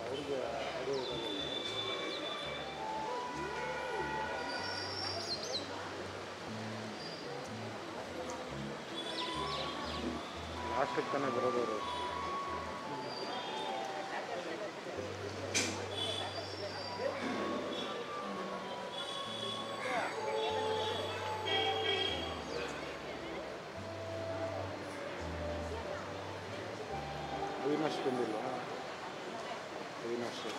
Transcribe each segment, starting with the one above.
ಲಾಸ್ಟಿಗೆ ತಾನೇ ಬರೋದು ಅವರು ಅವಿನಾಶ್ ಬಂದಿಲ್ಲ ಅವಿನಾಶ್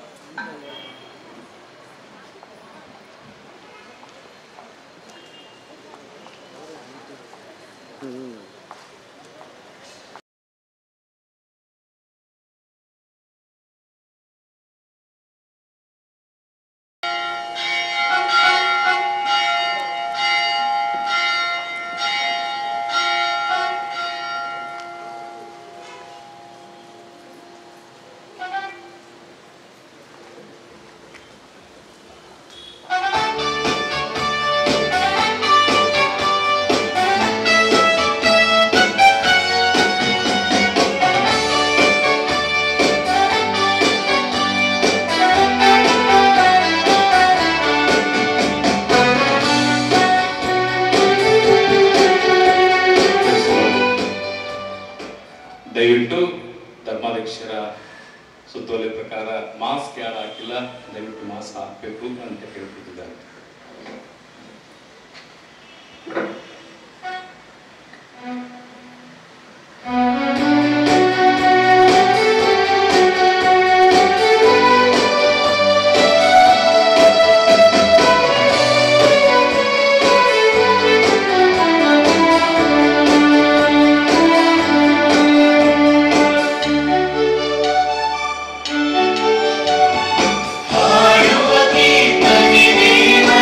ಹ್ಞೂ ದಯವಿಟ್ಟು ಧರ್ಮಾಧ್ಯಕ್ಷರ ಸುತ್ತೋಲೆ ಪ್ರಕಾರ ಮಾಸ್ಕ್ ಯಾರು ಹಾಕಿಲ್ಲ ದಯವಿಟ್ಟು ಮಾಸ್ಕ್ ಹಾಕಬೇಕು ಅಂತ ಕೇಳ್ಕೊತಿದ್ದಾರೆ ಹಾಡುವ ಗೀತವಿದೇನೋ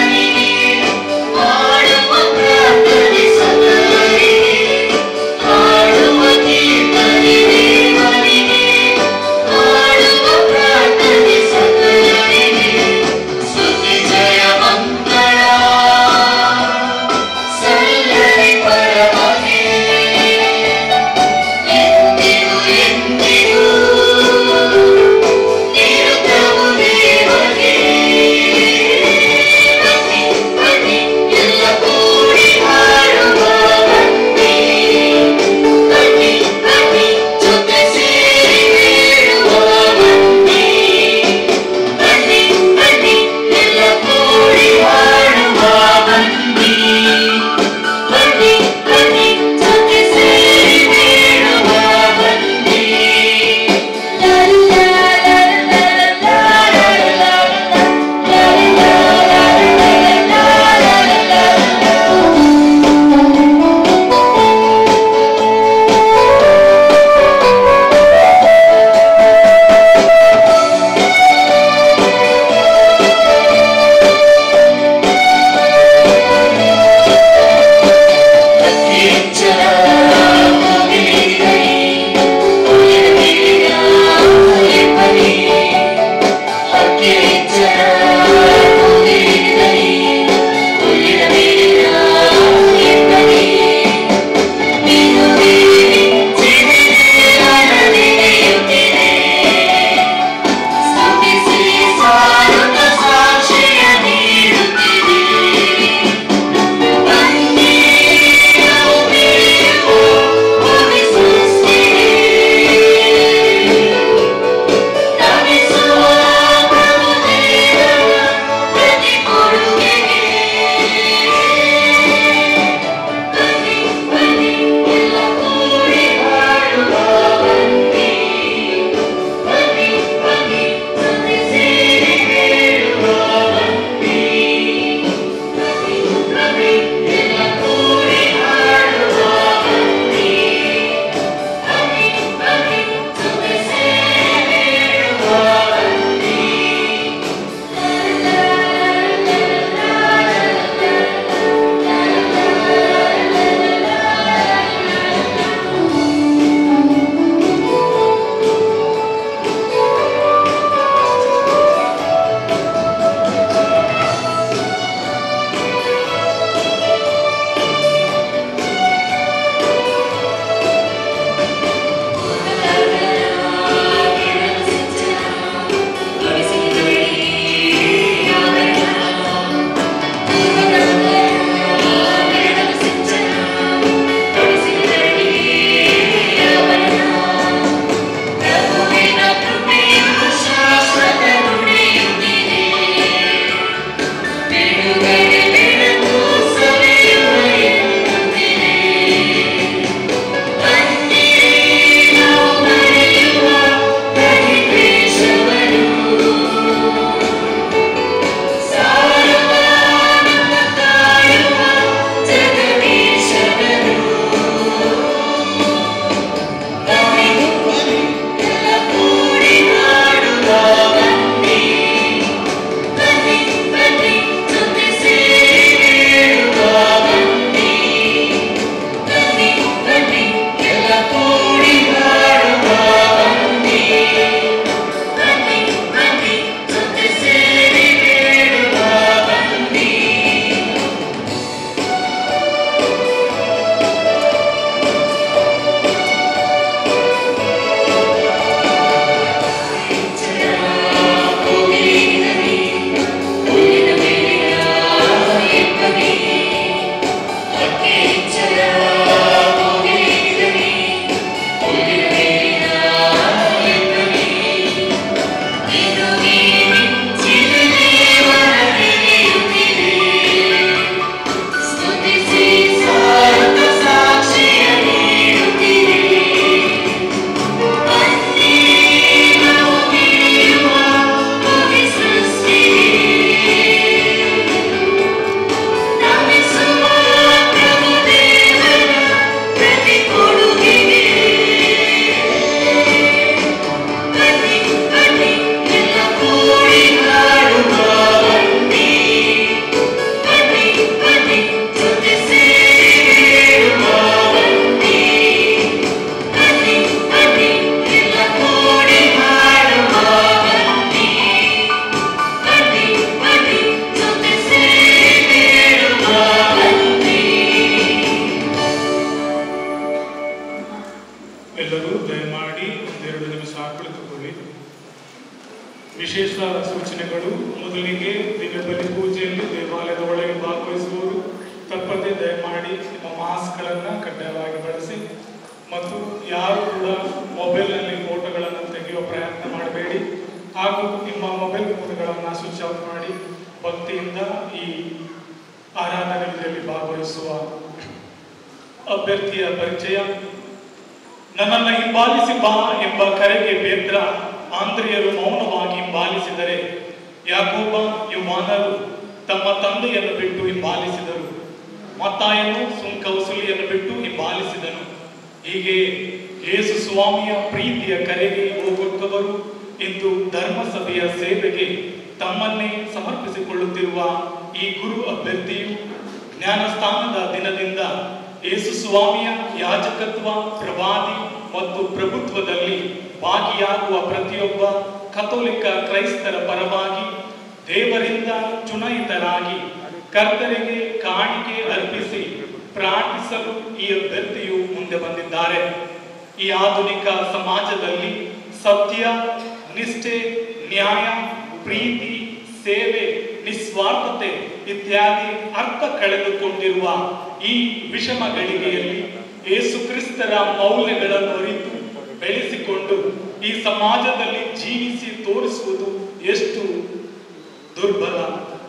ಮಾಡಿ ಒಂದೆರಡು ನಿಮಿಷ ಕುಳಿತುಕೊಳ್ಳಿ ವಿಶೇಷವಾದ ಸೂಚನೆಗಳು ಮೊದಲಿಗೆ ದಿನಬಲಿ ಪೂಜೆಯಲ್ಲಿ ದೇವಾಲಯದ ಒಳಗೆ ಭಾಗವಹಿಸುವವರು ತಪ್ಪದೆ ದಯಮಾಡಿ ನಿಮ್ಮ ಮಾಸ್ಕ್ಗಳನ್ನು ಕಡ್ಡಾಯವಾಗಿ ಬಳಸಿ ಮತ್ತು ಯಾರು ಕೂಡ ಮೊಬೈಲ್ನಲ್ಲಿ ಫೋಟೋಗಳನ್ನು ತೆಗೆಯುವ ಪ್ರಯತ್ನ ಮಾಡಬೇಡಿ ಹಾಗೂ ನಿಮ್ಮ ಮೊಬೈಲ್ ಫೋನ್ಗಳನ್ನು ಸ್ವಿಚ್ ಆಫ್ ಮಾಡಿ ಭಕ್ತಿಯಿಂದ ಈ ಆರಾಧನೆಯಲ್ಲಿ ಭಾಗವಹಿಸುವ ಅಭ್ಯರ್ಥಿಯ ಪರಿಚಯ ನನ್ನನ್ನು ಹಿಂಬಾಲಿಸಿ ಬಾ ಎಂಬ ಕರೆಗೆ ಪೇತ್ರ ಆಂಧ್ರಿಯರು ಮೌನವಾಗಿ ಹಿಂಬಾಲಿಸಿದರೆ ಯಾಕೋಬ ಯುವಾನರು ತಮ್ಮ ತಂದೆಯನ್ನು ಬಿಟ್ಟು ಹಿಂಬಾಲಿಸಿದರು ಮತ್ತಾಯನು ಸುಂಕ ವಸೂಲಿಯನ್ನು ಬಿಟ್ಟು ಹಿಂಬಾಲಿಸಿದನು ಹೀಗೆ ಯೇಸು ಸ್ವಾಮಿಯ ಪ್ರೀತಿಯ ಕರೆಗೆ ಹೋಗುತ್ತವರು ಇಂದು ಧರ್ಮಸಭೆಯ ಸೇವೆಗೆ ತಮ್ಮನ್ನೇ ಸಮರ್ಪಿಸಿಕೊಳ್ಳುತ್ತಿರುವ ಈ ಗುರು ಅಭ್ಯರ್ಥಿಯು ಜ್ಞಾನಸ್ಥಾನದ ದಿನದಿಂದ ಯೇಸು ಸ್ವಾಮಿಯ ಯಾಜಕತ್ವ ಪ್ರವಾದಿ ಮತ್ತು ಪ್ರಭುತ್ವದಲ್ಲಿ ಭಾಗಿಯಾಗುವ ಪ್ರತಿಯೊಬ್ಬ ಕಥೋಲಿಕ ಕ್ರೈಸ್ತರ ಪರವಾಗಿ ದೇವರಿಂದ ಚುನಾಯಿತರಾಗಿ ಕರ್ತರಿಗೆ ಕಾಣಿಕೆ ಅರ್ಪಿಸಿ ಪ್ರಾರ್ಥಿಸಲು ಈ ಅಭ್ಯರ್ಥಿಯು ಮುಂದೆ ಬಂದಿದ್ದಾರೆ ಈ ಆಧುನಿಕ ಸಮಾಜದಲ್ಲಿ ಸತ್ಯ ನಿಷ್ಠೆ ನ್ಯಾಯ ಪ್ರೀತಿ ಸೇವೆ ನಿಸ್ವಾರ್ಥತೆ ಇತ್ಯಾದಿ ಅರ್ಥ ಕಳೆದುಕೊಂಡಿರುವ ಈ ವಿಷಮ ಗಳಿಗೆಯಲ್ಲಿ ಯೇಸು ಕ್ರಿಸ್ತರ ಮೌಲ್ಯಗಳನ್ನು ಅರಿತು ಬೆಳೆಸಿಕೊಂಡು ಈ ಸಮಾಜದಲ್ಲಿ ಜೀವಿಸಿ ತೋರಿಸುವುದು ಎಷ್ಟು ದುರ್ಬಲ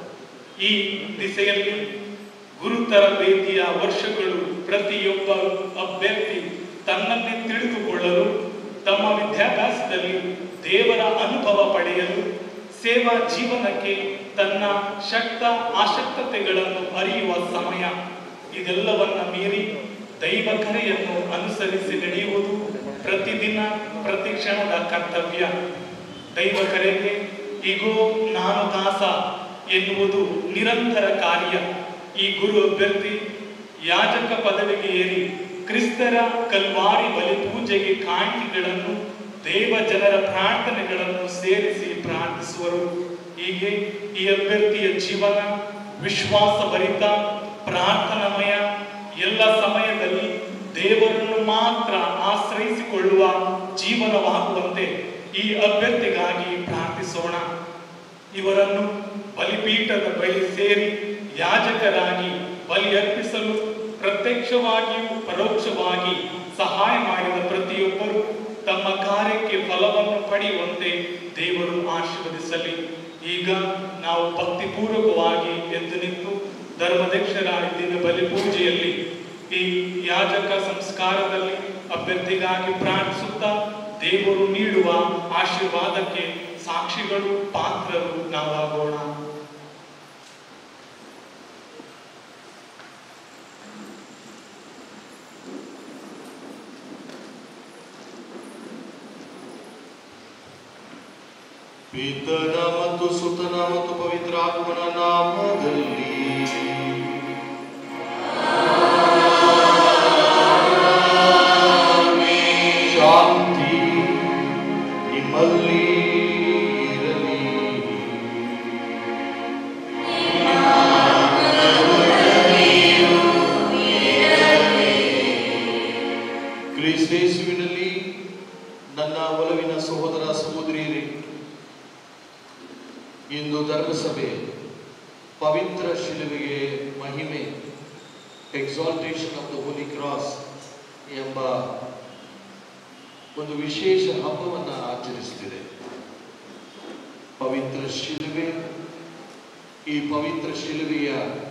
ಈ ದಿಸೆಯಲ್ಲಿ ಗುರುತರ ರೀತಿಯ ವರ್ಷಗಳು ಪ್ರತಿಯೊಬ್ಬ ಅಭ್ಯರ್ಥಿ ತನ್ನನ್ನೇ ತಿಳಿದುಕೊಳ್ಳಲು ತಮ್ಮ ವಿದ್ಯಾಭ್ಯಾಸದಲ್ಲಿ ದೇವರ ಅನುಭವ ಪಡೆಯಲು ಸೇವಾ ಜೀವನಕ್ಕೆ ತನ್ನ ಶಕ್ತ ಆಸಕ್ತತೆಗಳನ್ನು ಅರಿಯುವ ಸಮಯ ಇದೆಲ್ಲವನ್ನ ಮೀರಿ ದೈವ ಕರೆಯನ್ನು ಅನುಸರಿಸಿ ನಡೆಯುವುದು ಪ್ರತಿದಿನ ಪ್ರತಿ ಕ್ಷಣದ ಕರ್ತವ್ಯ ದೈವ ಕರೆಗೆ ಈಗೋ ನಾನು ದಾಸ ಎನ್ನುವುದು ನಿರಂತರ ಕಾರ್ಯ ಈ ಗುರು ಅಭ್ಯರ್ಥಿ ಯಾಜಕ ಪದವಿಗೆ ಏರಿ ಕ್ರಿಸ್ತರ ಕಲ್ವಾರಿ ಬಲಿ ಪೂಜೆಗೆ ಕಾಣಿಕೆಗಳನ್ನು ದೇವ ಜನರ ಪ್ರಾರ್ಥನೆಗಳನ್ನು ಸೇರಿಸಿ ಪ್ರಾರ್ಥಿಸುವರು ಹೀಗೆ ಈ ಅಭ್ಯರ್ಥಿಯ ಜೀವನ ವಿಶ್ವಾಸ ಭರಿತ ಪ್ರಾರ್ಥನಾಮಯ ಎಲ್ಲ ಸಮಯದಲ್ಲಿ ದೇವರನ್ನು ಮಾತ್ರ ಆಶ್ರಯಿಸಿಕೊಳ್ಳುವ ಜೀವನವಾಗುವಂತೆ ಈ ಅಭ್ಯರ್ಥಿಗಾಗಿ ಪ್ರಾರ್ಥಿಸೋಣ ಇವರನ್ನು ಬಲಿಪೀಠದ ಬಳಿ ಸೇರಿ ಯಾಜಕರಾಗಿ ಬಲಿ ಅರ್ಪಿಸಲು ಪ್ರತ್ಯಕ್ಷವಾಗಿಯೂ ಪರೋಕ್ಷವಾಗಿ ಸಹಾಯ ಮಾಡಿದ ಪ್ರತಿಯೊಬ್ಬರು ತಮ್ಮ ಕಾರ್ಯಕ್ಕೆ ಫಲವನ್ನು ಪಡೆಯುವಂತೆ ದೇವರು ಆಶೀರ್ವದಿಸಲಿ ಈಗ ನಾವು ಭಕ್ತಿಪೂರ್ವಕವಾಗಿ ಎದ್ದು ನಿಂತು ಧರ್ಮದಕ್ಷರ ದಿನ ಬಲಿ ಪೂಜೆಯಲ್ಲಿ ಈ ಯಾಜಕ ಸಂಸ್ಕಾರದಲ್ಲಿ ಅಭ್ಯರ್ಥಿಗಾಗಿ ಪ್ರಾರ್ಥಿಸುತ್ತಾ ದೇವರು ನೀಡುವ ಆಶೀರ್ವಾದಕ್ಕೆ ಸಾಕ್ಷಿಗಳು ಪಾತ್ರರು ನಾವಾಗೋಣ ಪಿತನ ಮತ್ತು ಸುತನ ಮತ್ತು ಪವಿತ್ರಾತ್ಮನ ನಾಮದಲ್ಲಿ ಶಾಂತಿ ನಿಮ್ಮಲ್ಲಿ ಇರಲಿ ಕ್ರಿಸ್ತೇಸುವಿನಲ್ಲಿ ನನ್ನ ಒಲವಿನ ಸಹೋದರ ಸಹೋದರಿಯರೇ ಇಂದು ಧರ್ಮಸಭೆ ಪವಿತ್ರ ಶಿಲುವೆಗೆ ಮಹಿಮೆ exaltation of the holy cross ಎಂಬ ಒಂದು ವಿಶೇಷ ಹಬ್ಬವನ್ನು ಆಚರಿಸುತ್ತಿದೆ ಪವಿತ್ರ ಶಿಲುವೆ ಈ ಪವಿತ್ರ ಶಿಲುವೆಯ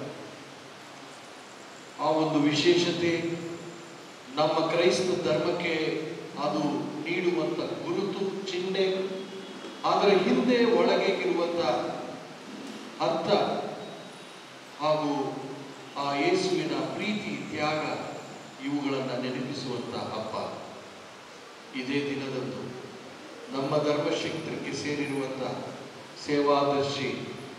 ಆ ಒಂದು ವಿಶೇಷತೆ ನಮ್ಮ ಕ್ರೈಸ್ತ ಧರ್ಮಕ್ಕೆ ಅದು ನೀಡುವಂತ ಗುರುತು ಚಿಹ್ನೆ ಅದರ ಹಿಂದೆ ಒಳಗೆ ಇರುವಂತ ಅರ್ಥ ಹಾಗೂ ಆ ಯೇಸುವಿನ ಪ್ರೀತಿ ತ್ಯಾಗ ಇವುಗಳನ್ನು ನೆನಪಿಸುವಂತ ಹಬ್ಬ ಇದೇ ದಿನದಂದು ನಮ್ಮ ಧರ್ಮಕ್ಷೇತ್ರಕ್ಕೆ ಸೇರಿರುವಂತ ಸೇವಾದರ್ಶಿ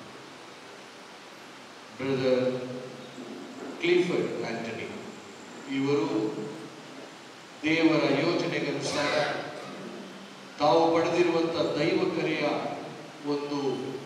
ಬ್ರದರ್ ಕ್ಲೀಫರ್ಡ್ ಆಂಟನಿ ಇವರು ದೇವರ ಯೋಜನೆಗನುಸಾರ ತಾವು ಪಡೆದಿರುವಂತ ದೈವ ಕರೆಯ ಒಂದು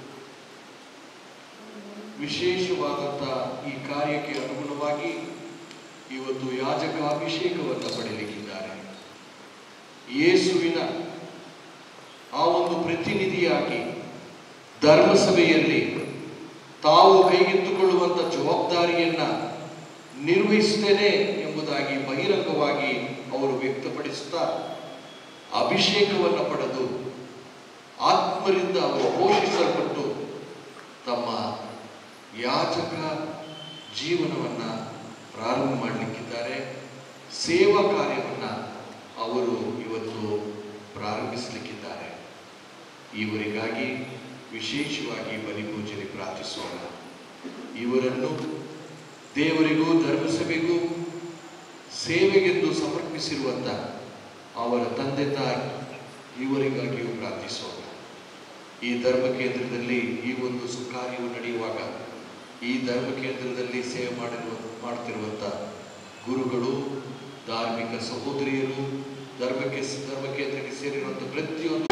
ವಿಶೇಷವಾದಂಥ ಈ ಕಾರ್ಯಕ್ಕೆ ಅನುಗುಣವಾಗಿ ಇವತ್ತು ಯಾಜಕ ಅಭಿಷೇಕವನ್ನು ಪಡೆಯಲಿಕ್ಕಿದ್ದಾರೆ ಯೇಸುವಿನ ಆ ಒಂದು ಪ್ರತಿನಿಧಿಯಾಗಿ ಧರ್ಮಸಭೆಯಲ್ಲಿ ತಾವು ಕೈಗೆತ್ತಿಕೊಳ್ಳುವಂಥ ಜವಾಬ್ದಾರಿಯನ್ನ ನಿರ್ವಹಿಸ್ತೇನೆ ಎಂಬುದಾಗಿ ಬಹಿರಂಗವಾಗಿ ಅವರು ವ್ಯಕ್ತಪಡಿಸುತ್ತಾ ಅಭಿಷೇಕವನ್ನು ಪಡೆದು ಆತ್ಮರಿಂದ ಅವರು ಪೋಷಿಸಲ್ಪಟ್ಟು ತಮ್ಮ ಯಾಚಕ ಜೀವನವನ್ನು ಪ್ರಾರಂಭ ಮಾಡಲಿಕ್ಕಿದ್ದಾರೆ ಸೇವಾ ಕಾರ್ಯವನ್ನು ಅವರು ಇವತ್ತು ಪ್ರಾರಂಭಿಸಲಿಕ್ಕಿದ್ದಾರೆ ಇವರಿಗಾಗಿ ವಿಶೇಷವಾಗಿ ಬಲಿಪೂಜನೆ ಪ್ರಾರ್ಥಿಸೋಣ ಇವರನ್ನು ದೇವರಿಗೂ ಧರ್ಮಸಭೆಗೂ ಸೇವೆಗೆಂದು ಸಮರ್ಪಿಸಿರುವಂಥ ಅವರ ತಂದೆ ತಾಯಿ ಇವರಿಗಾಗಿಯೂ ಪ್ರಾರ್ಥಿಸೋಣ ಈ ಧರ್ಮ ಕೇಂದ್ರದಲ್ಲಿ ಈ ಒಂದು ಸುಕಾರ್ಯವು ನಡೆಯುವಾಗ ಈ ಧರ್ಮ ಕೇಂದ್ರದಲ್ಲಿ ಸೇವೆ ಮಾಡಿರುವ ಮಾಡ್ತಿರುವಂಥ ಗುರುಗಳು ಧಾರ್ಮಿಕ ಸಹೋದರಿಯರು ಧರ್ಮಕ್ಕೆ ಧರ್ಮ ಕೇಂದ್ರಕ್ಕೆ ಸೇರಿರುವಂಥ ಪ್ರತಿಯೊಂದು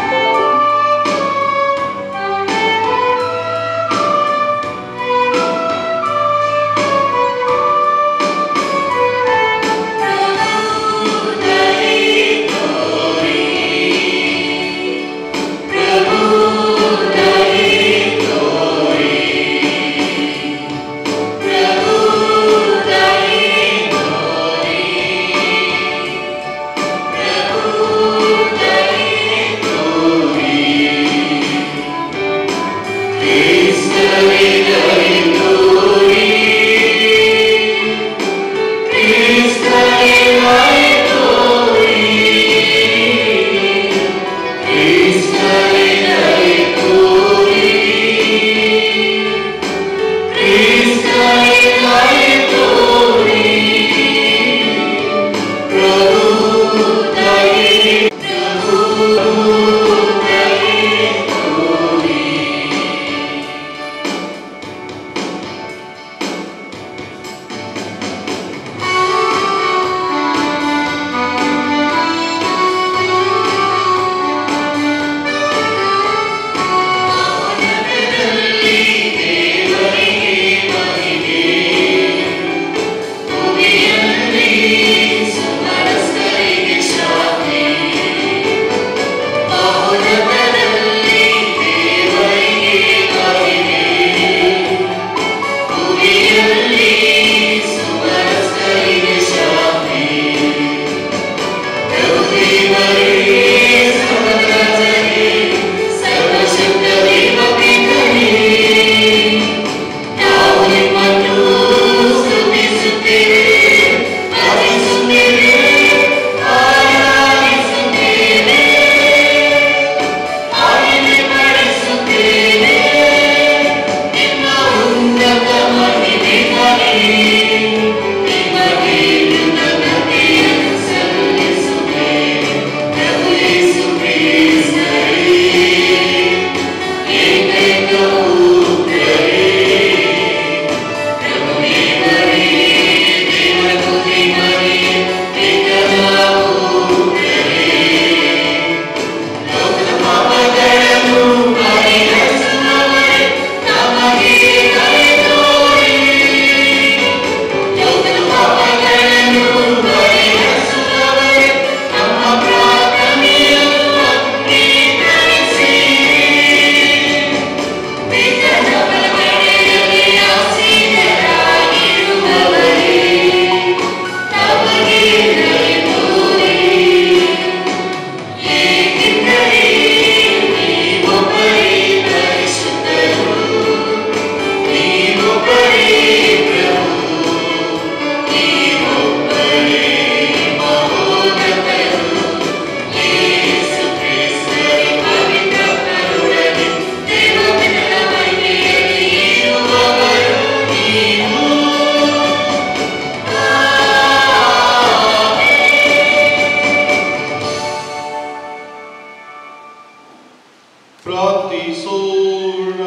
ಪ್ರಾರ್ಥಿಸೋಣ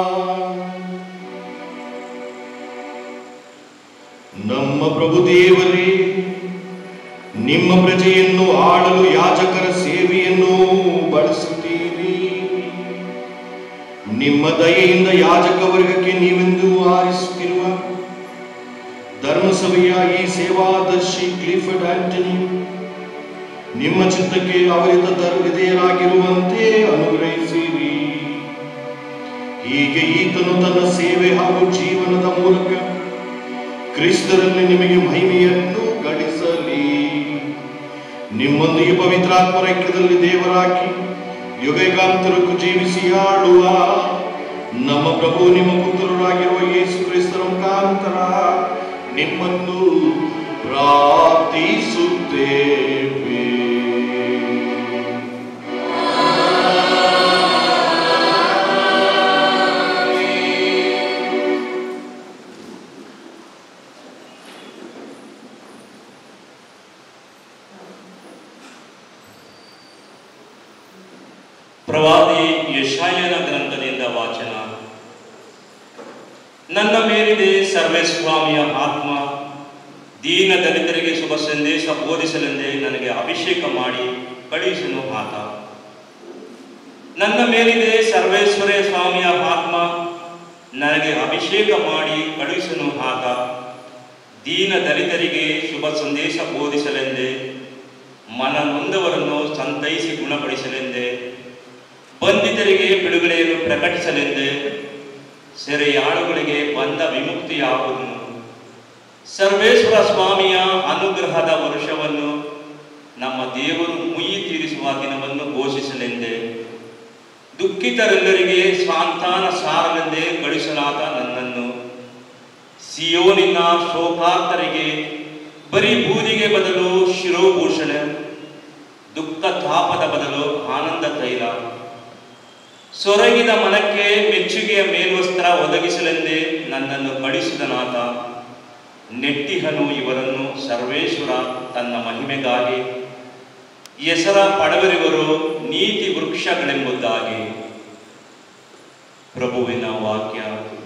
ನಮ್ಮ ಪ್ರಭು ದೇವರೇ ನಿಮ್ಮ ಪ್ರಜೆಯನ್ನು ಆಳಲು ಯಾಜಕರ ಸೇವೆಯನ್ನು ಬಳಸುತ್ತೀರಿ ನಿಮ್ಮ ದಯೆಯಿಂದ ಯಾಜಕ ವರ್ಗಕ್ಕೆ ನೀವೆಂದು ಆರಿಸುತ್ತಿರುವ ಧರ್ಮಸಭೆಯ ಈ ಸೇವಾದರ್ಶಿ ಕ್ಲಿಫರ್ಡ್ ಆಂಟನಿ ನಿಮ್ಮ ಚಿತ್ತಕ್ಕೆ ಅವರಿತ ವಿಧೇಯರಾಗಿರುವಂತೆ ಅನುಗ್ರಹಿಸಿರಿ ಹೀಗೆ ಈತನು ತನ್ನ ಸೇವೆ ಹಾಗೂ ಜೀವನದ ಮೂಲಕ ಕ್ರಿಸ್ತರಲ್ಲಿ ನಿಮಗೆ ಮಹಿಮೆಯನ್ನು ಗಳಿಸಲಿ ನಿಮ್ಮೊಂದಿಗೆ ಪವಿತ್ರಾತ್ಮರ ಐಕ್ಯದಲ್ಲಿ ದೇವರಾಗಿ ಯುಗಯುಗಾಂತರಕ್ಕೂ ಜೀವಿಸಿ ಆಳುವ ನಮ್ಮ ಪ್ರಭು ನಿಮ್ಮ ಪುತ್ರರಾಗಿರುವ ಯೇಸು ಕ್ರಿಸ್ತರ ಮುಖಾಂತರ ನಿಮ್ಮನ್ನು ಪ್ರಾರ್ಥಿಸುತ್ತೇವೆ ಪ್ರವಾದಿ ಯಶಾಯನ ಗ್ರಂಥದಿಂದ ವಾಚನ ನನ್ನ ಮೇಲಿದೆ ಸರ್ವೇಸ್ವಾಮಿಯ ಆತ್ಮ ದೀನ ದಲಿತರಿಗೆ ಶುಭ ಸಂದೇಶ ಬೋಧಿಸಲೆಂದೇ ನನಗೆ ಅಭಿಷೇಕ ಮಾಡಿ ಕಳುಹಿಸನು ಆತ ನನ್ನ ಮೇಲಿದೆ ಸರ್ವೇಶ್ವರ ಸ್ವಾಮಿಯ ಆತ್ಮ ನನಗೆ ಅಭಿಷೇಕ ಮಾಡಿ ಕಳುಹಿಸನು ಆತ ದೀನ ದಲಿತರಿಗೆ ಶುಭ ಸಂದೇಶ ಬೋಧಿಸಲೆಂದೇ ಮನ ನೊಂದವರನ್ನು ಸಂತೈಸಿ ಗುಣಪಡಿಸಲೆಂದೇ ಬಂಧಿತರಿಗೆ ಬಿಡುಗಡೆಯನ್ನು ಪ್ರಕಟಿಸಲೆಂದೇ ಸೆರೆಯಾಳುಗಳಿಗೆ ಬಂದ ವಿಮುಕ್ತಿಯಾಗುವುದನ್ನು ಸರ್ವೇಶ್ವರ ಸ್ವಾಮಿಯ ಅನುಗ್ರಹದ ವರುಷವನ್ನು ನಮ್ಮ ದೇವರು ಮುಯಿ ತೀರಿಸುವ ದಿನವನ್ನು ಘೋಷಿಸಲೆಂದೇ ದುಃಖಿತರೆಲ್ಲರಿಗೆ ಸ್ವಾಂತಾನ ಸಾರಲೆಂದೇ ಕಳಿಸಲಾದ ನನ್ನನ್ನು ಸಿಯೋನಿನ ಶೋಕಾರ್ತರಿಗೆ ಬರೀ ಬೂದಿಗೆ ಬದಲು ಶಿರೋಭೂಷಣ ದುಃಖ ತಾಪದ ಬದಲು ಆನಂದ ತೈಲ ಸೊರಗಿದ ಮನಕ್ಕೆ ಮೆಚ್ಚುಗೆಯ ಮೇಲ್ವಸ್ತ್ರ ಒದಗಿಸಲೆಂದೇ ನನ್ನನ್ನು ಕಳಿಸಿದನಾತ ನೆಟ್ಟಿಹನು ಇವರನ್ನು ಸರ್ವೇಶ್ವರ ತನ್ನ ಮಹಿಮೆಗಾಗಿ ಹೆಸರ ಪಡವರಿವರು ನೀತಿ ವೃಕ್ಷಗಳೆಂಬುದಾಗಿ ಪ್ರಭುವಿನ ವಾಕ್ಯ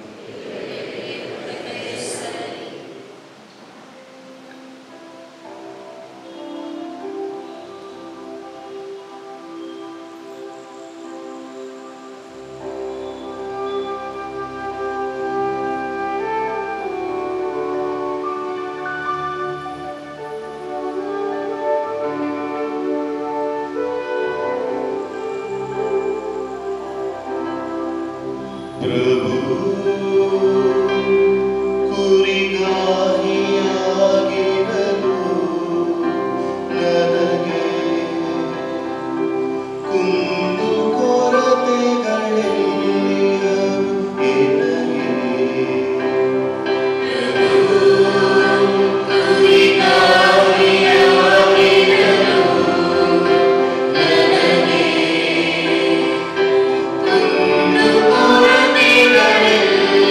ಪ್ರಭು ಕುರಿಗಾಹಿಯಾಗಿರಲು ನನಗೆ ಕುಂದು ಕೊರತೆಗಳೆಲ್ಲಿಯವು ಎನಗೆ ಕೊರತೆಗಳೆಲ್ಲ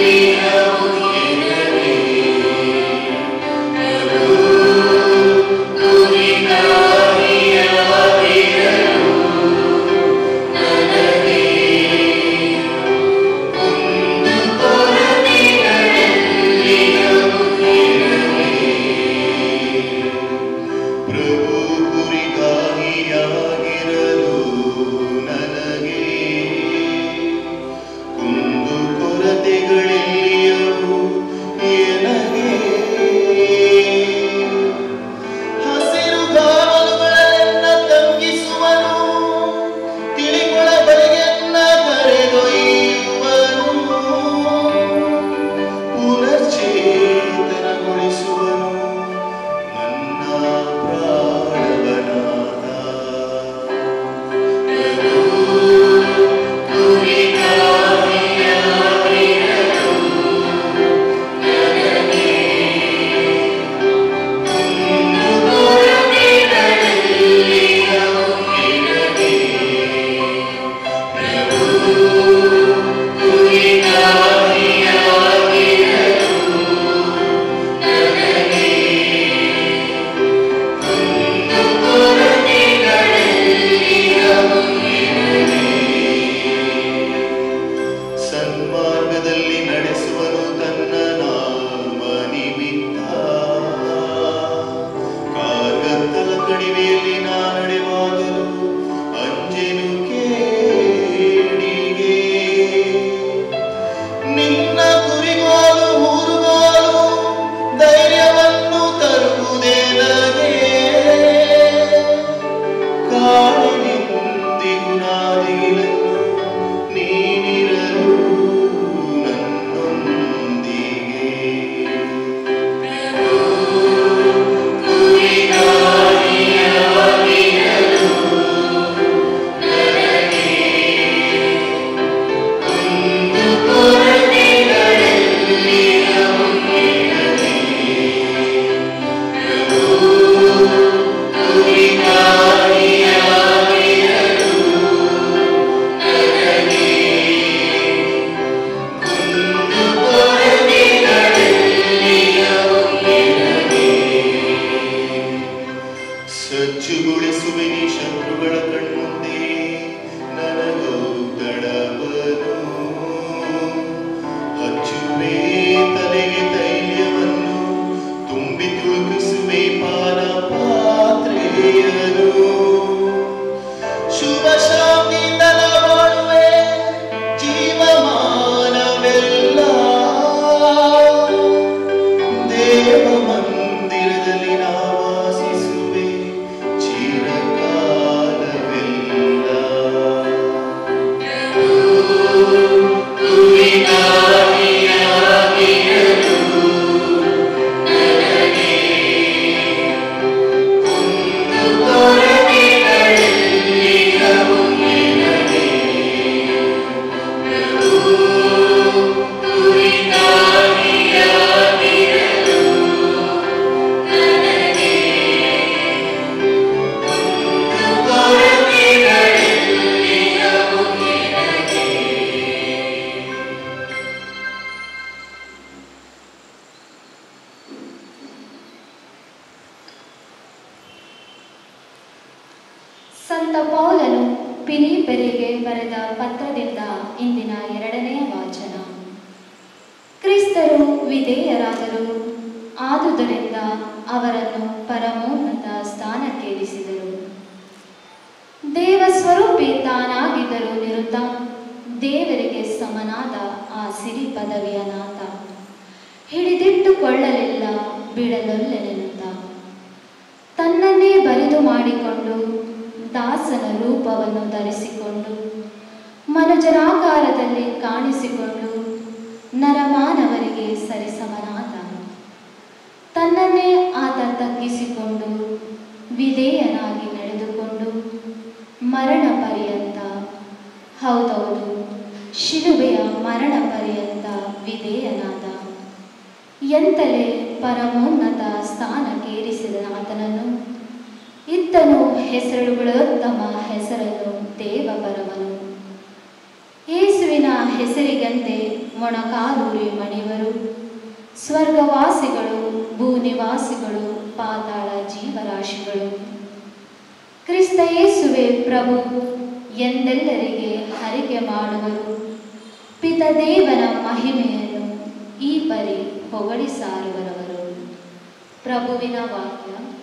ಪಿಲಿಪರಿಗೆ ಬರೆದ ಪತ್ರದಿಂದ ಇಂದಿನ ಎರಡನೆಯ ವಾಚನ ಕ್ರಿಸ್ತರು ವಿಧೇಯರಾದರು ಆದುದರಿಂದ ಅವರನ್ನು ಪರಮೋನ್ನತ ಸ್ಥಾನಕ್ಕೇರಿಸಿದರು ದೇವ ಸ್ವರೂಪಿ ತಾನಾಗಿದ್ದರೂ ನಿರುತ ದೇವರಿಗೆ ಸಮನಾದ ಆ ಸಿರಿ ಪದವಿಯ ನಾಥ ಹಿಡಿದಿಟ್ಟುಕೊಳ್ಳಲಿಲ್ಲ ಬಿಡಲೊಲ್ಲೆನೆನುತ್ತ ತನ್ನನ್ನೇ ಬರಿದು ಮಾಡಿಕೊಂಡು ದಾಸನ ರೂಪವನ್ನು ಧರಿಸಿಕೊಂಡು ಮನುಜರಾಕಾರದಲ್ಲಿ ಕಾಣಿಸಿಕೊಂಡು ನರಮಾನವರಿಗೆ ಸರಿಸಮನಾದ ತನ್ನನ್ನೇ ಆತ ತಗ್ಗಿಸಿಕೊಂಡು ವಿಧೇಯನಾಗಿ ನಡೆದುಕೊಂಡು ಮರಣ ಪರ್ಯಂತ ಹೌದೌದು ಶಿಲುಬೆಯ ಮರಣ ಪರ್ಯಂತ ವಿಧೇಯನಾದ ಎಂತಲೇ ಪರಮೋನ್ನತ ಸ್ಥಾನಕ್ಕೇರಿಸಿದ ಆತನನ್ನು ಇತ್ತನು ಹೆಸರುಗಳೋತ್ತಮ ಹೆಸರನ್ನು ದೇವಪರವನು ಯೇಸುವಿನ ಹೆಸರಿಗಂತೆ ಮೊಣಕಾಲೂರಿ ಮಣಿವರು ಸ್ವರ್ಗವಾಸಿಗಳು ಭೂನಿವಾಸಿಗಳು ಪಾತಾಳ ಜೀವರಾಶಿಗಳು ಕ್ರಿಸ್ತ ಯೇಸುವೆ ಪ್ರಭು ಎಂದೆಲ್ಲರಿಗೆ ಹರಿಕೆ ಮಾಡುವರು ಪಿತದೇವನ ಮಹಿಮೆಯನ್ನು ಈ ಪರಿ ಹೊಗಳಿ ಸಾರುವರವರು ಪ್ರಭುವಿನ ವಾಕ್ಯ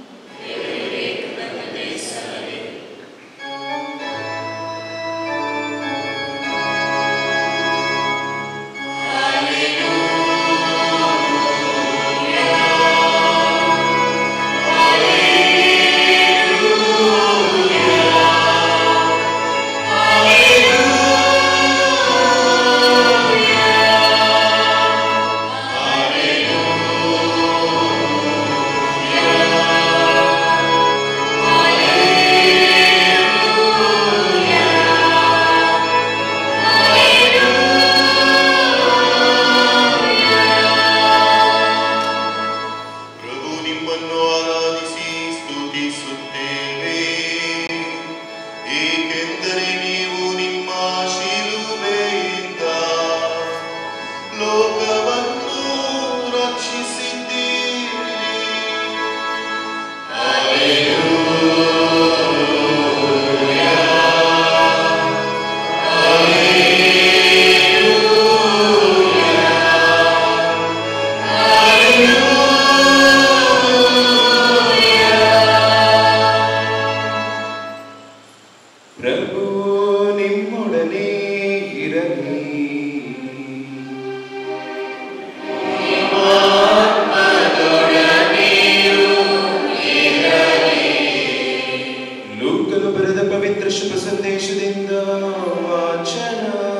ಪ್ರಭು ನಿಮ್ಮನ್ನು ಆರಾಧಿಸಿ ಸ್ತುತಿಸುತ್ತೇವೆ ಏಕೆಂದರೆ ನೀವು ನಿಮ್ಮ ಶಿಲುಬೆಯಿಂದ ಲೋಕವನ್ನು ರಕ್ಷಿಸಿದ್ದೀರಿ ಪ್ರಭು ನಿಮ್ಮೊಡನೆ ಇರಲಿ ಲೂಕನು ಬರೆದ ಪವಿತ್ರ ಶುಭ ಸಂದೇಶದಿಂದ ವಾಚನ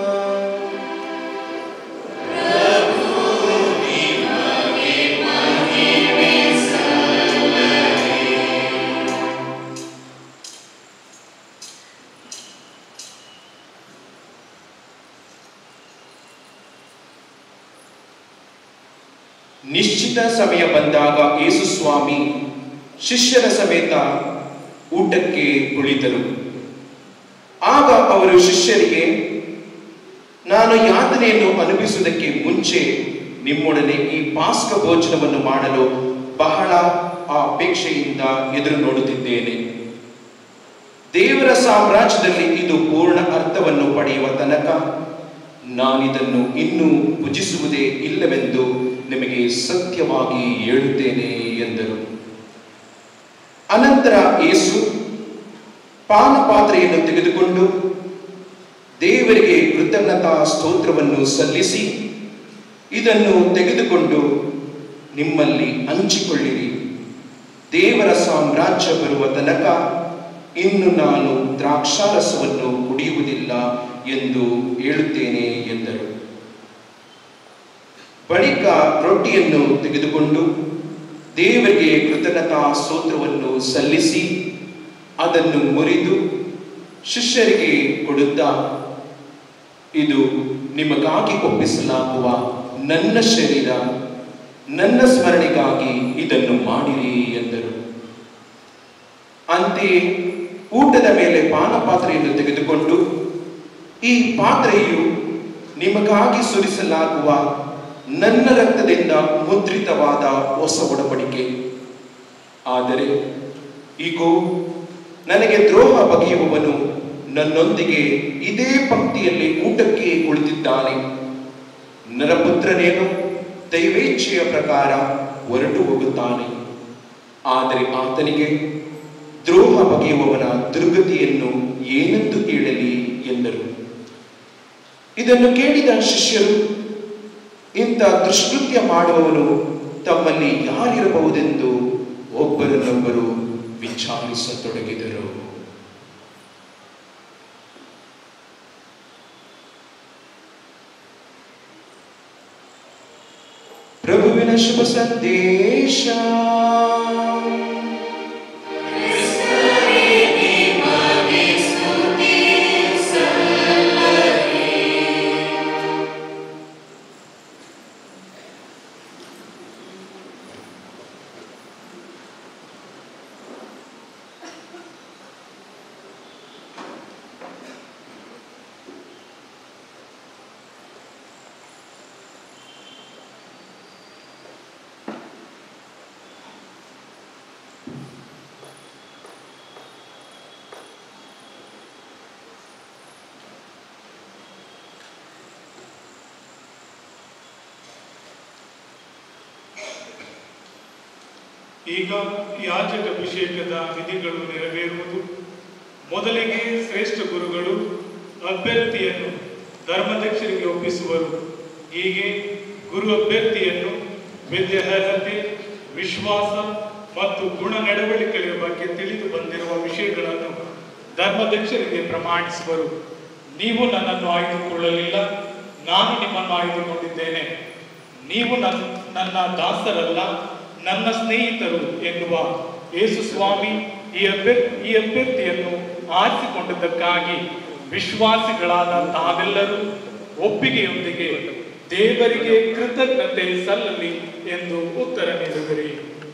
ನಿಶ್ಚಿತ ಸಮಯ ಬಂದಾಗ ಯೇಸು ಸ್ವಾಮಿ ಶಿಷ್ಯರ ಸಮೇತ ಊಟಕ್ಕೆ ಕುಳಿತರು ಆಗ ಅವರು ಶಿಷ್ಯರಿಗೆ ನಾನು ಯಾತನೆಯನ್ನು ಅನುಭವಿಸುವುದಕ್ಕೆ ಮುಂಚೆ ನಿಮ್ಮೊಡನೆ ಈ ಪಾಸ್ಕ ಭೋಜನವನ್ನು ಮಾಡಲು ಬಹಳ ಅಪೇಕ್ಷೆಯಿಂದ ಎದುರು ನೋಡುತ್ತಿದ್ದೇನೆ ದೇವರ ಸಾಮ್ರಾಜ್ಯದಲ್ಲಿ ಇದು ಪೂರ್ಣ ಅರ್ಥವನ್ನು ಪಡೆಯುವ ತನಕ ನಾನಿದನ್ನು ಇನ್ನೂ ಭುಜಿಸುವುದೇ ಇಲ್ಲವೆಂದು ನಿಮಗೆ ಸತ್ಯವಾಗಿ ಹೇಳುತ್ತೇನೆ ಎಂದರು ಅನಂತರ ಯೇಸು ಪಾನಪಾತ್ರೆಯನ್ನು ತೆಗೆದುಕೊಂಡು ದೇವರಿಗೆ ಕೃತಜ್ಞತಾ ಸ್ತೋತ್ರವನ್ನು ಸಲ್ಲಿಸಿ ಇದನ್ನು ತೆಗೆದುಕೊಂಡು ನಿಮ್ಮಲ್ಲಿ ಹಂಚಿಕೊಳ್ಳಿರಿ ದೇವರ ಸಾಮ್ರಾಜ್ಯ ಬರುವ ತನಕ ಇನ್ನು ನಾನು ದ್ರಾಕ್ಷಾರಸವನ್ನು ಕುಡಿಯುವುದಿಲ್ಲ ಎಂದು ಹೇಳುತ್ತೇನೆ ಎಂದರು ಬಳಿಕ ರೊಟ್ಟಿಯನ್ನು ತೆಗೆದುಕೊಂಡು ದೇವರಿಗೆ ಕೃತಜ್ಞತಾ ಸ್ತೋತ್ರವನ್ನು ಸಲ್ಲಿಸಿ ಅದನ್ನು ಮುರಿದು ಶಿಷ್ಯರಿಗೆ ಕೊಡುತ್ತಾ ಇದು ನಿಮಗಾಗಿ ಒಪ್ಪಿಸಲಾಗುವ ನನ್ನ ಶರೀರ ನನ್ನ ಸ್ಮರಣೆಗಾಗಿ ಇದನ್ನು ಮಾಡಿರಿ ಎಂದರು ಅಂತೆಯೇ ಊಟದ ಮೇಲೆ ಪಾನಪಾತ್ರೆಯನ್ನು ತೆಗೆದುಕೊಂಡು ಈ ಪಾತ್ರೆಯು ನಿಮಗಾಗಿ ಸುರಿಸಲಾಗುವ ನನ್ನ ರಕ್ತದಿಂದ ಮುದ್ರಿತವಾದ ಹೊಸ ಒಡಂಬಡಿಕೆ ಆದರೆ ಈಗೋ ನನಗೆ ದ್ರೋಹ ಬಗೆಯುವವನು ನನ್ನೊಂದಿಗೆ ಇದೇ ಪಂಕ್ತಿಯಲ್ಲಿ ಊಟಕ್ಕೆ ಕುಳಿತಿದ್ದಾನೆ ನರಪುತ್ರನೇನು ದೈವೇಚ್ಛೆಯ ಪ್ರಕಾರ ಹೊರಟು ಹೋಗುತ್ತಾನೆ ಆದರೆ ಆತನಿಗೆ ದ್ರೋಹ ಬಗೆಯುವವನ ದುರ್ಗತಿಯನ್ನು ಏನೆಂದು ಹೇಳಲಿ ಎಂದರು ಇದನ್ನು ಕೇಳಿದ ಶಿಷ್ಯರು ಇಂಥ ದುಷ್ಕೃತ್ಯ ಮಾಡುವವನು ತಮ್ಮಲ್ಲಿ ಯಾರಿರಬಹುದೆಂದು ಒಬ್ಬರನ್ನೊಬ್ಬರು ವಿಚಾರಿಸತೊಡಗಿದರು ಪ್ರಭುವಿನ ಶುಭ ಸಂದೇಶ ಈಗ ಯಾಜಕ ಅಭಿಷೇಕದ ವಿಧಿಗಳು ನೆರವೇರುವುದು ಮೊದಲಿಗೆ ಶ್ರೇಷ್ಠ ಗುರುಗಳು ಅಭ್ಯರ್ಥಿಯನ್ನು ಧರ್ಮದಕ್ಷರಿಗೆ ಒಪ್ಪಿಸುವರು ಹೀಗೆ ಗುರು ಅಭ್ಯರ್ಥಿಯನ್ನು ವಿದ್ಯಾರ್ಹತೆ ವಿಶ್ವಾಸ ಮತ್ತು ಗುಣ ನಡವಳಿಕೆಗಳ ಬಗ್ಗೆ ತಿಳಿದು ಬಂದಿರುವ ವಿಷಯಗಳನ್ನು ಧರ್ಮದಕ್ಷರಿಗೆ ಪ್ರಮಾಣಿಸುವರು ನೀವು ನನ್ನನ್ನು ಆಯ್ದುಕೊಳ್ಳಲಿಲ್ಲ ನಾನು ನಿಮ್ಮನ್ನು ಆಯ್ದುಕೊಂಡಿದ್ದೇನೆ ನೀವು ನನ್ನ ನನ್ನ ದಾಸರಲ್ಲ ನನ್ನ ಸ್ನೇಹಿತರು ಎನ್ನುವ ಯೇಸು ಸ್ವಾಮಿ ಈ ಅಭ್ಯರ್ಥಿ ಈ ಅಭ್ಯರ್ಥಿಯನ್ನು ಆರಿಸಿಕೊಂಡದ್ದಕ್ಕಾಗಿ ವಿಶ್ವಾಸಿಗಳಾದ ತಾವೆಲ್ಲರೂ ಒಪ್ಪಿಗೆಯೊಂದಿಗೆ ದೇವರಿಗೆ ಕೃತಜ್ಞತೆ ಸಲ್ಲಲಿ ಎಂದು ಉತ್ತರ ನೀಡಿದಿರಿ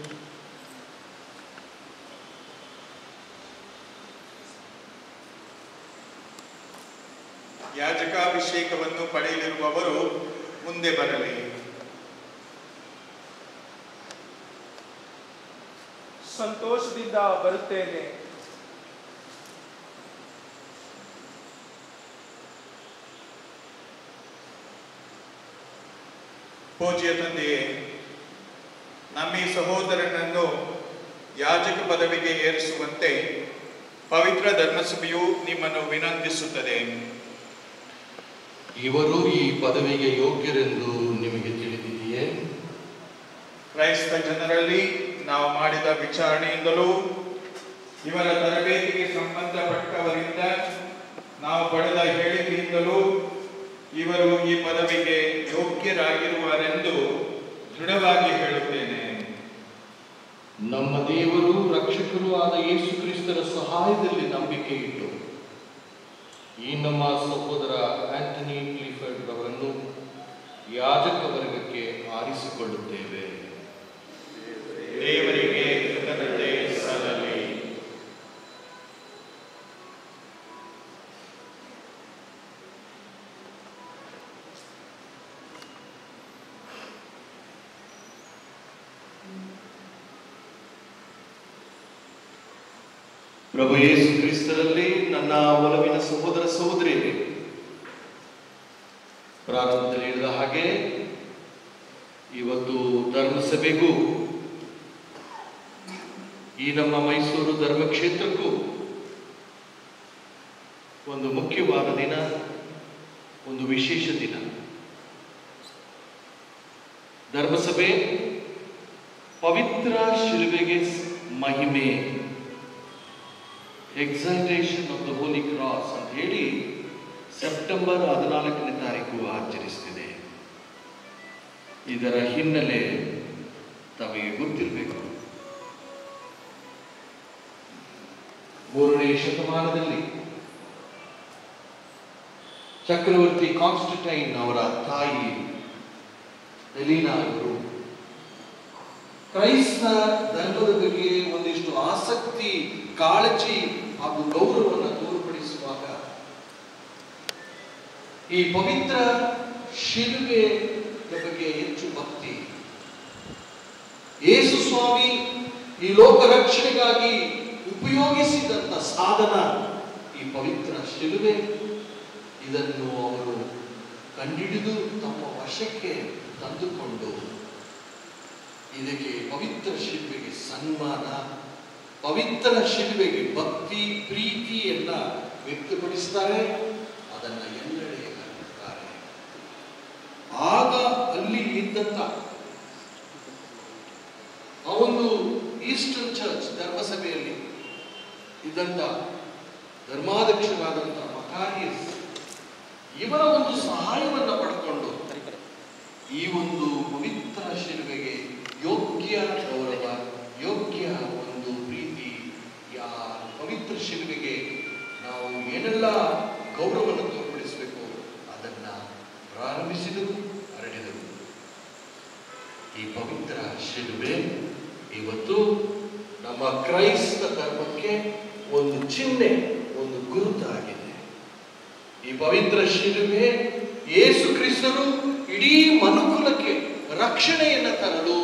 ಯಾಜಕಾಭಿಷೇಕವನ್ನು ಪಡೆಯಲಿರುವವರು ಮುಂದೆ ಬರಲಿ ಸಂತೋಷದಿಂದ ಬರುತ್ತೇನೆ ಪೂಜ್ಯ ತಂದೆಯೇ ನಮ್ಮ ಈ ಸಹೋದರನನ್ನು ಯಾಜಕ ಪದವಿಗೆ ಏರಿಸುವಂತೆ ಪವಿತ್ರ ಧರ್ಮಸಭೆಯು ನಿಮ್ಮನ್ನು ವಿನಂತಿಸುತ್ತದೆ ಇವರು ಈ ಪದವಿಗೆ ಯೋಗ್ಯರೆಂದು ನಿಮಗೆ ತಿಳಿದಿದೆಯೇ ಕ್ರೈಸ್ತ ಜನರಲ್ಲಿ ನಾವು ಮಾಡಿದ ವಿಚಾರಣೆಯಿಂದಲೂ ಇವರ ತರಬೇತಿಗೆ ಸಂಬಂಧಪಟ್ಟವರಿಂದ ನಾವು ಪಡೆದ ಹೇಳಿಕೆಯಿಂದಲೂ ಇವರು ಈ ಪದವಿಗೆ ಯೋಗ್ಯರಾಗಿರುವರೆಂದು ದೃಢವಾಗಿ ಹೇಳುತ್ತೇನೆ ನಮ್ಮ ದೇವರು ರಕ್ಷಕರು ಆದ ಯೇಸು ಕ್ರಿಸ್ತರ ಸಹಾಯದಲ್ಲಿ ನಂಬಿಕೆ ಇಟ್ಟು ಈ ನಮ್ಮ ಸಹೋದರ ಆಂಟನಿ ಕ್ಲಿಫರ್ಡ್ ಅವರನ್ನು ಯಾಜಕ ವರ್ಗಕ್ಕೆ ಆರಿಸಿಕೊಳ್ಳುತ್ತೇವೆ ದೇವರಿಗೆ ಕೃತಜ್ಞತೆ ಸಲ್ಲಲಿ ಪ್ರಭು ಯೇಸು ಕ್ರಿಸ್ತರಲ್ಲಿ ನನ್ನ ಒಲವಿನ ಸಹೋದರ ಸಹೋದರಿಯರೇ ಪ್ರಾರಂಭದಲ್ಲಿ ಹೇಳಿದ ಹಾಗೆ ಇವತ್ತು ಧರ್ಮಸಭೆಗೂ ಈ ನಮ್ಮ ಮೈಸೂರು ಧರ್ಮಕ್ಷೇತ್ರಕ್ಕೂ ಒಂದು ಮುಖ್ಯವಾದ ದಿನ ಒಂದು ವಿಶೇಷ ದಿನ ಧರ್ಮಸಭೆ ಪವಿತ್ರ ಶಿಲುಬೆಗೆ ಮಹಿಮೆ exaltation of the holy cross ಅಂತ ಹೇಳಿ ಸೆಪ್ಟೆಂಬರ್ ಹದಿನಾಲ್ಕನೇ ತಾರೀಕು ಆಚರಿಸ್ತಿದೆ ಇದರ ಹಿನ್ನೆಲೆ ತಮಗೆ ಗೊತ್ತಿರಬೇಕು ಮೂರನೇ ಶತಮಾನದಲ್ಲಿ ಚಕ್ರವರ್ತಿ ಕಾನ್ಸ್ಟಂಟೈನ್ ಅವರ ತಾಯಿ ಎಲೀನಾ ಅವರು ಕ್ರೈಸ್ತ ಧರ್ಮದ ಬಗ್ಗೆ ಒಂದಿಷ್ಟು ಆಸಕ್ತಿ ಕಾಳಜಿ ಹಾಗೂ ಗೌರವವನ್ನು ತೋರ್ಪಡಿಸುವಾಗ ಈ ಪವಿತ್ರ ಶಿಲುಬೆ ಬಗ್ಗೆ ಹೆಚ್ಚು ಭಕ್ತಿ ಯೇಸು ಸ್ವಾಮಿ ಈ ಲೋಕ ರಕ್ಷಣೆಗಾಗಿ ಉಪಯೋಗಿಸಿದಂತ ಸಾಧನ ಈ ಈ ಪವಿತ್ರ ಶಿಲುಬೆ ಇದನ್ನು ಅವರು ಕಂಡಿಡಿದು ತಮ್ಮ ವಶಕ್ಕೆ ತಂದುಕೊಂಡು ಇದಕ್ಕೆ ಪವಿತ್ರ ಶಿಲ್ಬೆಗೆ ಸನ್ಮಾನ ಪವಿತ್ರ ಶಿಲ್ಬೆಗೆ ಭಕ್ತಿ ಪ್ರೀತಿಯನ್ನ ವ್ಯಕ್ತಪಡಿಸ್ತಾರೆ ಅದನ್ನ ಎಲ್ಲೆಡೆ ಹರಡುತ್ತಾರೆ ಆಗ ಅಲ್ಲಿ ಇದ್ದಂತ ಆ ಒಂದು ಈಸ್ಟರ್ನ್ ಚರ್ಚ್ ಧರ್ಮಸಭೆಯಲ್ಲಿ ಇದ್ದಂತ ಧರ್ಮಾಧ್ಯಕ್ಷರಾದಂಥ ಮಕಾರಿಯಸ್ ಇವರ ಒಂದು ಸಹಾಯವನ್ನ ಪಡ್ಕೊಂಡು ಈ ಒಂದು ಪವಿತ್ರ ಶಿಲುಬೆಗೆ ಯೋಗ್ಯ ಗೌರವ ಯೋಗ್ಯ ಒಂದು ಪ್ರೀತಿ ಯಾ ಪವಿತ್ರ ಶಿಲುಬೆಗೆ ನಾವು ಏನೆಲ್ಲ ಗೌರವವನ್ನು ತೋರ್ಪಡಿಸಬೇಕು ಅದನ್ನ ಪ್ರಾರಂಭಿಸಿದರು ಹರಡಿದರು ಈ ಪವಿತ್ರ ಶಿಲುಬೆ ಇವತ್ತು ನಮ್ಮ ಕ್ರೈಸ್ತ ಧರ್ಮಕ್ಕೆ ಒಂದು ಚಿಹ್ನೆ ಒಂದು ಗುರುತಾಗಿದೆ ಈ ಪವಿತ್ರ ಶಿಲುಬೆ ಯೇಸು ಕ್ರಿಸ್ತರು ಇಡೀ ಮನುಕುಲಕ್ಕೆ ರಕ್ಷಣೆಯನ್ನು ತರಲು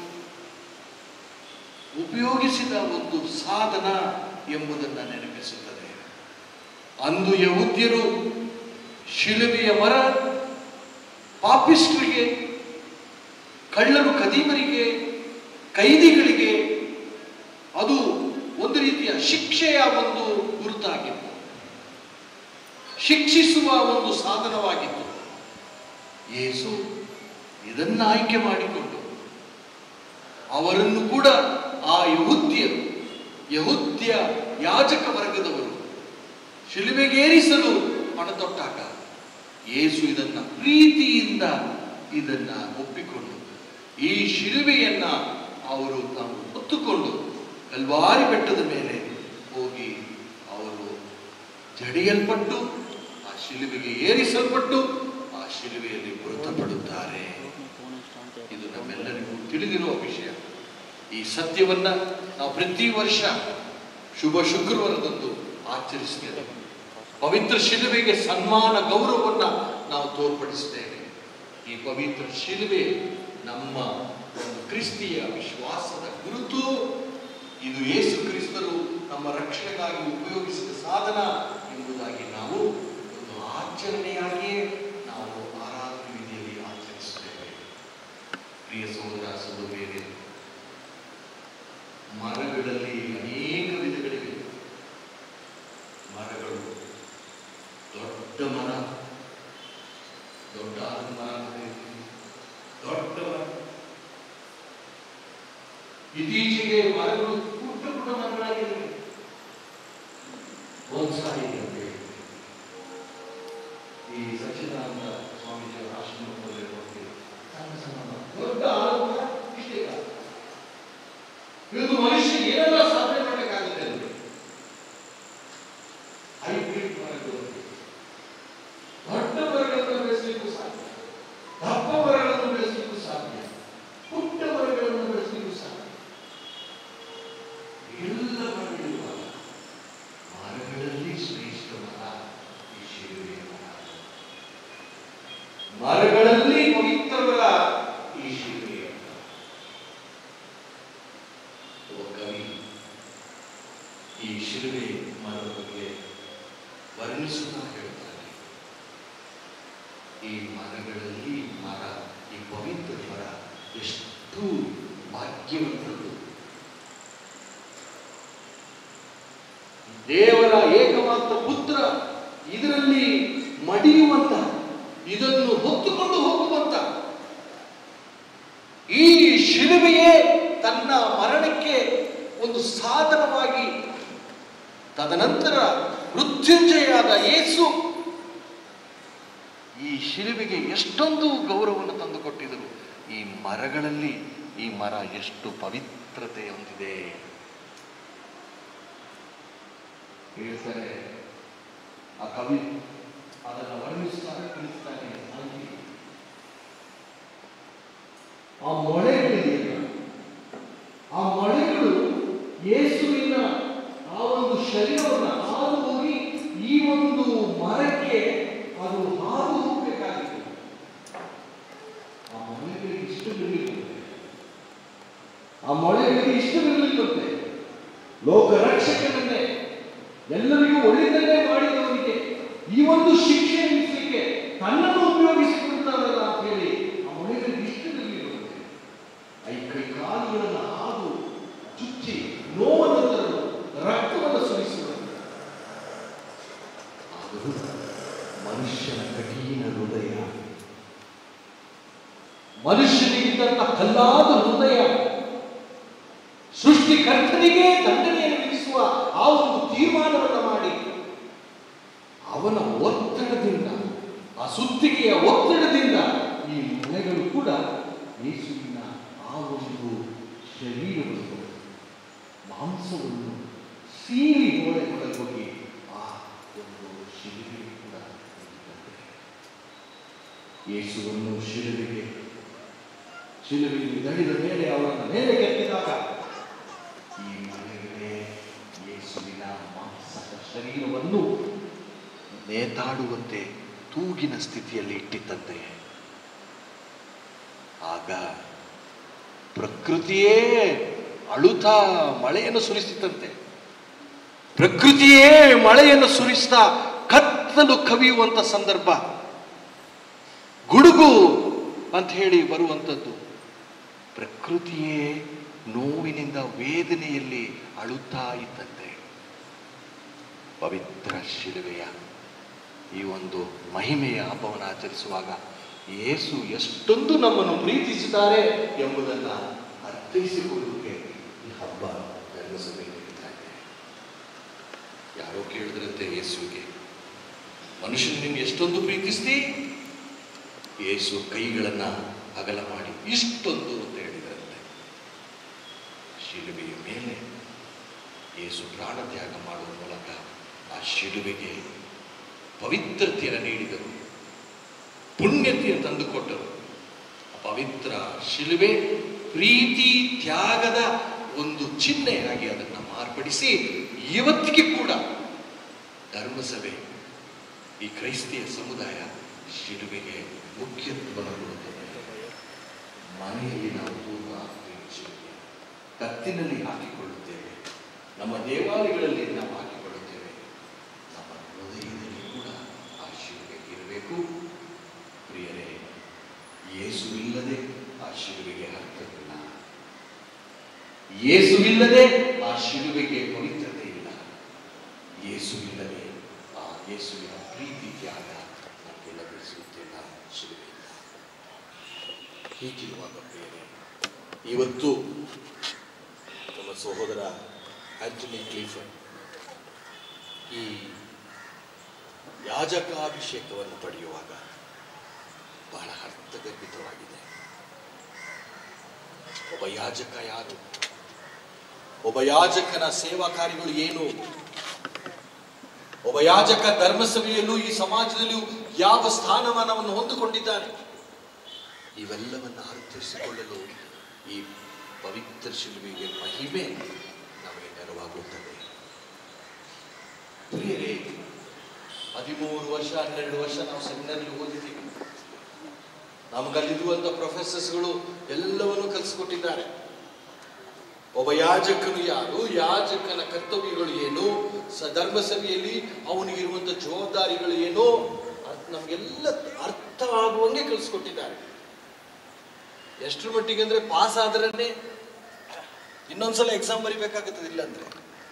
ಉಪಯೋಗಿಸಿದ ಒಂದು ಸಾಧನ ಎಂಬುದನ್ನು ನೆನಪಿಸುತ್ತದೆ ಅಂದು ಯಹೂದ್ಯರು ಶಿಲುಬೆಯ ಮರ ಪಾಪಿಸ್ಟರಿಗೆ ಕಳ್ಳರು ಕದೀಮರಿಗೆ ಕೈದಿಗಳಿಗೆ ಅದು ಒಂದು ರೀತಿಯ ಶಿಕ್ಷೆಯ ಒಂದು ಗುರುತಾಗಿತ್ತು ಶಿಕ್ಷಿಸುವ ಒಂದು ಸಾಧನವಾಗಿತ್ತು ಯೇಸು ಇದನ್ನ ಆಯ್ಕೆ ಮಾಡಿಕೊಂಡು ಅವರನ್ನು ಕೂಡ ಆ ಯಹುದ್ಯರು ಯಹುದ್ಯ ಯಾಜಕ ವರ್ಗದವರು ಶಿಲುಬೆಗೇರಿಸಲು ಪಣತೊಟ್ಟಾಗ ಯೇಸು ಇದನ್ನ ಪ್ರೀತಿಯಿಂದ ಇದನ್ನ ಒಪ್ಪಿಕೊಂಡು ಈ ಶಿಲುಬೆಯನ್ನ ಅವರು ತಾವು ಹೊತ್ತುಕೊಂಡು ಕಲ್ವಾರಿ ಬೆಟ್ಟದ ಮೇಲೆ ಹೋಗಿ ಅವರು ಜಡಿಯಲ್ಪಟ್ಟು ಆ ಶಿಲುಬೆಗೆ ಏರಿಸಲ್ಪಟ್ಟು ಆ ಶಿಲುಬೆಯಲ್ಲಿ ಮೃತಪಡುತ್ತಾರೆ ಇದು ನಮ್ಮೆಲ್ಲರಿಗೂ ತಿಳಿದಿರುವ ವಿಷಯ ಈ ಸತ್ಯವನ್ನ ನಾವು ಪ್ರತಿ ವರ್ಷ ಶುಭ ಶುಕ್ರವಾರದಂದು ಆಚರಿಸ್ತೇವೆ ಪವಿತ್ರ ಶಿಲುಬೆಗೆ ಸನ್ಮಾನ ಗೌರವವನ್ನ ನಾವು ತೋರ್ಪಡಿಸ್ತೇವೆ ಈ ಪವಿತ್ರ ಶಿಲುಬೆ ನಮ್ಮ ಒಂದು ಕ್ರಿಸ್ತಿಯ ವಿಶ್ವಾಸದ ಗುರುತು ಇದು ಯೇಸು ಕ್ರಿಸ್ತರು ನಮ್ಮ ರಕ್ಷಣೆಗಾಗಿ ಉಪಯೋಗಿಸಿದ ಸಾಧನ ಎಂಬುದಾಗಿ ನಾವು ಒಂದು ಆಚರಣೆಯಾಗಿಯೇ ನಾವು ಆರಾಧನೆ ವಿಧಿಯಲ್ಲಿ ಆಚರಿಸುತ್ತೇವೆ ಪ್ರಿಯ ಸಹೋದರ ಸಹೋದರಿಯರೇ ಮರಗಳಲ್ಲಿ ಅನೇಕ ವಿಧಗಳಿವೆ ಮರಗಳು ದೊಡ್ಡ ಮರ ದೊಡ್ಡ ಆಲದ ಮರ ಅಂತ ಹೇಳ್ತೀವಿ. ದೊಡ್ಡ ಮರ ಇತ್ತೀಚೆಗೆ ಮರಗಳು ಪುಟ್ಟ ಪುಟ್ಟ ಮರಗಳಾಗಿವೆ ಬೋನ್ಸಾಯಿ ಅಂತ ಹೇಳಿ ಈ ಸಚ್ಚಿದಾನಂದ ಸ್ವಾಮೀಜಿಯವರ ಆಶ್ರಮದಲ್ಲಿ ಹೋಗ್ತೀವಿ ಸಣ್ಣ ಸಣ್ಣ ಮರ. ದೊಡ್ಡ ಆಲದ ಮರ ಇಷ್ಟೇ ಕಾಲ. ಇವತ್ತು ಮನುಷ್ಯ ಏನೆಲ್ಲ ಸಾಧನೆ ಮಾಡಬೇಕಾಗುತ್ತೆ ಅಂದ್ರೆ ಹೈಬ್ರಿಡ್ ಮರಗಳು ದೊಡ್ಡ ಮರಗಳನ್ನು ಬೆಳೆಸಲಿಕ್ಕೂ ಸಾಧ್ಯ ದಪ್ಪ ಮರಗಳನ್ನು ಬೆಳೆಸಲಿಕ್ಕೂ ಸಾಧ್ಯ ಪುಟ್ಟ ಮರಗಳನ್ನು ಬೆಳೆಸಲಿಕ್ಕೂ ಸಾಧ್ಯ ಎಲ್ಲ ಮರಗಳಿರುವಾಗ ಮರಗಳಲ್ಲಿ ಶ್ರೇಷ್ಠ ಮರ ಈ ಶಿಲುಬೆಯ ಮರ ಮರಗಳಲ್ಲಿ ಪವಿತ್ರ ಮರ ಈ ಶಿಲುಬೆಯ ಮರ ಒಬ್ಬ ಕವಿ ಈ ಶಿಲುಬೆ ಮರದ ಬಗ್ಗೆ ವರ್ಣಿಸುತ್ತಾ ಹೇಳ್ತಾನೆ ಈ ಮರಗಳಲ್ಲಿ ಮರ ಈ ಪವಿತ್ರ ಮರ ಎಷ್ಟು ಭಾಗ್ಯವಂತದ್ದು ದೇವರ ಏಕಮಾತ್ರ ಪುತ್ರ ಇದರಲ್ಲಿ ಮಡಿಯುವಂತ ಇದನ್ನು ಹೊತ್ತುಕೊಂಡು ಹೋಗುವಂತ ಈ ಶಿಲುಬೆಯೇ ತನ್ನ ಮರಣಕ್ಕೆ ಒಂದು ಸಾಧನವಾಗಿ ತದನಂತರ ಮೃತ್ಯುಂಜಯಾದ ಯೇಸು ಈ ಶಿಲುಬೆಗೆ ಎಷ್ಟೊಂದು ಗೌರವವನ್ನು ತಂದುಕೊಟ್ಟಿದರು ಈ ಮರಗಳಲ್ಲಿ ಈ ಮರ ಎಷ್ಟು ಪವಿತ್ರತೆ ಹೊಂದಿದೆ ಹೇಳ್ತಾರೆ ಆ ಕವಿ ಅದನ್ನು ವರ್ಣಿಸ್ತಾರೆ ತಿಳಿಸ್ತಾನೆ ಅಲ್ಲಿ ಆ ಮೊಳೆಗಳಿದೆಯಲ್ಲ ಆ ಮೊಳೆಗಳು ಯೇಸುವಿನ ಆ ಒಂದು ಶರೀರವನ್ನು ಹಾದು ಹೋಗಿ ಈ ಒಂದು ಮರಕ್ಕೆ ಅದು ಹಾದು ಹೋಗಬೇಕಾಗಿತ್ತು ಆ ಮೊಳೆಗಳಿಗೆ ಇಷ್ಟವಿರಲಿಲ್ಲಂತೆ ಆ ಮೊಳೆಗಳಿಗೆ ಇಷ್ಟವಿರಲಿಲ್ಲಂತೆ ಲೋಕ ರಕ್ಷಕನನ್ನೇ ಎಲ್ಲರಿಗೂ ಒಳ್ಳೆಯದನ್ನೇ ಮಾಡಿದವನಿಗೆ ಈ ಒಂದು ಶಿಕ್ಷೆ ವಿಧಿಸಲಿಕ್ಕೆ ತನ್ನನ್ನು ಉಪಯೋಗಿಸಿಕೊಳ್ತಾರಲ್ಲ ಅಂತ ಹೇಳಿ ಆ ಒಳ್ಳೆಯ ಇಷ್ಟದಲ್ಲಿ ಇರುವಂತೆ ಐ ಕೈ ಕಾಲುಗಳನ್ನು ಹಾದು ಚುಚ್ಚಿ ನೋವನ್ನು ತರಲು ರಕ್ತವನ್ನು ಸುರಿಸುವಂತೆ ಆದರೂ ಮನುಷ್ಯನ ಕಠಿಣ ಹೃದಯ ಮನುಷ್ಯನಿಗಿದ್ದಂತ ಕಲ್ಲಾದ ಹೃದಯ ಸೃಷ್ಟಿಕರ್ತನಿಗೆ ದಂಡನೆಯನ್ನು ವಿಧಿಸುವ ಆ ಒಂದು ತೀರ್ಮಾನವನ್ನು ಮಾಡಿ ಅವನ ಒತ್ತಡದಿಂದ ಆ ಸುತ್ತಿಗೆಯ ಒತ್ತಡದಿಂದ ಈ ಮೊಳೆಗಳು ಕೂಡ ಯೇಸುವಿನ ಆ ಒಂದು ಶರೀರವನ್ನು ಮಾಂಸವನ್ನು ಸೀರಿ ಮೊಳೆಗಳ ಹೋಗಿ ಆ ಒಂದು ಶಿಲುಬೆ ಕೂಡ ಇರುತ್ತದೆ. ಯೇಸುವನ್ನು ಶಿಲುಬೆಗೆ ಶಿಲುಬೆಯಲ್ಲಿ ದಣಿದ ಮೇಲೆ ಅವರನ್ನು ಮೇಲೆ ಕೆತ್ತಿದಾಗ ಈ ಮೊಳೆಗಳೇ ಯೇಸುವಿನ ಮಾಂಸದ ಶರೀರವನ್ನು ನೇತಾಡುವಂತೆ ತೂಗಿನ ಸ್ಥಿತಿಯಲ್ಲಿ ಇಟ್ಟಿದ್ದಂತೆ ಆಗ ಪ್ರಕೃತಿಯೇ ಅಳುತ್ತಾ ಮಳೆಯನ್ನು ಸುರಿಸಿತಂತೆ ಪ್ರಕೃತಿಯೇ ಮಳೆಯನ್ನು ಸುರಿಸ್ತಾ ಕತ್ತಲು ಕವಿಯುವಂತ ಸಂದರ್ಭ ಗುಡುಗು ಅಂತ ಹೇಳಿ ಬರುವಂಥದ್ದು ಪ್ರಕೃತಿಯೇ ನೋವಿನಿಂದ ವೇದನೆಯಲ್ಲಿ ಅಳುತ್ತಾ ಇದ್ದಂತೆ ಪವಿತ್ರ ಶಿಲುವೆಯ ಈ ಒಂದು ಮಹಿಮೆಯ ಹಬ್ಬವನ್ನು ಆಚರಿಸುವಾಗ ಯೇಸು ಎಷ್ಟೊಂದು ನಮ್ಮನ್ನು ಪ್ರೀತಿಸಿದ್ದಾರೆ ಎಂಬುದನ್ನು ಅರ್ಥೈಸಿಕೊಳ್ಳುವುದಕ್ಕೆ ಈ ಹಬ್ಬ ಧರ್ಮಸಭೆಯಲ್ಲಿದ್ದಾರೆ ಯಾರೋ ಕೇಳಿದ್ರಂತೆ ಯೇಸುವಿಗೆ ಮನುಷ್ಯನು ನಿಮ್ಗೆ ಎಷ್ಟೊಂದು ಪ್ರೀತಿಸ್ತಿ ಯೇಸು ಕೈಗಳನ್ನ ಅಗಲ ಮಾಡಿ ಇಷ್ಟೊಂದು ಅಂತ ಹೇಳಿದ್ರಂತೆ ಶಿಲುಬೆಯ ಮೇಲೆ ಯೇಸು ಪ್ರಾಣ ತ್ಯಾಗ ಮಾಡುವ ಮೂಲಕ ಆ ಶಿಲುಬೆಗೆ ಪವಿತ್ರತೆಯನ್ನು ನೀಡಿದರು ಪುಣ್ಯತೆಯನ್ನು ತಂದುಕೊಟ್ಟರು ಆ ಪವಿತ್ರ ಶಿಲುಬೆ ಪ್ರೀತಿ ತ್ಯಾಗದ ಒಂದು ಚಿಹ್ನೆಯಾಗಿ ಅದನ್ನು ಮಾರ್ಪಡಿಸಿ ಇವತ್ತಿಗೆ ಕೂಡ ಧರ್ಮಸಭೆ ಈ ಕ್ರೈಸ್ತಿಯ ಸಮುದಾಯ ಶಿಲುಬೆಗೆ ಮುಖ್ಯತ್ವವನ್ನು ಕೊಡುತ್ತದೆ ಮನೆಯಲ್ಲಿ ನಾವು ತೂಕ ಹಾಕ್ತೇವೆ ಶಿಲುಬೆ ಕತ್ತಿನಲ್ಲಿ ಹಾಕಿಕೊಳ್ಳುತ್ತೇವೆ ನಮ್ಮ ದೇವಾಲಯಗಳಲ್ಲಿ ನಾವು ಹಾಕಿಕೊಳ್ಳುತ್ತೇವೆ ನಮ್ಮ ಹೃದಯದಲ್ಲಿ ಕೂಡ ಆ ಶಿಲುಬೆ ಇರಬೇಕು ಪ್ರಿಯರೇ ಯೇಸುವಿಲ್ಲದೆ ಆ ಶಿಲುಬೆಗೆ ಅರ್ಥವಿಲ್ಲ ಯೇಸುವಿಲ್ಲದೆ ಆ ಶಿಲುಬೆಗೆ ಪವಿತ್ರತೆ ಇಲ್ಲ ಯೇಸುವಿಲ್ಲದೆ ಆ ಯೇಸುವಿನ ಪ್ರೀತಿ ತ್ಯಾಗ ನಮಗೆ ಲಭಿಸುತ್ತಿಲ್ಲ ಶಿಲುಬೆಯಿಂದ ಹೀಗಿರುವಾಗ ಪ್ರಿಯರೇ ಇವತ್ತು ನಮ್ಮ ಸಹೋದರ ಆಂಟನಿ ಕ್ಲೀಫರ್ಡ್ ಈ ಯಾಜಕಾಭಿಷೇಕವನ್ನು ಪಡೆಯುವಾಗ ಬಹಳ ಅರ್ಥಗರ್ಭಿತವಾಗಿದೆ ಒಬ್ಬ ಯಾಜಕ ಯಾರು ಒಬ್ಬ ಯಾಜಕನ ಸೇವಾ ಕಾರ್ಯಗಳು ಏನು ಒಬ್ಬ ಯಾಜಕ ಧರ್ಮಸಭೆಯಲ್ಲೂ ಈ ಸಮಾಜದಲ್ಲಿಯೂ ಯಾವ ಸ್ಥಾನಮಾನವನ್ನು ಹೊಂದಿಕೊಂಡಿದ್ದಾನೆ ಇವೆಲ್ಲವನ್ನು ಅರ್ಥೈಸಿಕೊಳ್ಳಲು ಈ ಪವಿತ್ರ ಶಿಲುಬೆಗೆ ಮಹಿಮೆ ನಮಗೆ ನೆರವಾಗುತ್ತದೆ ಪ್ರಿಯರೇ ಹದಿಮೂರು ವರ್ಷ ಹನ್ನೆರಡು ವರ್ಷ ನಾವು ಸೆಮಿನಾರ್ಲಿ ಓದಿದ್ದೀವಿ ನಮಗಲ್ಲಿರುವಂತ ಪ್ರೊಫೆಸರ್ಸ್ಗಳು ಎಲ್ಲವನ್ನು ಕಲಿಸ್ಕೊಟ್ಟಿದ್ದಾರೆ ಒಬ್ಬ ಯಾಜಕನು ಯಾರು ಯಾಜಕನ ಕರ್ತವ್ಯಗಳು ಏನು ಸ ಧರ್ಮಸಭೆಯಲ್ಲಿ ಅವನಿಗಿರುವಂತ ಜವಾಬ್ದಾರಿಗಳು ಏನು ಅದ್ ನಮ್ಗೆಲ್ಲ ಅರ್ಥ ಆಗುವಂಗೆ ಕಲಿಸ್ಕೊಟ್ಟಿದ್ದಾರೆ ಎಷ್ಟರ ಮಟ್ಟಿಗೆ ಅಂದ್ರೆ ಪಾಸ್ ಆದ್ರೇ ಇನ್ನೊಂದ್ಸಲ ಎಕ್ಸಾಮ್ ಬರಿಬೇಕಾಗುತ್ತದೆ ಇಲ್ಲ ಅಂದ್ರೆ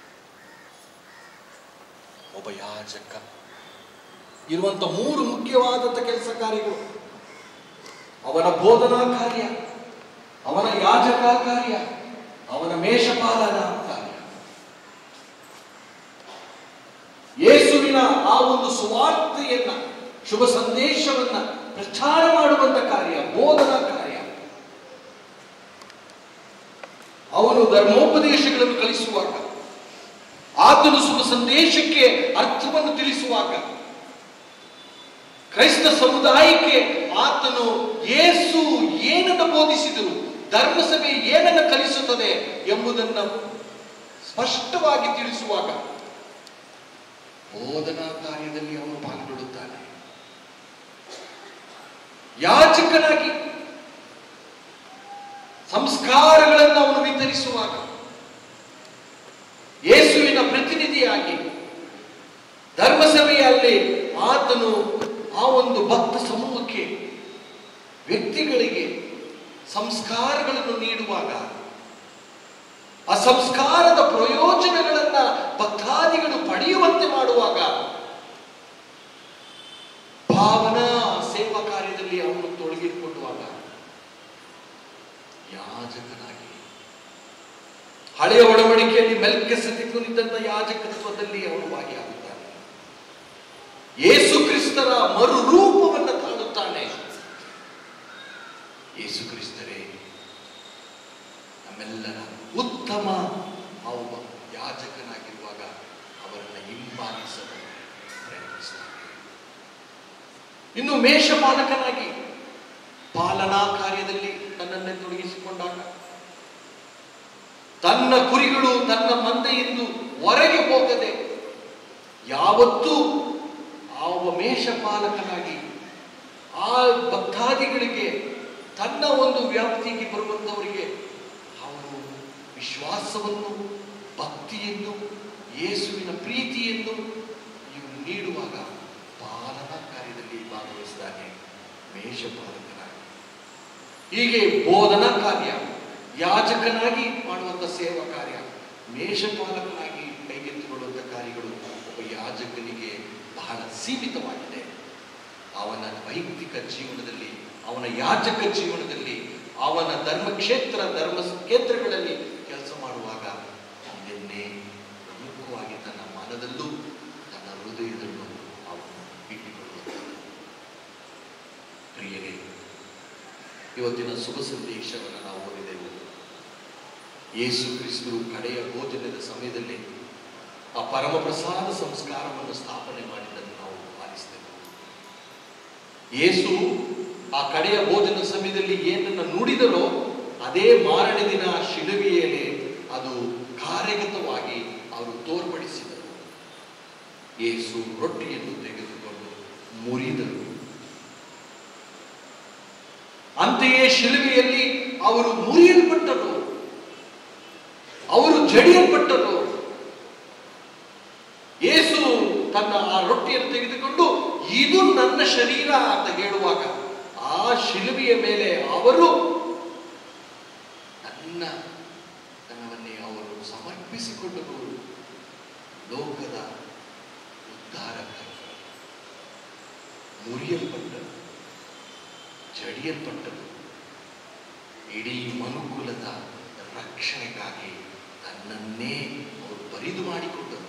ಒಬ್ಬ ಯಾಜಕ ಇರುವಂತ ಮೂರು ಮುಖ್ಯವಾದಂತ ಕೆಲಸ ಕಾರ್ಯಗಳು ಅವನ ಬೋಧನಾ ಕಾರ್ಯ ಅವನ ಯಾಜಕ ಕಾರ್ಯ ಅವನ ಮೇಷಪಾಲನ ಕಾರ್ಯ ಯೇಸುವಿನ ಆ ಒಂದು ಸುವಾರ್ತೆಯನ್ನ ಶುಭ ಸಂದೇಶವನ್ನ ಪ್ರಚಾರ ಮಾಡುವಂತ ಕಾರ್ಯ ಬೋಧನಾ ಕಾರ್ಯ ಅವನು ಧರ್ಮೋಪದೇಶಗಳನ್ನು ಕಲಿಸುವಾಗ ಆತನು ಶುಭ ಸಂದೇಶಕ್ಕೆ ಅರ್ಥವನ್ನು ತಿಳಿಸುವಾಗ ಕ್ರೈಸ್ತ ಸಮುದಾಯಕ್ಕೆ ಆತನು ಯೇಸು ಏನನ್ನು ಬೋಧಿಸಿದರು ಧರ್ಮಸಭೆ ಏನನ್ನು ಕಲಿಸುತ್ತದೆ ಎಂಬುದನ್ನು ಸ್ಪಷ್ಟವಾಗಿ ತಿಳಿಸುವಾಗ ಬೋಧನಾ ಕಾರ್ಯದಲ್ಲಿ ಅವನು ಪಾಲ್ಗೊಳ್ಳುತ್ತಾನೆ ಯಾಜಕನಾಗಿ ಸಂಸ್ಕಾರಗಳನ್ನು ಅವನು ವಿತರಿಸುವಾಗ ಯೇಸುವಿನ ಪ್ರತಿನಿಧಿಯಾಗಿ ಆತನು ಆ ಒಂದು ಭಕ್ತ ಸಮೂಹಕ್ಕೆ ವ್ಯಕ್ತಿಗಳಿಗೆ ಸಂಸ್ಕಾರಗಳನ್ನು ನೀಡುವಾಗ ಆ ಸಂಸ್ಕಾರದ ಪ್ರಯೋಜನಗಳನ್ನ ಭಕ್ತಾದಿಗಳು ಪಡೆಯುವಂತೆ ಮಾಡುವಾಗ ಭಾವನಾ ಸೇವಾ ಕಾರ್ಯದಲ್ಲಿ ಅವನು ತೊಡಗಿಸಿಕೊಳ್ಳುವಾಗ ಯಾಜಕನಾಗಿ ಹಳೆಯ ಒಡಂಬಡಿಕೆಯಲ್ಲಿ ಮೆಲ್ಕೆ ಸತಿಕೊಂಡಿದ್ದಂಥ ಯಾಜಕತ್ವದಲ್ಲಿ ಅವನು ಭಾಗಿಯಾಗುತ್ತಾನೆ ಯೇಸು ಕ್ರಿಸ್ತರ ಮರುರೂಪವನ್ನು ತಾಳುತ್ತಾನೆ ಯೇಸು ಕ್ರಿಸ್ತರೇ ನಮ್ಮೆಲ್ಲರ ಉತ್ತಮ ಒಬ್ಬ ಯಾಜಕನಾಗಿರುವಾಗ ಅವರನ್ನು ಹಿಂಬಾಲಿಸಲು ಪ್ರಯತ್ನಿಸ್ತಾನೆ ಇನ್ನು ಮೇಷಪಾಲಕನಾಗಿ ಪಾಲನಾ ಕಾರ್ಯದಲ್ಲಿ ತನ್ನನ್ನೇ ತೊಡಗಿಸಿಕೊಂಡಾಗ ತನ್ನ ಕುರಿಗಳು ತನ್ನ ಮಂದೆಯಿಂದ ಹೊರಗೆ ಹೋಗದೆ ಯಾವತ್ತೂ ಆ ಒಬ್ಬ ಮೇಷಪಾಲಕನಾಗಿ ಆ ಭಕ್ತಾದಿಗಳಿಗೆ ತನ್ನ ಒಂದು ವ್ಯಾಪ್ತಿಗೆ ಬರುವಂತವರಿಗೆ ಅವರು ವಿಶ್ವಾಸವನ್ನು ಭಕ್ತಿಯನ್ನು ಯೇಸುವಿನ ಪ್ರೀತಿಯನ್ನು ಇವು ನೀಡುವಾಗ ಪಾಲನಾ ಕಾರ್ಯದಲ್ಲಿ ಭಾಗವಹಿಸಿದಾನೆ ಮೇಷಪಾಲಕನಾಗಿ ಹೀಗೆ ಬೋಧನಾ ಕಾರ್ಯ ಯಾಜಕನಾಗಿ ಮಾಡುವಂಥ ಸೇವಾ ಕಾರ್ಯ ಮೇಷಪಾಲಕನಾಗಿ ಕೈಗೆತ್ತಿಕೊಳ್ಳುವಂಥ ಕಾರ್ಯಗಳು ಒಬ್ಬ ಯಾಜಕನಿಗೆ ಬಹಳ ಸೀಮಿತವಾಗಿದೆ ಅವನ ವೈಯಕ್ತಿಕ ಜೀವನದಲ್ಲಿ ಅವನ ಯಾಜಕ ಜೀವನದಲ್ಲಿ ಅವನ ಧರ್ಮಕ್ಷೇತ್ರ ಧರ್ಮ ಕ್ಷೇತ್ರಗಳಲ್ಲಿ ಕೆಲಸ ಮಾಡುವಾಗ ಇದನ್ನೇ ಪ್ರಮುಖವಾಗಿ ತನ್ನ ಮನದಲ್ಲೂ ತನ್ನ ಹೃದಯದಲ್ಲೂ ಅವನು ಇಟ್ಟುಕೊಳ್ಳುತ್ತಾನೆ ಪ್ರಿಯರೇ ಇವತ್ತಿನ ಶುಭ ಸಂದೇಶವನ್ನು ನಾವು ಓದಿದೆವು ಯೇಸು ಕ್ರಿಸ್ತು ಕಡೆಯ ಭೋಜನದ ಸಮಯದಲ್ಲಿ ಆ ಪರಮಪ್ರಸಾದ ಸಂಸ್ಕಾರವನ್ನು ಸ್ಥಾಪನೆ ಮಾಡಿದ್ದನ್ನು ನಾವು ಪಾಲಿಸಿದೆವು ಯೇಸು ಆ ಕಡೆಯ ಭೋಜನ ಸಮಯದಲ್ಲಿ ಏನನ್ನು ನುಡಿದರೋ ಅದೇ ಮಾರನೇ ದಿನ ಶಿಲುಬೆಯಲ್ಲಿ ಅದು ಕಾರ್ಯಗತವಾಗಿ ಅವರು ತೋರ್ಪಡಿಸಿದರು ಯೇಸು ರೊಟ್ಟಿಯನ್ನು ತೆಗೆದುಕೊಂಡು ಮುರಿದರು ಅಂತೆಯೇ ಶಿಲುಬೆಯಲ್ಲಿ ಅವರು ಮುರಿಯಲ್ಪಟ್ಟರು ಅವರು ಜಡಿಯಲ್ಪಟ್ಟರು ಯೇಸು ತನ್ನ ಆ ರೊಟ್ಟಿಯನ್ನು ತೆಗೆದುಕೊಂಡು ಇದು ನನ್ನ ಶರೀರ ಅಂತ ಹೇಳುವಾಗ ಆ ಶಿಲುಬೆಯ ಮೇಲೆ ಅವರು ನನ್ನ ತನ್ನವನ್ನೇ ಅವರು ಸಮರ್ಪಿಸಿಕೊಂಡರು ಲೋಕದ ಉದ್ಧಾರಕ್ಕಾಗಿ ಮುರಿಯಲ್ಪಟ್ಟರು ಜಡಿಯಲ್ಪಟ್ಟರು ಇಡೀ ಮನುಕುಲದ ರಕ್ಷಣೆಗಾಗಿ ತನ್ನನ್ನೇ ಅವರು ಬರಿದು ಮಾಡಿಕೊಂಡರು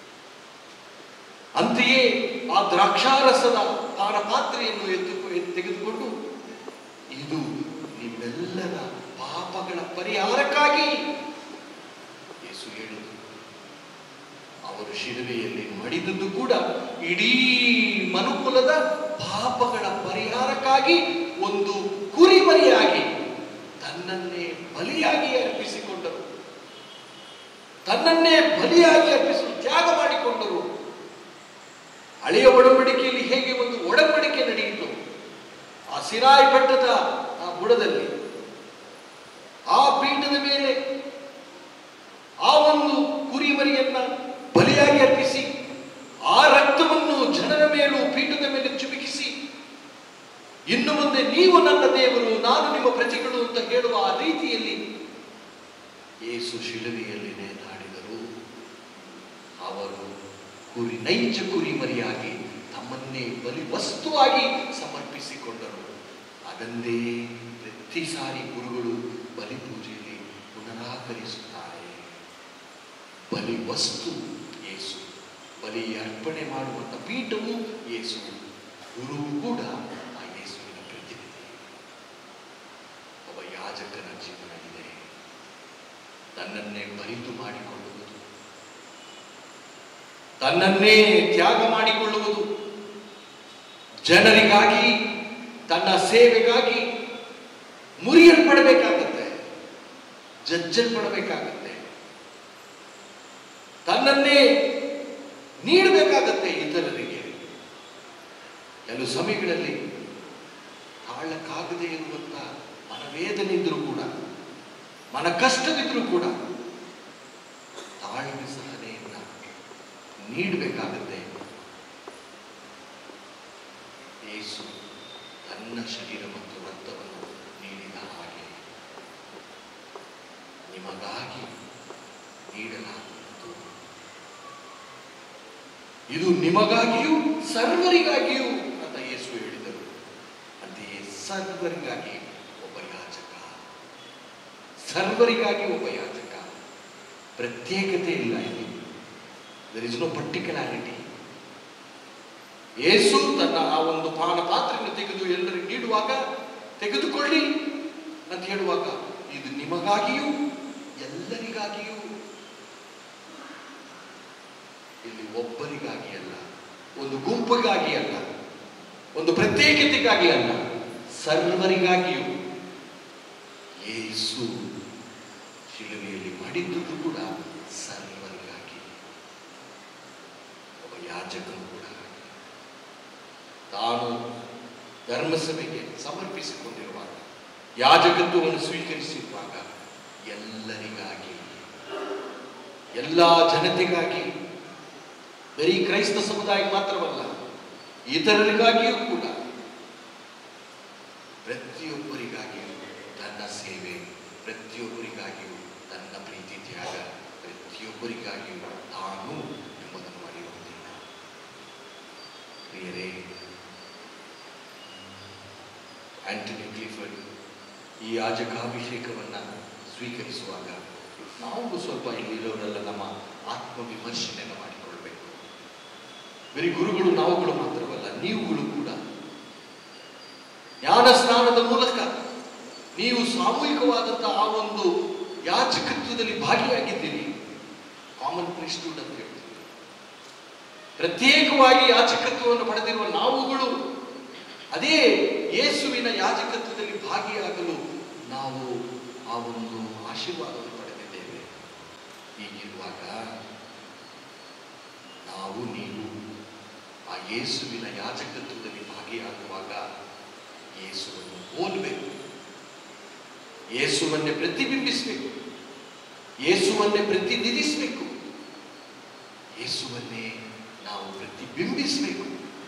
ಅಂತೆಯೇ ಆ ದ್ರಾಕ್ಷಾರಸದ ಪಾನ ಪಾತ್ರೆಯನ್ನು ಎತ್ತು ಎತ್ತು ತೆಗೆದುಕೊಂಡು ಇದು ನಿಮ್ಮೆಲ್ಲರ ಪಾಪಗಳ ಪರಿಹಾರಕ್ಕಾಗಿ ಯೇಸು ಹೇಳಿದರು ಅವರು ಶಿಲುಬೆಯಲ್ಲಿ ಮಡಿದದ್ದು ಕೂಡ ಇಡೀ ಮನುಕುಲದ ಪಾಪಗಳ ಪರಿಹಾರಕ್ಕಾಗಿ ಒಂದು ಕುರಿಮರಿಯಾಗಿ ತನ್ನನ್ನೇ ಬಲಿಯಾಗಿ ಅರ್ಪಿಸಿಕೊಂಡರು ತನ್ನನ್ನೇ ಬಲಿಯಾಗಿ ಅರ್ಪಿಸಲು ತ್ಯಾಗ ಮಾಡಿಕೊಂಡರು ಹಳೆಯ ಒಡಂಬಡಿಕೆಯಲ್ಲಿ ಹೇಗೆ ಒಂದು ಒಡಂಬಡಿಕೆ ನಡೆಯಿತು ಆ ಸಿರಾಯಿ ಬೆಟ್ಟದ ಆ ಬುಡದಲ್ಲಿ ಆ ಪೀಠದ ಮೇಲೆ ಆ ಒಂದು ಕುರಿಮರಿಯನ್ನ ಬಲಿಯಾಗಿ ಅರ್ಪಿಸಿ ಆ ರಕ್ತವನ್ನು ಜನರ ಮೇಲೂ ಪೀಠದ ಮೇಲೆ ಚುಮುಕಿಸಿ ಇನ್ನು ಮುಂದೆ ನೀವು ನನ್ನ ದೇವರು ನಾನು ನಿಮ್ಮ ಪ್ರಜೆಗಳು ಅಂತ ಹೇಳುವ ಆ ರೀತಿಯಲ್ಲಿ ಯೇಸು ಶಿಲುಬೆಯಲ್ಲಿ ನೇತಾಡಿದರು ಅವರು ಕುರಿ ನೈಜ ಕುರಿಮರಿಯಾಗಿ ತಮ್ಮನ್ನೇ ಬಲಿ ವಸ್ತುವಾಗಿ ಸಮರ್ಪಿಸಿಕೊಂಡರು ಅದನ್ನೇ ಪ್ರತಿ ಸಾರಿ ಗುರುಗಳು ಬಲಿ ಪೂಜೆಯಲ್ಲಿ ಪುನರಾಕರಿಸುತ್ತಾರೆ ಬಲಿ ವಸ್ತು ಯೇಸು ಬಲಿ ಅರ್ಪಣೆ ಮಾಡುವಂಥ ಪೀಠವು ಯೇಸು ಗುರುವು ಕೂಡ ಆ ಯೇಸುವಿನ ಪ್ರತಿನಿಧಿ ಒಬ್ಬ ಯಾಜಕನ ಜೀವನ ಇದೆ ತನ್ನನ್ನೇ ಬರಿದು ಮಾಡಿಕೊಳ್ಳುವುದು ತನ್ನನ್ನೇ ತ್ಯಾಗ ಮಾಡಿಕೊಳ್ಳುವುದು ಜನರಿಗಾಗಿ ತನ್ನ ಸೇವೆಗಾಗಿ ಮುರಿಯಲ್ಪಡಬೇಕಾಗತ್ತೆ ಜಜ್ಜಲ್ಪಡಬೇಕಾಗತ್ತೆ ತನ್ನನ್ನೇ ನೀಡಬೇಕಾಗತ್ತೆ ಇತರರಿಗೆ ಕೆಲವು ಸಮಯಗಳಲ್ಲಿ ತಾಳಕ್ಕಾಗದೇ ಇರುವಂತ ಮನವೇದನೆ ಇದ್ರೂ ಕೂಡ ಮನ ಕಷ್ಟವಿದ್ರೂ ಕೂಡ ತಾಳ್ಮೆ ಸಹನೆಯನ್ನ ನೀಡಬೇಕಾಗತ್ತೆ ಯೇಸು ತನ್ನ ಶರೀರ ಮತ್ತು ರಕ್ತವನ್ನು ನೀಡಿದ ಹಾಗೆ ನಿಮಗಾಗಿ ನೀಡಲಾಗುವುದು ಇದು ನಿಮಗಾಗಿಯೂ ಸರ್ವರಿಗಾಗಿಯೂ ಅಂತ ಯೇಸು ಹೇಳಿದರು ಅಂತೆಯೇ ಸರ್ವರಿಗಾಗಿ ಒಬ್ಬ ಯಾಜಕ ಸರ್ವರಿಗಾಗಿ ಒಬ್ಬ ಯಾಜಕ ಪ್ರತ್ಯೇಕತೆ ಇಲ್ಲ ಇಲ್ಲಿ there is no particularity Yesu ತನ್ನ ಆ ಒಂದು ಪಾನ ಪಾತ್ರೆಯನ್ನು ತೆಗೆದು ಎಲ್ಲರಿಗೆ ನೀಡುವಾಗ ತೆಗೆದುಕೊಳ್ಳಿ ಅಂತ ಹೇಳುವಾಗ ಇದು ನಿಮಗಾಗಿಯೂ ಎಲ್ಲರಿಗಾಗಿಯೂ ಇಲ್ಲಿ ಒಬ್ಬರಿಗಾಗಿ ಅಲ್ಲ ಒಂದು ಗುಂಪಿಗಾಗಿ ಅಲ್ಲ ಒಂದು ಪ್ರತ್ಯೇಕತೆಗಾಗಿ ಅಲ್ಲ ಸರ್ವರಿಗಾಗಿಯೂ ಯೇಸು ಶಿಲುಬೆಯಲ್ಲಿ ಮಾಡಿದ್ದುದು ಕೂಡ ಸರ್ವರಿಗಾಗಿ ಒಬ್ಬ ಯಾಜಕನು ಕೂಡ ಹಾಗೆ. ತಾನು ಧರ್ಮಸಭೆಗೆ ಸಮರ್ಪಿಸಿಕೊಂಡಿರುವಾಗ ಯಾಜಕತ್ವವನ್ನು ಸ್ವೀಕರಿಸಿರುವಾಗ ಎಲ್ಲರಿಗಾಗಿ ಎಲ್ಲ ಜನತೆಗಾಗಿ ಬರೀ ಕ್ರೈಸ್ತ ಸಮುದಾಯಕ್ಕೆ ಮಾತ್ರವಲ್ಲ ಇತರರಿಗಾಗಿಯೂ ಕೂಡ ಪ್ರತಿಯೊಬ್ಬರಿಗಾಗಿಯೂ ತನ್ನ ಸೇವೆ ಪ್ರತಿಯೊಬ್ಬರಿಗಾಗಿಯೂ ತನ್ನ ಪ್ರೀತಿ ತ್ಯಾಗ ಪ್ರತಿಯೊಬ್ಬರಿಗಾಗಿಯೂ ತಾನು ಎಂಬುದನ್ನು ಮರೆಯುವುದಿಲ್ಲ ಪ್ರಿಯರೇ ಆಂಟನಿ ಕ್ಲಿಫರ್ಡ್ ಈ ಯಾಜಕಾಭಿಷೇಕವನ್ನು ಸ್ವೀಕರಿಸುವಾಗ ನಾವು ಸ್ವಲ್ಪ ಇಲ್ಲಿರೋರೆಲ್ಲ ನಮ್ಮ ಆತ್ಮವಿಮರ್ಶೆಯನ್ನು ಮಾಡಿಕೊಳ್ಬೇಕು ಬರೀ ಗುರುಗಳು ನಾವುಗಳು ಮಾತ್ರವಲ್ಲ ನೀವುಗಳು ಕೂಡ ಜ್ಞಾನ ಸ್ನಾನದ ಮೂಲಕ ನೀವು ಸಾಮೂಹಿಕವಾದಂತಹ ಆ ಒಂದು ಯಾಚಕತ್ವದಲ್ಲಿ ಭಾಗಿಯಾಗಿದ್ದೀರಿ ಕಾಮನ್ ಪ್ರಿಸ್ಟುಡ್ ಅಂತ ಹೇಳ್ತೀವಿ ಪ್ರತ್ಯೇಕವಾಗಿ ಯಾಚಕತ್ವವನ್ನು ಪಡೆದಿರುವ ನಾವುಗಳು ಅದೇ ಯೇಸುವಿನ ಯಾಜಕತ್ವದಲ್ಲಿ ಭಾಗಿಯಾಗಲು ನಾವು ಆ ಒಂದು ಆಶೀರ್ವಾದವನ್ನು ಪಡೆದಿದ್ದೇವೆ ಹೀಗಿರುವಾಗ ನಾವು ನೀವು ಆ ಯೇಸುವಿನ ಯಾಜಕತ್ವದಲ್ಲಿ ಭಾಗಿಯಾಗುವಾಗ ಯೇಸುವನ್ನು ಹೋಲಬೇಕು ಯೇಸುವನ್ನೇ ಪ್ರತಿಬಿಂಬಿಸಬೇಕು ಯೇಸುವನ್ನೇ ಪ್ರತಿನಿಧಿಸಬೇಕು ಯೇಸುವನ್ನೇ ನಾವು ಪ್ರತಿಬಿಂಬಿಸಬೇಕು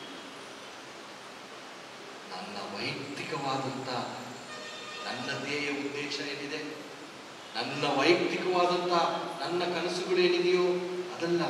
ನನ್ನ ವೈಯಕ್ತಿಕವಾದಂಥ ನನ್ನ ಧ್ಯೇಯ ಉದ್ದೇಶ ಏನಿದೆ ನನ್ನ ವೈಯಕ್ತಿಕವಾದಂಥ ನನ್ನ ಕನಸುಗಳು ಏನಿದೆಯೋ ಅದಲ್ಲ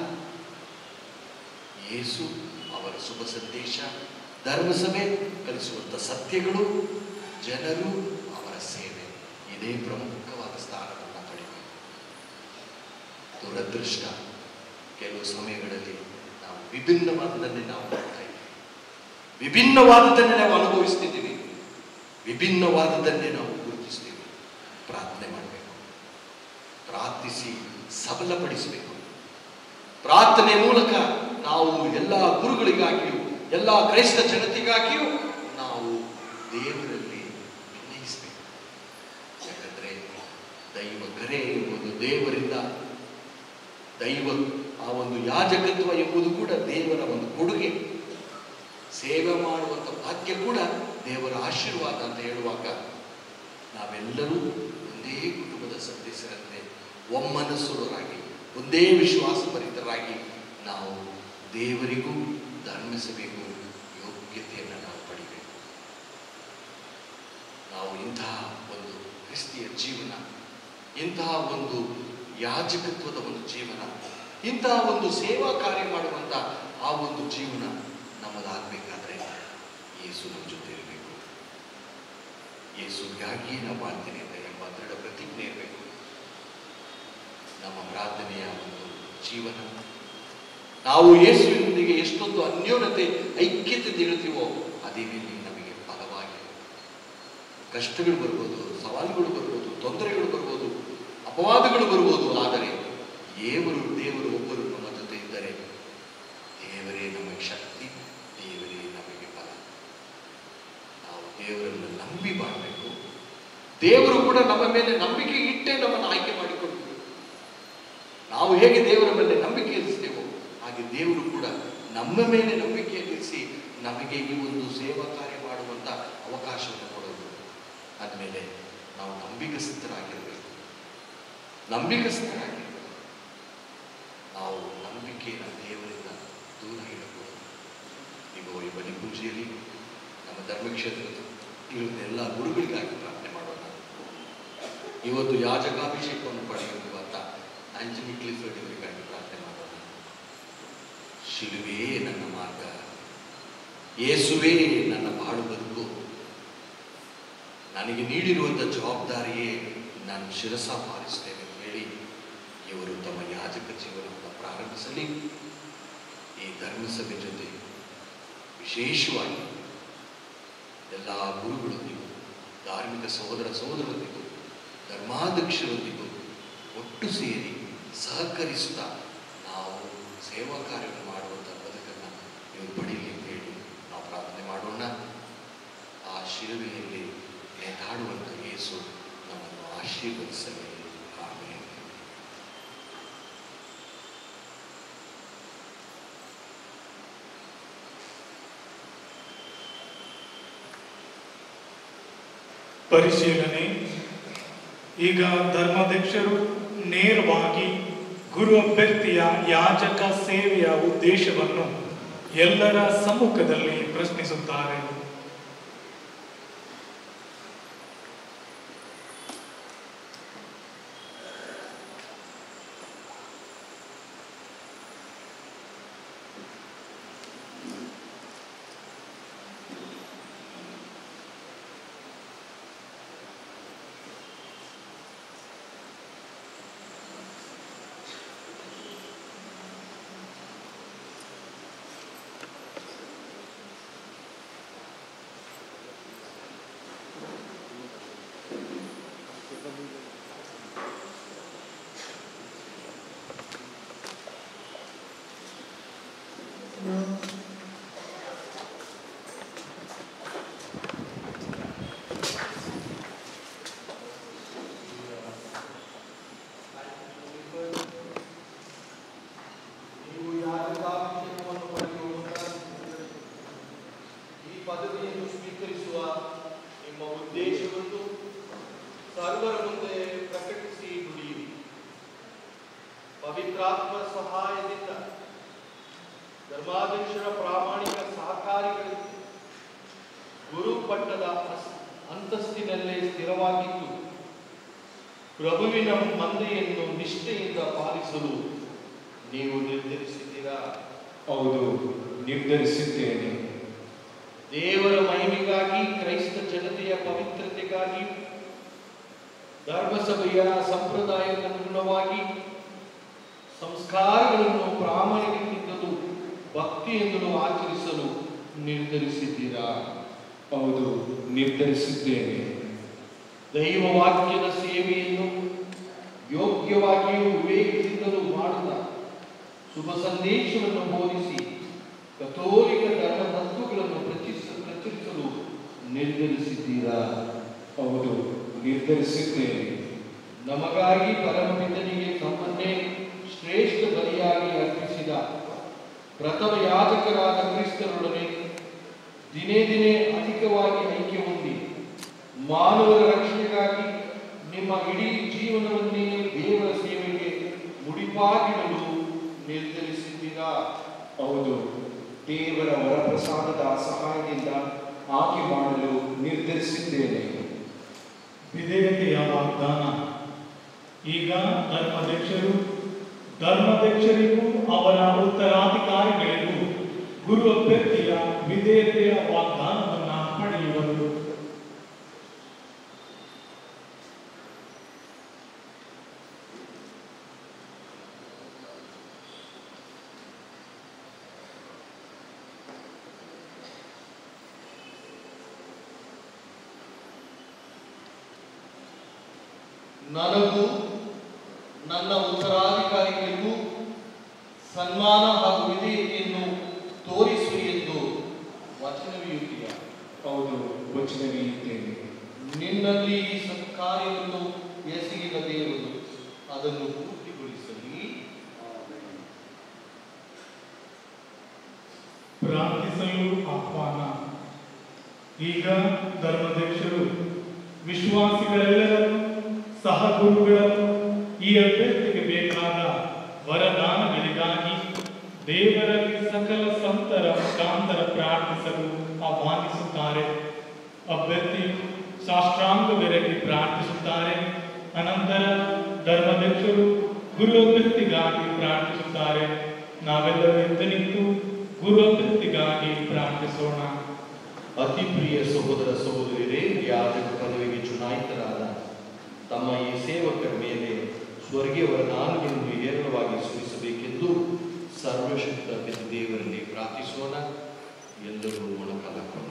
ಯೇಸು ಅವರ ಶುಭ ಸಂದೇಶ ಧರ್ಮಸಭೆ ಕಲಿಸುವಂಥ ಸತ್ಯಗಳು ಜನರು ಅವರ ಸೇವೆ ಇದೇ ಪ್ರಮುಖವಾದ ಸ್ಥಾನವನ್ನು ಪಡೆಯಬೇಕು ದುರದೃಷ್ಟ ಕೆಲವು ಸಮಯಗಳಲ್ಲಿ ನಾವು ವಿಭಿನ್ನವಾದದನ್ನೇ ನಾವು ಮಾಡ್ತಾ ಇದ್ದೀವಿ ವಿಭಿನ್ನವಾದದನ್ನೇ ನಾವು ಅನುಭವಿಸ್ತಿದ್ದೀವಿ ವಿಭಿನ್ನವಾದದನ್ನೇ ನಾವು ಗುರುತಿಸ್ತೀವಿ ಪ್ರಾರ್ಥನೆ ಮಾಡಬೇಕು ಪ್ರಾರ್ಥಿಸಿ ಸಬಲಪಡಿಸಬೇಕು ಪ್ರಾರ್ಥನೆ ಮೂಲಕ ನಾವು ಎಲ್ಲ ಗುರುಗಳಿಗಾಗಿಯೂ ಎಲ್ಲ ಕ್ರೈಸ್ತ ಜನತೆಗಾಗಿಯೂ ನಾವು ದೇವರಲ್ಲಿ ವಿನಯಿಸಬೇಕು ಯಾಕಂದ್ರೆ ದೈವ ಕರೆ ಎಂಬುದು ದೇವರಿಂದ ದೈವ ಆ ಒಂದು ಯಾಜಕತ್ವ ಎಂಬುದು ಕೂಡ ದೇವರ ಒಂದು ಕೊಡುಗೆ ಸೇವೆ ಮಾಡುವಂಥ ಭಾಗ್ಯ ಕೂಡ ದೇವರ ಆಶೀರ್ವಾದ ಅಂತ ಹೇಳುವಾಗ ನಾವೆಲ್ಲರೂ ಒಂದೇ ಕುಟುಂಬದ ಸದಸ್ಯರಂತೆ ಒಮ್ಮನಸ್ಸುರರಾಗಿ ಒಂದೇ ವಿಶ್ವಾಸಭರಿತರಾಗಿ ನಾವು ದೇವರಿಗೂ ಧರ್ಮಿಸಬೇಕು ಯೋಗ್ಯತೆಯನ್ನು ನಾವು ಪಡಿಬೇಕು ನಾವು ಇಂತಹ ಒಂದು ಕ್ರಿಸ್ತಿಯ ಜೀವನ ಇಂತಹ ಒಂದು ಯಾಜಕತ್ವದ ಒಂದು ಜೀವನ ಇಂತಹ ಒಂದು ಸೇವಾ ಕಾರ್ಯ ಮಾಡುವಂಥ ಆ ಒಂದು ಜೀವನ ನಮ್ಮದಾಗಬೇಕಾದ್ರೆ ಯೇಸು ನಮ್ಮ ಜೊತೆ ಇರಬೇಕು ಯೇಸುಗಾಗಿಯೇ ನಾವು ಮಾಡ್ತೇನೆ ಅಂತ ಎಂಬ ದೃಢ ಪ್ರತಿಜ್ಞೆ ಇರಬೇಕು ನಮ್ಮ ಪ್ರಾರ್ಥನೆಯ ಒಂದು ಜೀವನ ನಾವು ಯೇಸುವಿನೊಂದಿಗೆ ಎಷ್ಟೊಂದು ಅನ್ಯೋನ್ಯತೆ ಐಕ್ಯತೆ ನೀಡುತ್ತೀವೋ ಅದೇ ರೀತಿ ನಮಗೆ ಫಲವಾಗಿ ಕಷ್ಟಗಳು ಬರ್ಬೋದು ಸವಾಲುಗಳು ಬರ್ಬೋದು ತೊಂದರೆಗಳು ಬರ್ಬೋದು ಅಪವಾದಗಳು ಬರ್ಬೋದು ಆದರೆ ದೇವರು ದೇವರು ಒಬ್ಬರು ನಮ್ಮ ಜೊತೆ ಇದ್ದರೆ ದೇವರೇ ನಮಗೆ ಶಕ್ತಿ ದೇವರೇ ನಮಗೆ ಫಲ ನಾವು ದೇವರನ್ನು ನಂಬಿ ಮಾಡಬೇಕು ದೇವರು ಕೂಡ ನಮ್ಮ ಮೇಲೆ ನಂಬಿಕೆ ಇಟ್ಟೇ ನಮ್ಮನ್ನು ಆಯ್ಕೆ ಮಾಡಿಕೊಂಡು ನಾವು ಹೇಗೆ ದೇವರ ಮೇಲೆ ನಂಬಿಕೆ ಇರಿಸ್ತೇವೋ ಹಾಗೆ ದೇವರು ಕೂಡ ನಮ್ಮ ಮೇಲೆ ನಂಬಿಕೆಯನ್ನು ಇರಿಸಿ ನಮಗೆ ಈ ಒಂದು ಸೇವಾ ಕಾರ್ಯ ಮಾಡುವಂಥ ಅವಕಾಶವನ್ನು ಕೊಡೋದು ಆದಮೇಲೆ ನಾವು ನಂಬಿಕಸ್ಥರಾಗಿರಬೇಕು ನಂಬಿಕಸ್ಥರಾಗಿರಬೇಕು ನಾವು ನಂಬಿಕೆಯನ್ನು ದೇವರಿಂದ ದೂರ ಇಡಬಹುದು ಈಗ ಈ ಬಲಿ ಪೂಜೆಯಲ್ಲಿ ಧರ್ಮಕ್ಷೇತ್ರದ ಇರುವ ಎಲ್ಲ ಗುರುಗಳಿಗಾಗಿ ಪ್ರಾರ್ಥನೆ ಮಾಡೋಣ ಇವತ್ತು ಯಾಜಕಾಭಿಷೇಕವನ್ನು ಪಡೆಯುವಂತ ಆಂಜನಿ ಕ್ಲಿಫರ್ಡ್ ಇವರಿಗಾಗಿ ಪ್ರಾರ್ಥನೆ ಮಾಡೋಣ ಶಿಲುವೇ ನನ್ನ ಮಾರ್ಗ ಯೇಸುವೇ ನನ್ನ ಬಾಳು ಬದುಕು ನನಗೆ ನೀಡಿರುವಂಥ ಜವಾಬ್ದಾರಿಯೇ ನಾನು ಶಿರಸ ಪಾಲಿಸ್ತೇನೆ ಅಂತ ಹೇಳಿ ಇವರು ತಮ್ಮ ಯಾಜಕ ಜೀವನವನ್ನು ಪ್ರಾರಂಭಿಸಲಿ ಈ ಧರ್ಮಸಭೆ ಜೊತೆ ವಿಶೇಷವಾಗಿ ಎಲ್ಲ ಗುರುಗಳೊಂದಿಗೂ ಧಾರ್ಮಿಕ ಸಹೋದರ ಸಹೋದರರೊಂದಿಗೂ ಧರ್ಮಾಧ್ಯಕ್ಷರೊಂದಿಗೂ ಒಟ್ಟು ಸೇರಿ ಸಹಕರಿಸುತ್ತಾ ನಾವು ಸೇವಾ ಕಾರ್ಯವನ್ನು ಮಾಡುವಂಥ ಬದುಕನ್ನು ಇವರು ಪಡೀಲಿ ಅಂತ ಹೇಳಿ ನಾವು ಪ್ರಾರ್ಥನೆ ಮಾಡೋಣ ಆ ಶಿಲುಬೆಯಲ್ಲಿ ನೇತಾಡುವಂಥ ಯೇಸು ನಮ್ಮನ್ನು ಆಶೀರ್ವದಿಸಲಿ ಆಮೇಲೆ ಪರಿಶೀಲನೆ ಈಗ ಧರ್ಮಾಧ್ಯಕ್ಷರು ನೇರವಾಗಿ ಗುರು ಅಭ್ಯರ್ಥಿಯ ಯಾಜಕ ಸೇವೆಯ ಉದ್ದೇಶವನ್ನು ಎಲ್ಲರ ಸಮ್ಮುಖದಲ್ಲಿ ಪ್ರಶ್ನಿಸುತ್ತಾರೆ ನೀವು ಯಾಜಕಾಭಿಷೇಕವನ್ನು ಪಡೆಯುವಂತ ಈ ಪದವಿಯನ್ನು ಸ್ವೀಕರಿಸುವ ನಿಮ್ಮ ಉದ್ದೇಶವನ್ನು ಸರ್ವರ ಮುಂದೆ ಪ್ರಕಟಿಸಿ ನುಡಿಯಿರಿ ಪವಿತ್ರಾತ್ಮ ಸಹಾಯದಿಂದ ಧರ್ಮಾಧ್ಯಕ್ಷರ ಪ್ರಾಮಾಣಿಕ ಸಹಕಾರಿಗಳಿಗೆ ಗುರು ಪಟ್ಟದ ಅಸ್- ಅಂತಸ್ತಿನಲ್ಲೇ ಸ್ಥಿರವಾಗಿದ್ದು ಪ್ರಭುವಿನ ಮಂದೆಯನ್ನು ನಿಷ್ಠೆಯಿಂದ ಪಾಲಿಸಲು ನೀವು ನಿರ್ಧರಿಸಿದ್ದೀರಾ ಹೌದು ನಿರ್ಧರಿಸಿದ್ದೇನೆ ದೇವರ ಮಹಿಮೆಗಾಗಿ ಕ್ರೈಸ್ತ ಜನತೆಯ ಪವಿತ್ರತೆಗಾಗಿ ಧರ್ಮಸಭೆಯ ಸಂಪ್ರದಾಯಕ್ಕನುಗುಣವಾಗಿ ಸಂಸ್ಕಾರಗಳನ್ನು ಪ್ರಾಮಾಣಿಕತೆಯಿಂದಲೂ ಭಕ್ತಿಯಿಂದಲೂ ಆಚರಿಸಲು ನಿರ್ಧರಿಸಿದ್ದೀರಾ ಹೌದು ನಿರ್ಧರಿಸಿದ್ದೇನೆ ದೈವ ವಾಕ್ಯದ ಸೇವೆಯನ್ನು ಯೋಗ್ಯವಾಗಿಯೂ ವಿವೇಕದಿಂದಲೂ ಮಾಡುವ ಶುಭ ಸಂದೇಶವನ್ನು ಬೋಧಿಸಿ ಕಥೋಲಿಕ ಧರ್ಮ ತತ್ವಗಳನ್ನು ಪ್ರಚರಿಸ ಪ್ರಚರಿಸಲು ನಿರ್ಧರಿಸಿದ್ದೀರಾ ಹೌದು ನಿರ್ಧರಿಸಿದ್ದೇನೆ ನಮಗಾಗಿ ಪರಮಪಿತನಿಗೆ ತಮ್ಮನ್ನೇ ಶ್ರೇಷ್ಠ ಬಲಿಯಾಗಿ ಅರ್ಪಿಸಿದ ಪ್ರಥಮ ಯಾಜಕರಾದ ಕ್ರಿಸ್ತರೊಡನೆ ದಿನೇ ದಿನೇ ಅಧಿಕವಾಗಿ ಐಕ್ಯ ಹೊಂದಿ ಮಾನವರ ರಕ್ಷಣೆಗಾಗಿ ನಿಮ್ಮ ಇಡೀ ಜೀವನವನ್ನೇ ದೇವರ ಸೇವೆಗೆ ಮುಡಿಪಾಗಿಡಲು ನಿರ್ಧರಿಸಿದ್ದೀರಾ ಹೌದು ದೇವರ ವರಪ್ರಸಾದದ ಸಹಾಯದಿಂದ ಆಯ್ಕೆ ಮಾಡಲು ನಿರ್ಧರಿಸಿದ್ದೇನೆ ವಿಧೇಯತೆಯ ವಾಗ್ದಾನ ಈಗ ಧರ್ಮಾಧ್ಯಕ್ಷರು ಧರ್ಮಾಧ್ಯಕ್ಷರಿಗೂ ಅವರ ಉತ್ತರಾಧಿಕಾರಿಗಳಿಗೂ ಗುರು ಅಭ್ಯರ್ಥಿಯ ವಿಧೇಯತೆಯ ವಾಗ್ದಾನವನ್ನ ಪಡೆಯುವರು ನನಗೂ ನನ್ನ ಉತ್ತರಾಧಿಕಾರಿಗಳಿಗೂ ಸನ್ಮಾನ ಹಾಗೂ ವಿಧೇಯತೆಯನ್ನು ತೋರಿಸು ಎಂದು ವಚನವಿಯುತ್ತೀಯ ಹೌದು ವಚನವೀಯುತ್ತೇನೆ ನಿನ್ನಲ್ಲಿ ಈ ಸತ್ಕಾರ್ಯವನ್ನು ಎಸಗಿದ ದೇವರು ಅದನ್ನು ಪೂರ್ತಿಗೊಳಿಸಲಿ ಪ್ರಾರ್ಥಿಸಲು ಆಹ್ವಾನ ಈಗ ಧರ್ಮಾಧ್ಯಕ್ಷರು ವಿಶ್ವಾಸಿಗಳೆಲ್ಲರನ್ನು ಸಹಗುರುಗಳನ್ನು ಈ ಅಭ್ಯರ್ಥಿಗೆ ಬೇಕಾದ ವರದಾನಗಳಿಗಾಗಿ ದೇವರಲ್ಲಿ ಸಕಲ ಸಂತರ ಮುಖಾಂತರ ಪ್ರಾರ್ಥಿಸಲು ಆಹ್ವಾನಿಸುತ್ತಾರೆ ಅಭ್ಯರ್ಥಿ ಸಾಷ್ಟಾಂಗವೆರಗಿ ಪ್ರಾರ್ಥಿಸುತ್ತಾರೆ ಅನಂತರ ಧರ್ಮಾಧ್ಯಕ್ಷರು ಗುರು ಅಭ್ಯರ್ಥಿಗಾಗಿ ಪ್ರಾರ್ಥಿಸುತ್ತಾರೆ ನಾವೆಲ್ಲರೂ ಎದ್ದು ನಿಂತು ಗುರು ಅಭ್ಯರ್ಥಿಗಾಗಿ ಪ್ರಾರ್ಥಿಸೋಣ ಅತಿ ಪ್ರಿಯ ಸಹೋದರ ಸಹೋದರಿಯರೇ ಯಾಜಕ ಪದವಿಗೆ ಚುನಾಯಿತರಾದ ತಮ್ಮ ಈ ಸೇವಕರ ಮೇಲೆ ಸ್ವರ್ಗೀಯವರ ನಾಲ್ಗೆಯನ್ನು ಹೇರಳವಾಗಿ ಸುರಿಸಬೇಕೆಂದು ಸರ್ವಶಕ್ತ ಪಿತ ದೇವರಲ್ಲಿ ಪ್ರಾರ್ಥಿಸೋಣ ಎಲ್ಲರೂ ಮೊಣಕಾಲಕ್ಕೋಣ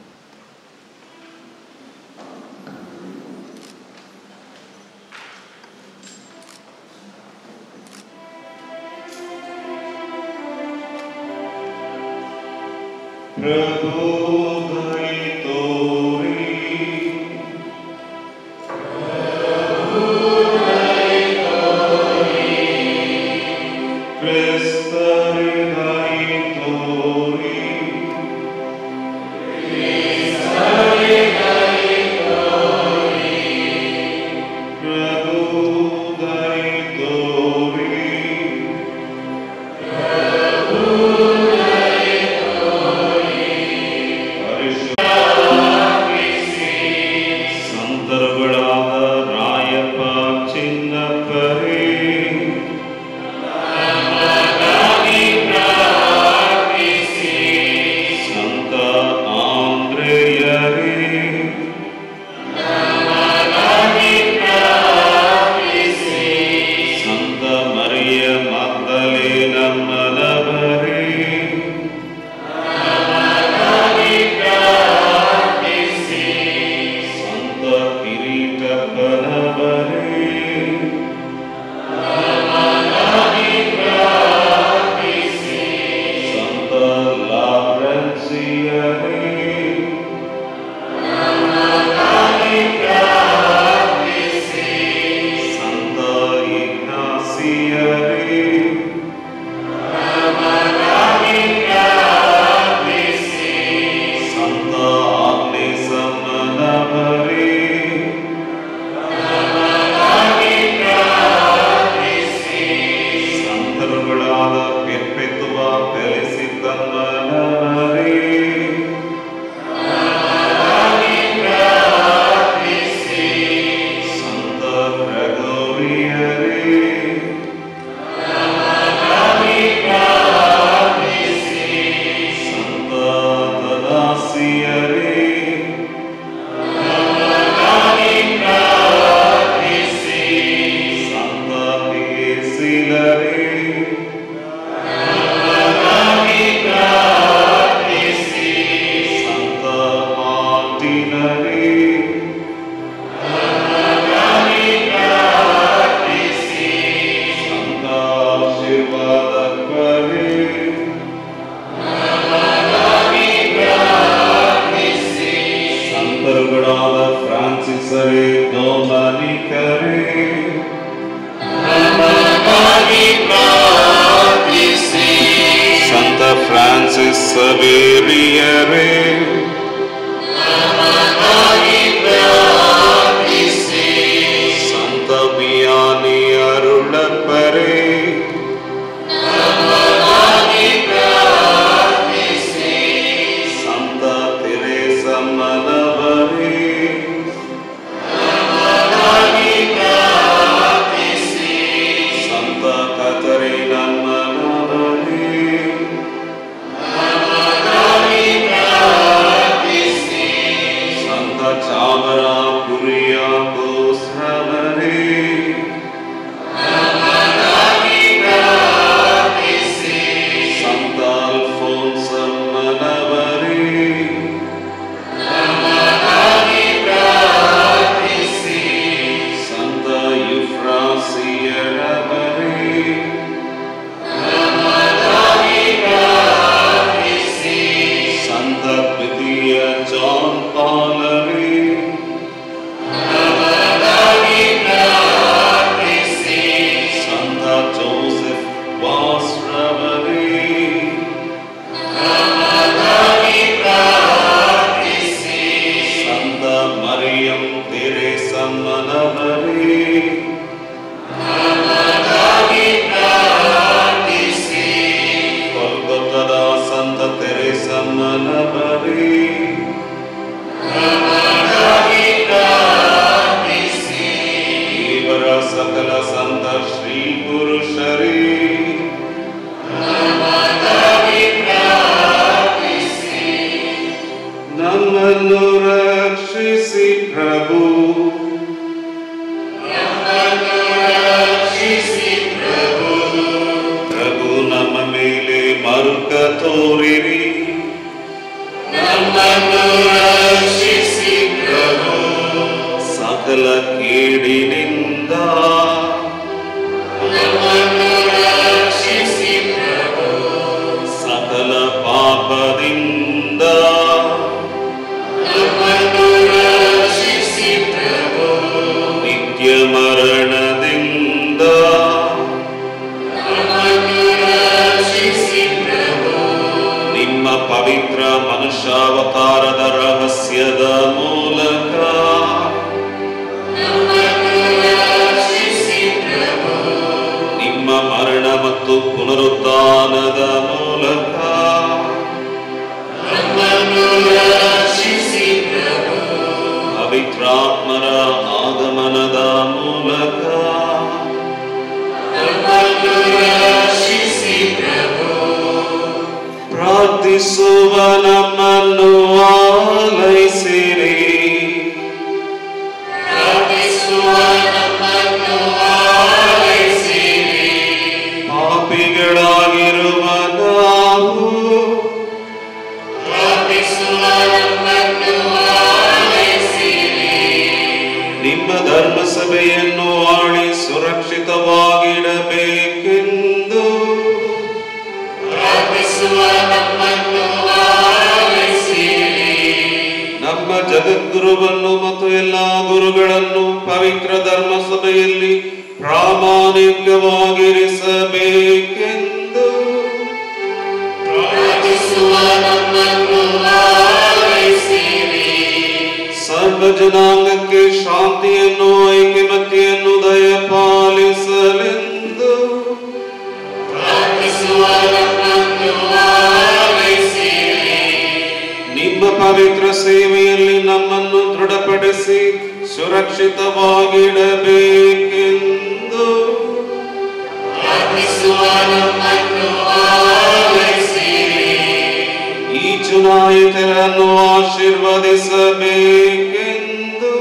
ಸಂತರುಗಳಾದ ರಾಯಪ್ಪ ಚಿನ್ನಪ್ಪರೇ ಸಂತ ಆಂದ್ರೆಯರೇ ಸಂತ ಮರಿಯ ಮಗ್ದಲೇನ ಮನವರೇ ಸಂತ ಕಿರೀಟಪ್ಪನವರೇ ಸಂತ ಲಾರೆನ್ಸಿಯರೇ ಸಂತ ಇಗ್ನಾಸಿಯರೇ ಸಂತ ಆಗ್ನೇಸಮ್ಮನವರೇ ಸಂತರುಗಳಾದ ಪೆಪ್ಪೆತ್ತುವ ಬೆಳೆಸಿದ್ದಮ್ಮನವರೇ ಸಂತ ಗ್ರೆಗೋರಿಯರೇ ಸಂತ ತದಾಸಿಯರೇ ಸಂತ ಪೇಸಿಲರೇ ಸಂತ ಮಾರ್ಟಿನರೇ ಸಂತ ಆಶೀರ್ವಾದಕರೇ ಸಂತರುಗಳಾದ ಫ್ರಾನ್ಸಿಸರೇ ಡೊಮಾನಿಕರೇ ಸಂತ ಫ್ರಾನ್ಸಿಸ್ ಸವೇರಿಯರೇ ಸಂತ ಬಿಯಾನಿ ಅರುಳಪ್ಪರೇ ಸಂತ ತೆರೇಸ ಮನವರೇ ಸಂತ ಕತರಿನ ಮನವರೇ ನಮ್ಮನ್ನು ರಕ್ಷಿಸಿ ಪ್ರಭು ಪ್ರಭು ನಮ್ಮ ಮೇಲೆ ಮರುಕ ತೋರಿರಿ ನಮ್ಮನ್ನು ರಕ್ಷಿಸಿ ಪ್ರಭು ಸಕಲ ಕೇಡಿನಿಂದ ನಮ್ಮನ್ನು ರಕ್ಷಿಸಿ ಪ್ರಭು ಸಕಲ ಪಾಪದಿಂದ ನಮ್ಮನ್ನು ರಕ್ಷಿಸಿ ಪ್ರಭು ನಿತ್ಯ ಮರಣದಿಂದ ನಮ್ಮನ್ನು ರಕ್ಷಿಸಿ ಪ್ರಭು ನಿಮ್ಮ ಪವಿತ್ರ ಮನುಷ್ಯಾವತಾರದ ರಹಸ್ಯದ ಮೂಲಕ ನಿಮ್ಮ ಮರಣ ಮತ್ತು ಪುನರುತ್ಥಾನದ ಮೂಲಕ ಪವಿತ್ರಾತ್ಮರ ಆಗಮನದ ಮೂಲಕ ಪ್ರಾರ್ಥಿಸುವ ನಮ್ಮನ್ನು ಆಲೈಸಿರಿ ಪಾಪಿಗಳಾಗಿರುವ ನಾವು ನಿಮ್ಮ ಧರ್ಮಸಭೆಯನ್ನು ಆಳಿ ಸುರಕ್ಷಿತವಾಗಿಡಬೇಕೆಂದು ನಮ್ಮ ಜಗದ್ಗುರುವನ್ನು ಮತ್ತು ಎಲ್ಲಾ ಗುರುಗಳನ್ನು ಪವಿತ್ರ ಧರ್ಮ ಸಭೆಯಲ್ಲಿ ಪ್ರಾಮಾಣಿಕವಾಗಿರಿಸಬೇಕೆಂದು ಸರ್ವ ಜನಾಂಗಕ್ಕೆ ಶಾಂತಿಯನ್ನು ಐಕ್ಯಮತ್ತೆಯನ್ನು ದಯಪಾಲಿಸಲೆಂದು ನಿಮ್ಮ ಪವಿತ್ರ ಸೇವೆಯಲ್ಲಿ ನಮ್ಮನ್ನು ದೃಢಪಡಿಸಿ ಸುರಕ್ಷಿತವಾಗಿಡಬೇಕೆಂದು ಈ ಚುನಾಯಿತರನ್ನು ಆಶೀರ್ವದಿಸಬೇಕೆಂದು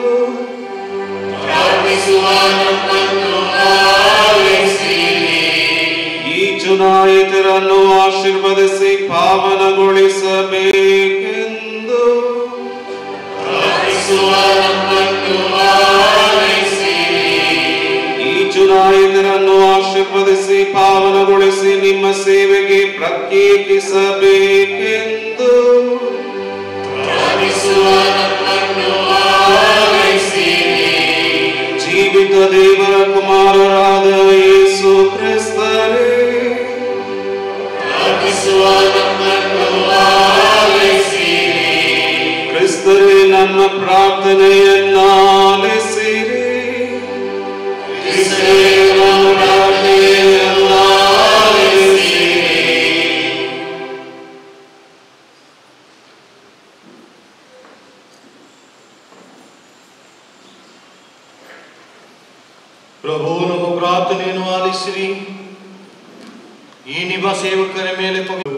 ಈ ಚುನಾಯಿತರನ್ನು ಆಶೀರ್ವದಿಸಿ ಪಾವನಗೊಳಿಸಬೇಕೆಂದು ಈ ಚುನಾಯಿತರನ್ನು ಆಶೀರ್ವದಿಸಿ ಪಾವನಗೊಳಿಸಿ ನಿಮ್ಮ ಸೇವೆಗೆ ಪ್ರತ್ಯೇಕಿಸಬೇಕೆಂದು ಜೀವಿತ ದೇವರ ಕುಮಾರರಾದ ಯೇಸು ಕ್ರಿಸ್ತರೇ ಕ್ರಿಸ್ತರೇ ನಮ್ಮ ಪ್ರಾರ್ಥನೆಯನ್ನಾಲಿಸಿರಿ ಕ್ರಿಸ್ತರೇ ನಮ್ಮ ಪ್ರಾರ್ಥನೆಯನ್ನಾಲಿಸಿರಿ ಪ್ರಭು ನಮ್ಮ ಪ್ರಾರ್ಥನೆಯನ್ನು ಆಲಿಸಿರಿ ಈ ನಿಮ್ಮ ಸೇವಕರ ಮೇಲೆ ಪವಿ-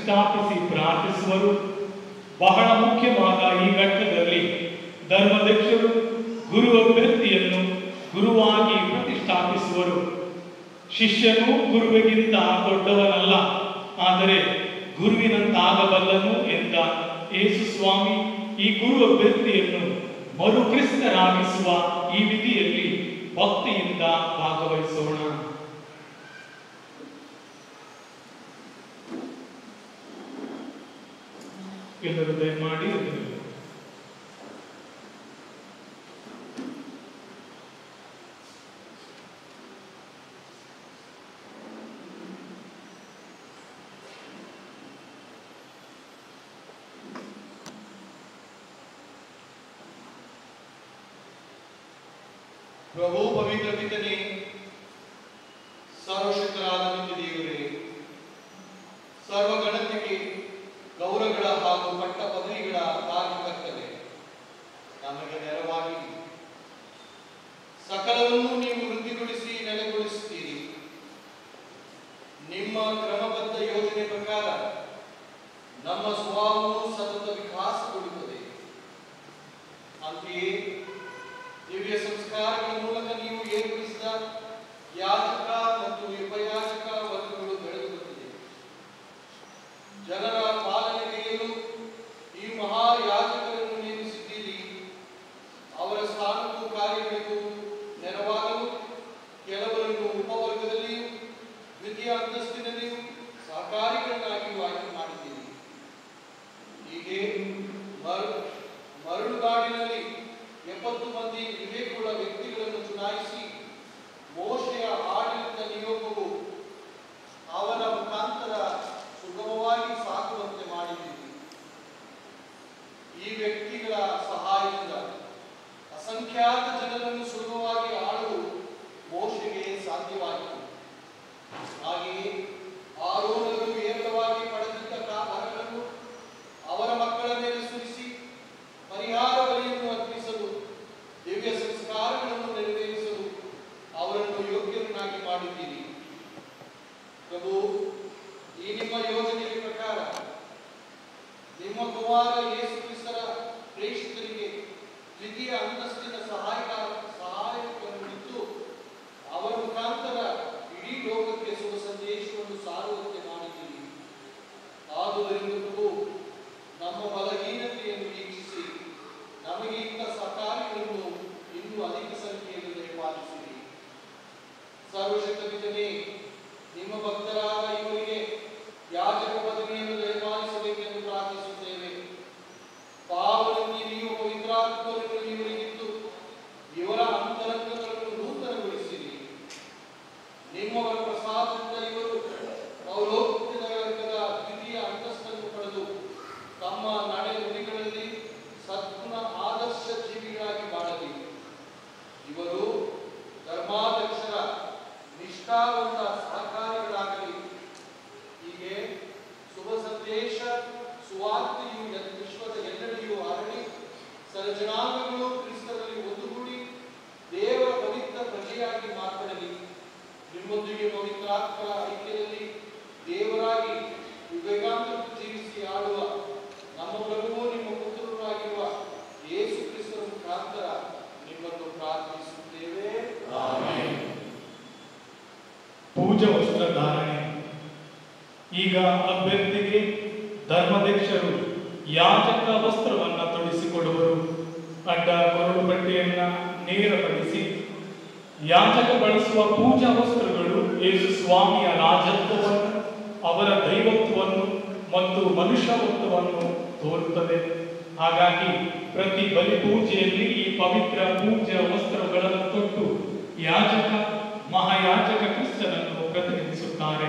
ಪ್ರತಿಷ್ಠಾಪಿಸಿ ಪ್ರಾರ್ಥಿಸುವರು ಬಹಳ ಮುಖ್ಯವಾದ ಈ ಘಟ್ಟದಲ್ಲಿ ಧರ್ಮದಕ್ಷರು ಗುರು ಅಭ್ಯರ್ಥಿಯನ್ನು ಗುರುವಾಗಿ ಪ್ರತಿಷ್ಠಾಪಿಸುವರು ಶಿಷ್ಯನು ಗುರುವಿಗಿಂತ ದೊಡ್ಡವನಲ್ಲ ಆದರೆ ಗುರುವಿನಂತಾಗಬಲ್ಲನು ಎಂದ ಯೇಸು ಸ್ವಾಮಿ ಈ ಗುರು ಅಭ್ಯರ್ಥಿಯನ್ನು ಮರುಕ್ರಿಸ್ತರಾಗಿಸುವ ಈ ವಿಧಿಯಲ್ಲಿ ಭಕ್ತಿಯಿಂದ ಭಾಗವಹಿಸೋಣ ಎಲ್ಲರೂ ದಯಮಾಡಿ ಎದ್ದು. ಪ್ರಭು ಪವಿತ್ರ ಪಿತನೇ ಸರ್ವಶಕ್ತರಾದ ನಿತ್ಯ ದೇವರೇ ಸರ್ವಗಣತೆಗೆ ಗೌರವಗಳ ಹಾಗೂ ಪಟ್ಟ ಪದವಿಗಳ ಕಾರ್ಯಕರ್ತನೆ ನಮಗೆ ನೆರವಾಗಿ ಸಕಲವನ್ನು ನೀವು ವೃದ್ಧಿಗೊಳಿಸಿ ನೆಲೆಗೊಳಿಸುತ್ತೀರಿ ನಿಮ್ಮ ಕ್ರಮಬದ್ಧ ಯೋಜನೆ ಪ್ರಕಾರ ನಮ್ಮ ಸ್ವಭಾವವು ಸತತ ವಿಕಾಸಗೊಳ್ಳುತ್ತದೆ ಅಂತೆಯೇ ದಿವ್ಯ ಸಂಸ್ಕಾರಗಳ ಮೂಲಕ ನೀವು ಏರ್ಪಡಿಸಿದ ಯಾಚಕ ಮತ್ತು ಉಪಯಾಚಕ ವರ್ಗಗಳು ಬೆಳೆದು ಬಂದಿದೆ ಜನರ ಪಾಲನೆಗೆಯಲು ಈ ಮಹಾಯಾಜಕರನ್ನು ನೇಮಿಸಿದ್ದೀರಿ ಅವರ ಸ್ಥಾನಕ್ಕೂ ಕಾರ್ಯಗಳಿಗೂ ನೆರವಾಗಲು ಕೆಲವರನ್ನು ಉಪವರ್ಗದಲ್ಲಿಯೂ ದ್ವಿತೀಯ ಅಂತಸ್ತಿನಲ್ಲಿಯೂ ಸಹಕಾರಿಗಳನ್ನಾಗಿಯೂ ಆಯ್ಕೆ ಮಾಡಿದ್ದೀರಿ ಹೀಗೆ ಮರು ಮರಳುಗಾಡಿನಲ್ಲಿ ಎಪ್ಪತ್ತು ಮಂದಿ ವಿವೇಕವುಳ್ಳ ವ್ಯಕ್ತಿಗಳನ್ನು ಚುನಾಯಿಸಿ ಮೋಶೆಯ ಆಡಳಿತ ನಿಯೋಗವು ಅವರ ಮುಖಾಂತರ ಸುಗಮವಾಗಿ ಸಾಗುವಂತೆ ಮಾಡಿದ್ದೀರಿ ಈ ವ್ಯಕ್ತಿಗಳ ಸಹಾಯದಿಂದ ಅಸಂಖ್ಯಾತ ಜನರನ್ನು ಸುಲಭವಾಗಿ ಆಳಲು ಮೋಶೆಗೆ ಸಾಧ್ಯವಾಯಿತು ಹಾಗೆಯೇ ಆರೋನರು ಏರಳವಾಗಿ ಪಡೆದಿದ್ದ ಕಾ- ವರಗಳನ್ನು ಅವರ ಮಕ್ಕಳ ಮೇಲೆ ಸುರಿಸಿ ಪರಿಹಾರ ಬಲಿಯನ್ನು ಅರ್ಪಿಸಲು ದಿವ್ಯ ಸಂಸ್ಕಾರಗಳನ್ನು ನೆರವೇರಿಸಲು ಅವರನ್ನು ಯೋಗ್ಯರನ್ನಾಗಿ ಮಾಡಿದ್ದೀರಿ ಪ್ರಭು ಈ ನಿಮ್ಮ ಯೋಜನೆಯ ಪ್ರಕಾರ ನಿಮ್ಮ ಕುಮಾರ ಯೇಸು ಕ್ರಿಸ್ತರ ಪ್ರೇಷಿತರಿಗೆ ದ್ವಿತೀಯ ಅಂತಸ್ತಿನ ಸಹಾಯಕ ಸಹಾಯಕರನ್ನಿದ್ದು ಅವರ ಮುಖಾಂತರ ಇಡೀ ಲೋಕಕ್ಕೆ ಶುಭ ಸಂದೇಶವನ್ನು ಸಾರುವಂತೆ ಮಾಡಿದ್ದೀರಿ ಆದುದರಿಂದ ಪ್ರಭು ನಮ್ಮ ಬಲಹೀನತೆಯನ್ನು ವೀಕ್ಷಿಸಿ ನಮಗೆ ಇಂಥ ಸಹಕಾರಿಗಳನ್ನು ಇನ್ನೂ ಅಧಿಕ ಸಂಖ್ಯೆಯಲ್ಲಿ ದಯಪಾಲಿಸಿರಿ ಸರ್ವಶಕ್ತ ಪಿತನೇ ನಿಮ್ಮ ಭಕ್ತರಾದ ಇವರಿಗೆ ಯಾಜಕ ಪದವಿಯನ್ನು ದಯಪಾಲಿಸಬೇಕೆಂದು ಪ್ರಾರ್ಥಿಸುತ್ತೇವೆ ಪಾವನಲ್ಲಿ ನೀವು ಪವಿತ್ರಾತ್ಮರನ್ನು ಇವರಿಗಿದ್ದು ಇವರ ಅಂತರಂಗಗಳನ್ನು ನೂತನಗೊಳಿಸಿರಿ ನಿಮ್ಮವರ ಪ್ರಸಾದದಿಂದ ಇವರು ಪೌರೋಕ್ತಿದ ವರ್ಗದ ದ್ವಿತೀಯ ಅಂತಸ್ತನ್ನು ಪಡೆದು ತಮ್ಮ ನಡೆ ನುಡಿಗಳಲ್ಲಿ ಸದ್ಗುಣ ಆದರ್ಶ ಜೀವಿಗಳಾಗಿ ಬಾಳಲಿ ಇವರು ಧರ್ಮಾಧ್ಯಕ್ಷರ ನಿಷ್ಠಾವಂತ ಸಹಕಾರಿಗಳಾಗಲಿ ಹೀಗೆ ಶುಭ ಸಂದೇಶ ಸುವಾರ್ತೆಯು ಎಲ್- ವಿಶ್ವದ ಎಲ್ಲೆಡೆಯೂ ಹರಡಿ ಸರ್ಜನಾಂಗಗಳು ಕ್ರಿಸ್ತರಲ್ಲಿ ಒಂದುಗೂಡಿ ದೇವರ ಪವಿತ್ರ ಪ್ರಜೆಯಾಗಿ ಮಾರ್ಪಡಲಿ ನಿಮ್ಮೊಂದಿಗೆ ಪವಿತ್ರಾತ್ಮರ ಐಕ್ಯದಲ್ಲಿ ದೇವರಾಗಿ ಯುಗಗಾಂತರ ಜೀವಿಸಿ ಆಳುವ ನಮ್ಮ ಪ್ರಭುವು ನಿಮ್ಮ ಪುತ್ರರು ಆಗಿರುವ ಯೇಸು ಕ್ರಿಸ್ತರ ಮುಖಾಂತರ ನಿಮ್ಮನ್ನು ಪ್ರಾರ್ಥಿಸುತ್ತೇವೆ ಪೂಜಾ ವಸ್ತ್ರಧಾರಣೆ ಈಗ ಅಭ್ಯರ್ಥಿಗೆ ಧರ್ಮಾಧ್ಯಕ್ಷರು ಯಾಜಕ ವಸ್ತ್ರವನ್ನ ತೊಡಿಸಿಕೊಡುವರು ಅಡ್ಡ ಕೊರಡು ಬಟ್ಟೆಯನ್ನ ನೇರಪಡಿಸಿ ಯಾಜಕ ಬಳಸುವ ಪೂಜಾ ವಸ್ತ್ರಗಳು ಯೇಸು ಸ್ವಾಮಿಯ ರಾಜತ್ವವನ್ನು ಅವರ ದೈವತ್ವವನ್ನು ಮತ್ತು ಮನುಷ್ಯತ್ವವನ್ನು ತೋರುತ್ತದೆ ಹಾಗಾಗಿ ಪ್ರತಿ ಬಲಿ ಪೂಜೆಯಲ್ಲಿ ಈ ಪವಿತ್ರ ಪೂಜಾ ವಸ್ತ್ರಗಳನ್ನು ತೊಟ್ಟು ಯಾಜಕ ಮಹಾಯಾಜಕ ಕ್ರಿಸ್ತನನ್ನು ಪ್ರತಿನಿಧಿಸುತ್ತಾರೆ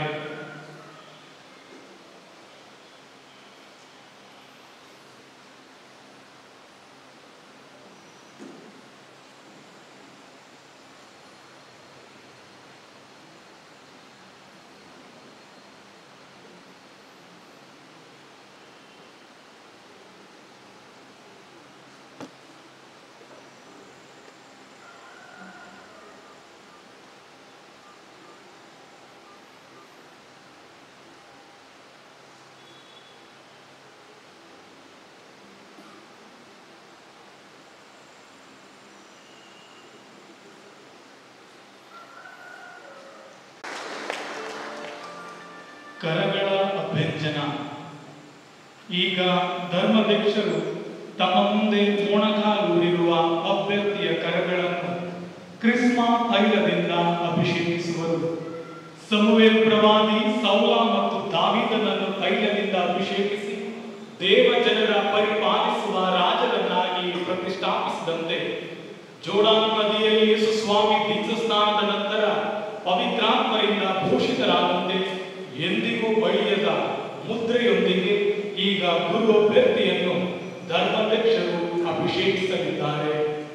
ಕರಗಳ ಅಭ್ಯಂಜನ ಈಗ ಧರ್ಮದೀಕ್ಷರು ತಮ್ಮ ಮುಂದೆ ಮೊಣಕಾಲೂರಿರುವ ಅಭ್ಯರ್ಥಿಯ ಕರಗಳನ್ನು ಕ್ರಿಸ್ಮ ತೈಲದಿಂದ ಅಭಿಷೇಕಿಸುವರು ಸಮುವೇಲ್ ಪ್ರವಾದಿ ಸೌಲ ಮತ್ತು ದಾವಿದನನ್ನು ತೈಲದಿಂದ ಅಭಿಷೇಕಿಸಿ ದೇವ ಜನರ ಪರಿಪಾಲಿಸುವ ರಾಜರನ್ನಾಗಿ ಪ್ರತಿಷ್ಠಾಪಿಸಿದಂತೆ ಜೋಡಾನ್ ನದಿಯಲ್ಲಿ ಯೇಸು ಸ್ವಾಮಿ ದೀಕ್ಷ ಸ್ನಾನದ ನಂತರ ಪವಿತ್ರಾತ್ಮರಿಂದ ಭೂಷಿತರಾದಂತೆ ಎಂದಿಗೂ ಬಳಿಯದ ಮುದ್ರೆಯೊಂದಿಗೆ ಈಗ ಗುರು ಅಭ್ಯರ್ಥಿಯನ್ನು ಧರ್ಮಾಧ್ಯಕ್ಷರು ಅಭಿಷೇಕಿಸಲಿದ್ದಾರೆ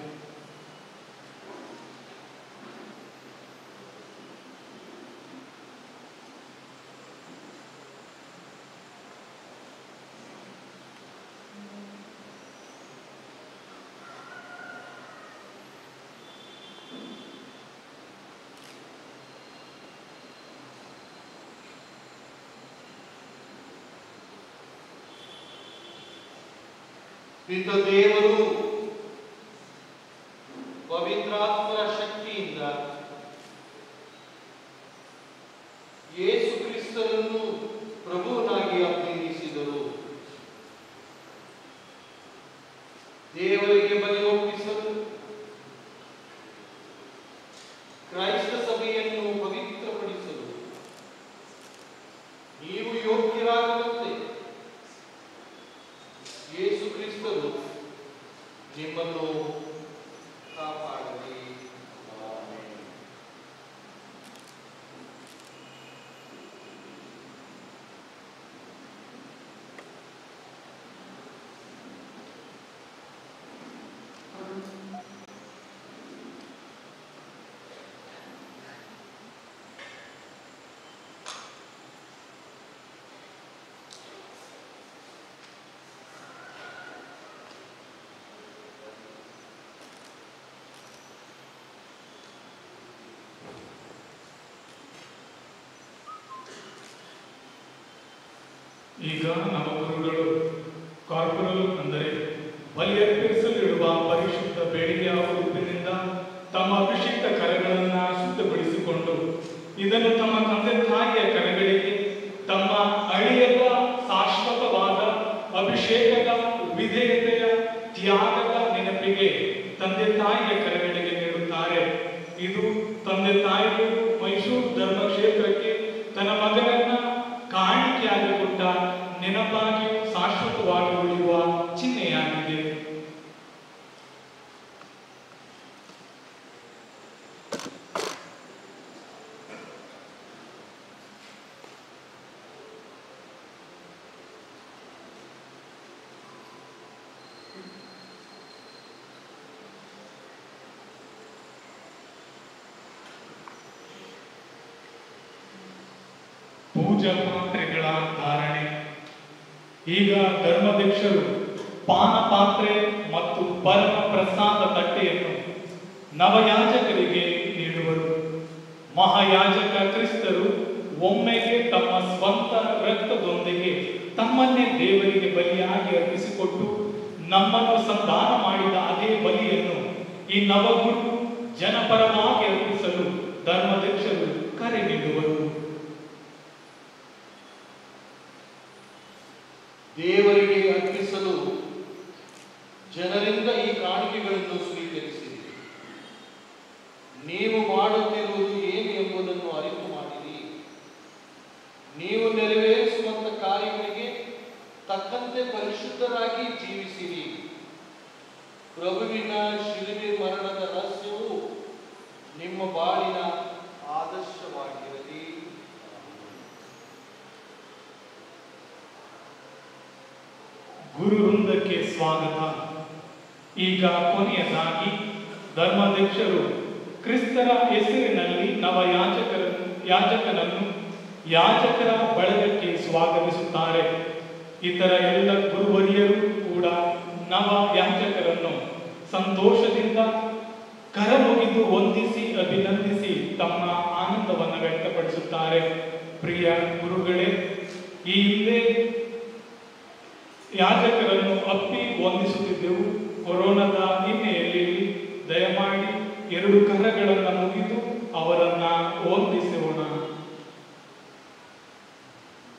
ಪಿತ ದೇವರು ಪವಿತ್ರಾತ್ಮರ ಶಕ್ತಿಯಿಂದ ಯೇಸು ಕ್ರಿಸ್ತರನ್ನು ಪ್ರಭುವನಾಗಿ ಅಭಿನಯಿಸಿದರು ದೇವರಿಗೆ ಬಲಿ ಒಪ್ಪಿಸಲು ಕ್ರೈಸ್ತ ಸಭೆಯನ್ನು ಪವಿತ್ರಪಡಿಸಲು ನೀವು ಯೋಗ್ಯರಾಗುವಂತೆ ಯೇಸು ಕ್ರಿಸ್ತರು ನಿಮ್ಮನ್ನು ಕಾಪಾಡಲಿ ಆಮೆನ್. ಈಗ ನಮ್ಮ ಗುರುಗಳು ಕಾರ್ಪೊರಲ್ ಅಂದರೆ ಬಲಿಯರ್ಪಿಸಲಿರುವ ಪರಿಶುದ್ಧ ಬೇಡಿಕೆಯ ಉಪ್ಪಿನಿಂದ ತಮ್ಮ ಅಭಿಷಿಕ್ತ ಕರಗಳನ್ನ ಶುದ್ಧಗೊಳಿಸಿಕೊಂಡು ಇದನ್ನು ತಮ್ಮ ತಂದೆ ತಾಯಿಯ ಕರಗಳಿಗೆ ತಮ್ಮ ಅಳಿಯದ ಶಾಶ್ವತವಾದ ಅಭಿಷೇಕದ ವಿಧೇಯತೆಯ ತ್ಯಾಗದ ನೆನಪಿಗೆ ತಂದೆ ತಾಯಿಯ ಕರಗಳಿಗೆ ನೀಡುತ್ತಾರೆ ಇದು ತಂದೆ ತಾಯಿಯು ಮೈಸೂರು ಧರ್ಮಕ್ಷೇತ್ರಕ್ಕೆ ತನ್ನ ಮಗನನ್ನ ಕಾಣಿಕೆಯಾಗಿ ಕೊಟ್ಟ ನೆನಪಾಗಿಯೂ ಶಾಶ್ವತವಾಗಿ ಉಳಿಯುವ ಚಿಹ್ನೆಯಾಗಿದೆ ಪೂಜಾ ಪಾತ್ರೆಗಳ ಧಾರಣೆ ಈಗ ಧರ್ಮದೀಕ್ಷರು ಪಾನ ಪಾತ್ರೆ ಮತ್ತು ಪರಮ ಪ್ರಸಾದ ತಟ್ಟೆಯನ್ನು ನವಯಾಜಕರಿಗೆ ನೀಡುವರು ಮಹಾಯಾಜಕ ಕ್ರಿಸ್ತರು ಒಮ್ಮೆಗೆ ತಮ್ಮ ಸ್ವಂತ ರಕ್ತದೊಂದಿಗೆ ತಮ್ಮನ್ನೇ ದೇವರಿಗೆ ಬಲಿಯಾಗಿ ಅರ್ಪಿಸಿಕೊಟ್ಟು ನಮ್ಮನ್ನು ಸಂಧಾನ ಮಾಡಿದ ಅದೇ ಬಲಿಯನ್ನು ಈ ನವಗುರು ಜನಪರವಾಗಿ ಅರ್ಪಿಸಲು ಧರ್ಮದೀಕ್ಷರು ಕರೆ ನೀಡುವರು ದೇವರಿಗೆ ಅರ್ಪಿಸಲು ಜನರಿಂದ ಈ ಕಾಣಿಕೆಗಳನ್ನು ಸ್ವೀಕರಿಸಿರಿ ನೀವು ಮಾಡುತ್ತಿರುವುದು ಏನು ಎಂಬುದನ್ನು ಅರಿತು ಮಾಡಿರಿ ನೀವು ನೆರವೇರಿಸುವಂತ ಕಾರ್ಯಗಳಿಗೆ ತಕ್ಕಂತೆ ಪರಿಶುದ್ಧರಾಗಿ ಜೀವಿಸಿರಿ ಪ್ರಭುವಿನ ಶಿಲುಬೆ ಮರಣದ ರಹಸ್ಯವು ನಿಮ್ಮ ಬಾಳಿನ ಆದರ್ಶವಾಗಿರಲಿ ಗುರು ವೃಂದಕ್ಕೆ ಸ್ವಾಗತ ಈಗ ಕೊನೆಯದಾಗಿ ಧರ್ಮಾಧ್ಯಕ್ಷರು ಕ್ರಿಸ್ತರ ಹೆಸರಿನಲ್ಲಿ ನವ ಯಾಜಕರ ಯಾಜಕನನ್ನು ಯಾಜಕರ ಬಳಗಕ್ಕೆ ಸ್ವಾಗತಿಸುತ್ತಾರೆ ಇತರ ಎಲ್ಲ ಗುರುವರಿಯರು ಕೂಡ ನವ ಯಾಜಕರನ್ನು ಸಂತೋಷದಿಂದ ಕರಮುಗಿದು ವಂದಿಸಿ ಅಭಿನಂದಿಸಿ ತಮ್ಮ ಆನಂದವನ್ನು ವ್ಯಕ್ತಪಡಿಸುತ್ತಾರೆ ಪ್ರಿಯ ಗುರುಗಳೇ ಈ ಹಿಂದೆ ಯಾಜಕರನ್ನು ಅಪ್ಪಿ ವಂದಿಸುತ್ತಿದ್ದೆವು ಕೊರೋನಾದ ಹಿನ್ನೆಲೆಯಲ್ಲಿ ದಯಮಾಡಿ ಎರಡು ಕರಗಳನ್ನು ಮುಗಿದು ಅವರನ್ನ ವಂದಿಸೋಣ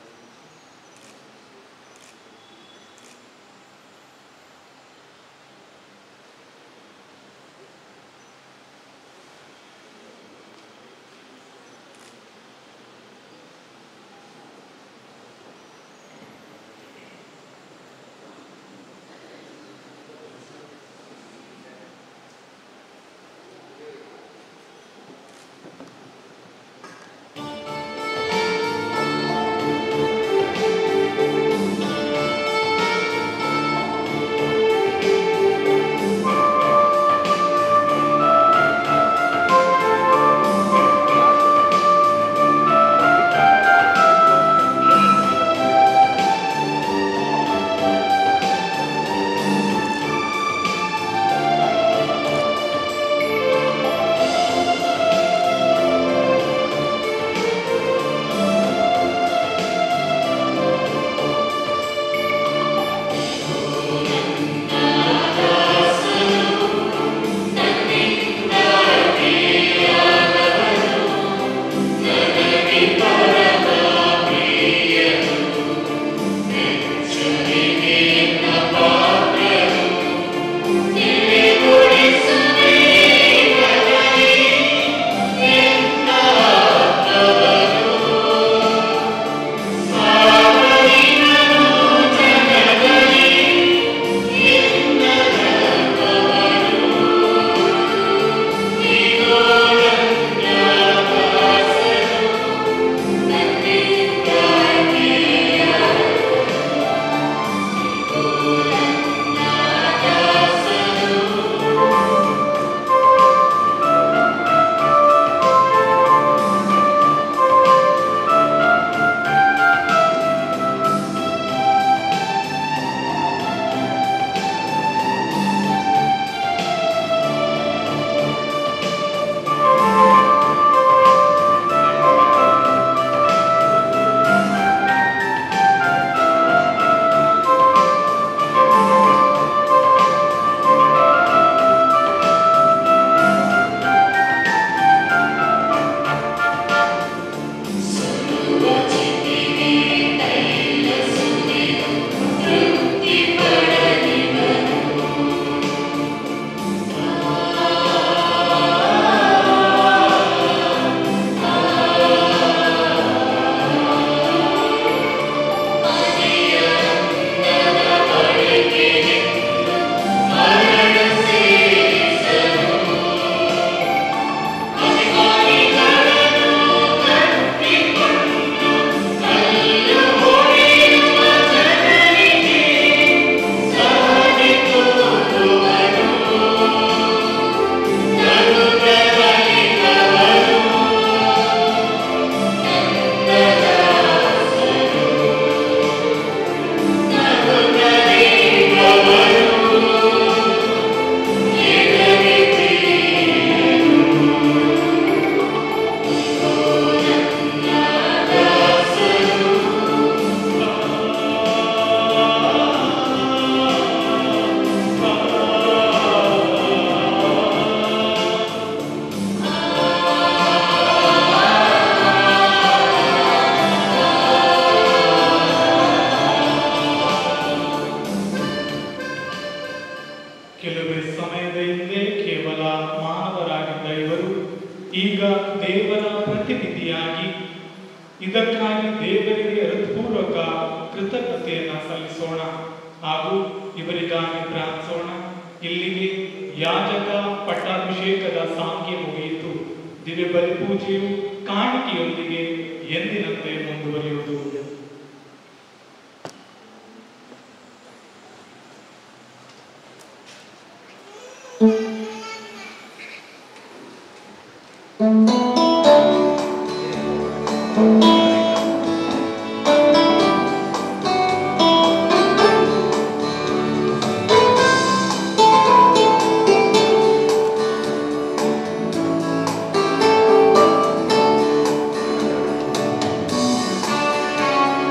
ಇದಕ್ಕಾಗಿ ದೇವರಿಗೆ ಹೃತ್ಪೂರ್ವಕ ಕೃತಜ್ಞತೆಯನ್ನು ಸಲ್ಲಿಸೋಣ ಹಾಗೂ ಇವರಿಗಾಗಿ ಪ್ರಾರ್ಥಿಸೋಣ ಇಲ್ಲಿಗೆ ಯಾಜಕ ಪಟ್ಟಾಭಿಷೇಕದ ಸಾಂಖ್ಯ ಮುಗಿಯಿತು ದಿವ್ಯ ಬಲಿಪೂಜೆಯು ಕಾಣಿಕೆಯೊಂದಿಗೆ ಎಂದಿನಂತೆ ಮುಂದುವರಿಯುವುದು ಿ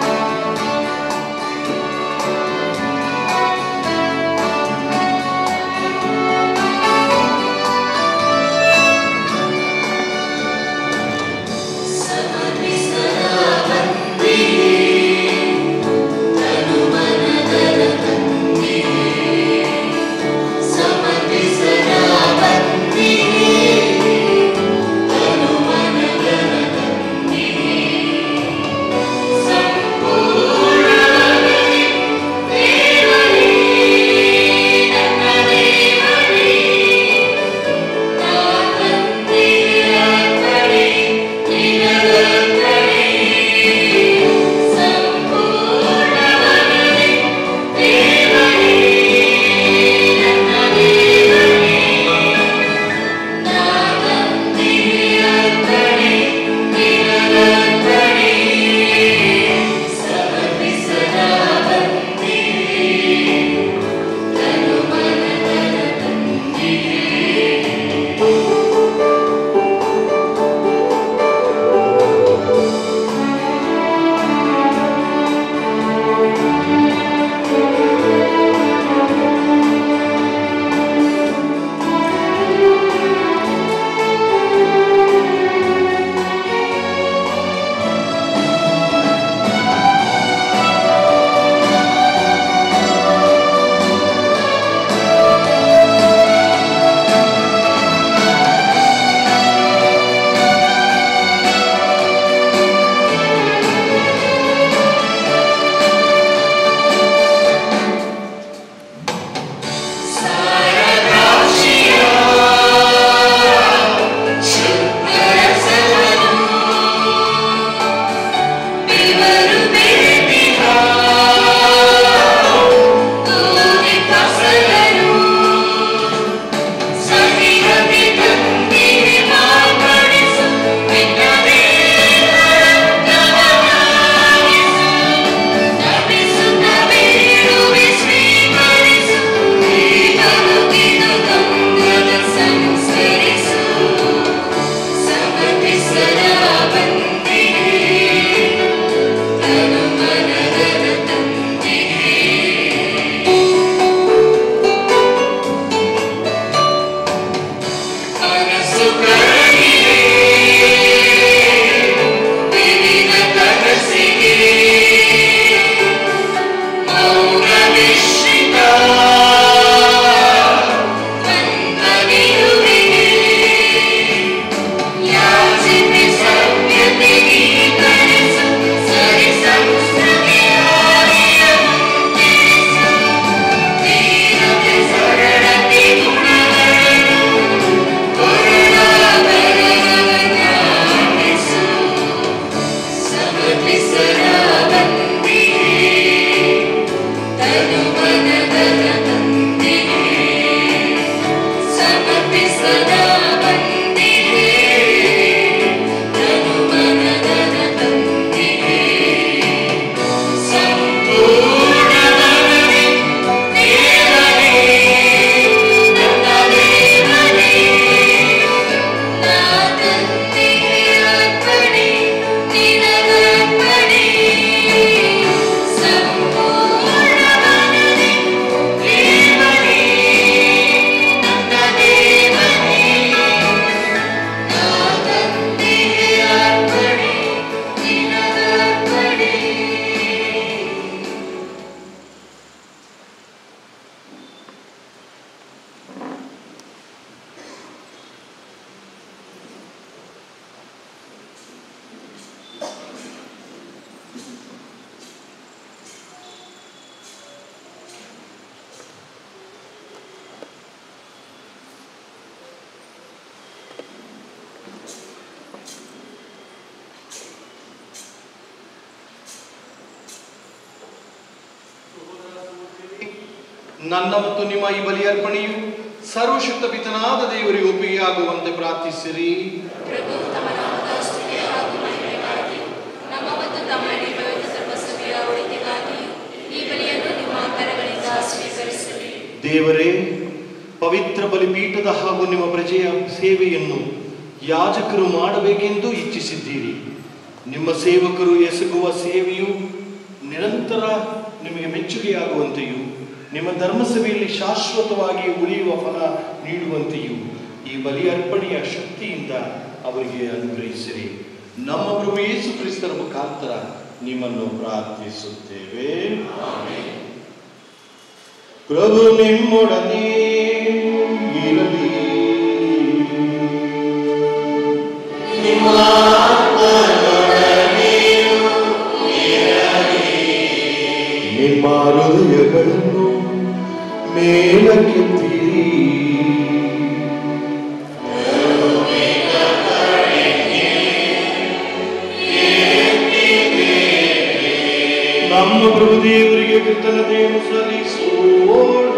ನನ್ನ ಮತ್ತು ನಿಮ್ಮ ಈ ಬಲಿಯರ್ಪಣೆಯು ಸರ್ವಶಕ್ತ ಪಿತನಾದ ದೇವರಿಗೆ ಒಪ್ಪಿಗೆಯಾಗುವಂತೆ ಪ್ರಾರ್ಥಿಸಿರಿ ಪ್ರಭು ತಮ್ಮ ನಾಮದ ಸ್ತುತಿಗೆ ಹಾಗೂ ಮಹಿಮೆಗಾಗಿ ನಮ್ಮ ಮತ್ತು ತಮ್ಮ ನಿರ್ಭಯದ ಸರ್ವಸಭೆಯ ಒಳಿತಿಗಾಗಿಯೂ ಈ ಬಲಿಯನ್ನು ನಿಮ್ಮ ಕರಗಳಿಂದ ಸ್ವೀಕರಿಸಲಿ ದೇವರೇ ಪವಿತ್ರ ಬಲಿಪೀಠದ ಹಾಗೂ ನಿಮ್ಮ ಪ್ರಜೆಯ ಸೇವೆಯನ್ನು ಯಾಜಕರು ಮಾಡಬೇಕೆಂದು ಇಚ್ಛಿಸಿದ್ದೀರಿ ನಿಮ್ಮ ಸೇವಕರು ಎಸಗುವ ಸೇವೆಯು ನಿರಂತರ ನಿಮಗೆ ಮೆಚ್ಚುಗೆಯಾಗುವಂತೆಯೂ ನಿಮ್ಮ ಧರ್ಮಸಭೆಯಲ್ಲಿ ಶಾಶ್ವತವಾಗಿ ಉಳಿಯುವ ಫಲ ನೀಡುವಂತೆಯೂ ಈ ಬಲಿ ಅರ್ಪಣೆಯ ಶಕ್ತಿಯಿಂದ ಅವರಿಗೆ ಅನುಗ್ರಹಿಸಿರಿ ನಮ್ಮ ಪ್ರಭು ಯೇಸು ಕ್ರಿಸ್ತರ ಮುಖಾಂತರ ನಿಮ್ಮನ್ನು ಪ್ರಾರ್ಥಿಸುತ್ತೇವೆ ಪ್ರಭು ನಿಮ್ಮೊಡನೆ ಇರಲಿ ನಿಮ್ಮ ನಿಮ್ಮ ಹೃದಯಗಳನ್ನು ಮೇಲಕ್ಕೆತ್ತಿರಿ ನಮ್ಮ ಪ್ರಭು ದೇವರಿಗೆ ಕೃತಜ್ಞತೆಯನ್ನು ಸಲ್ಲಿಸೋಣ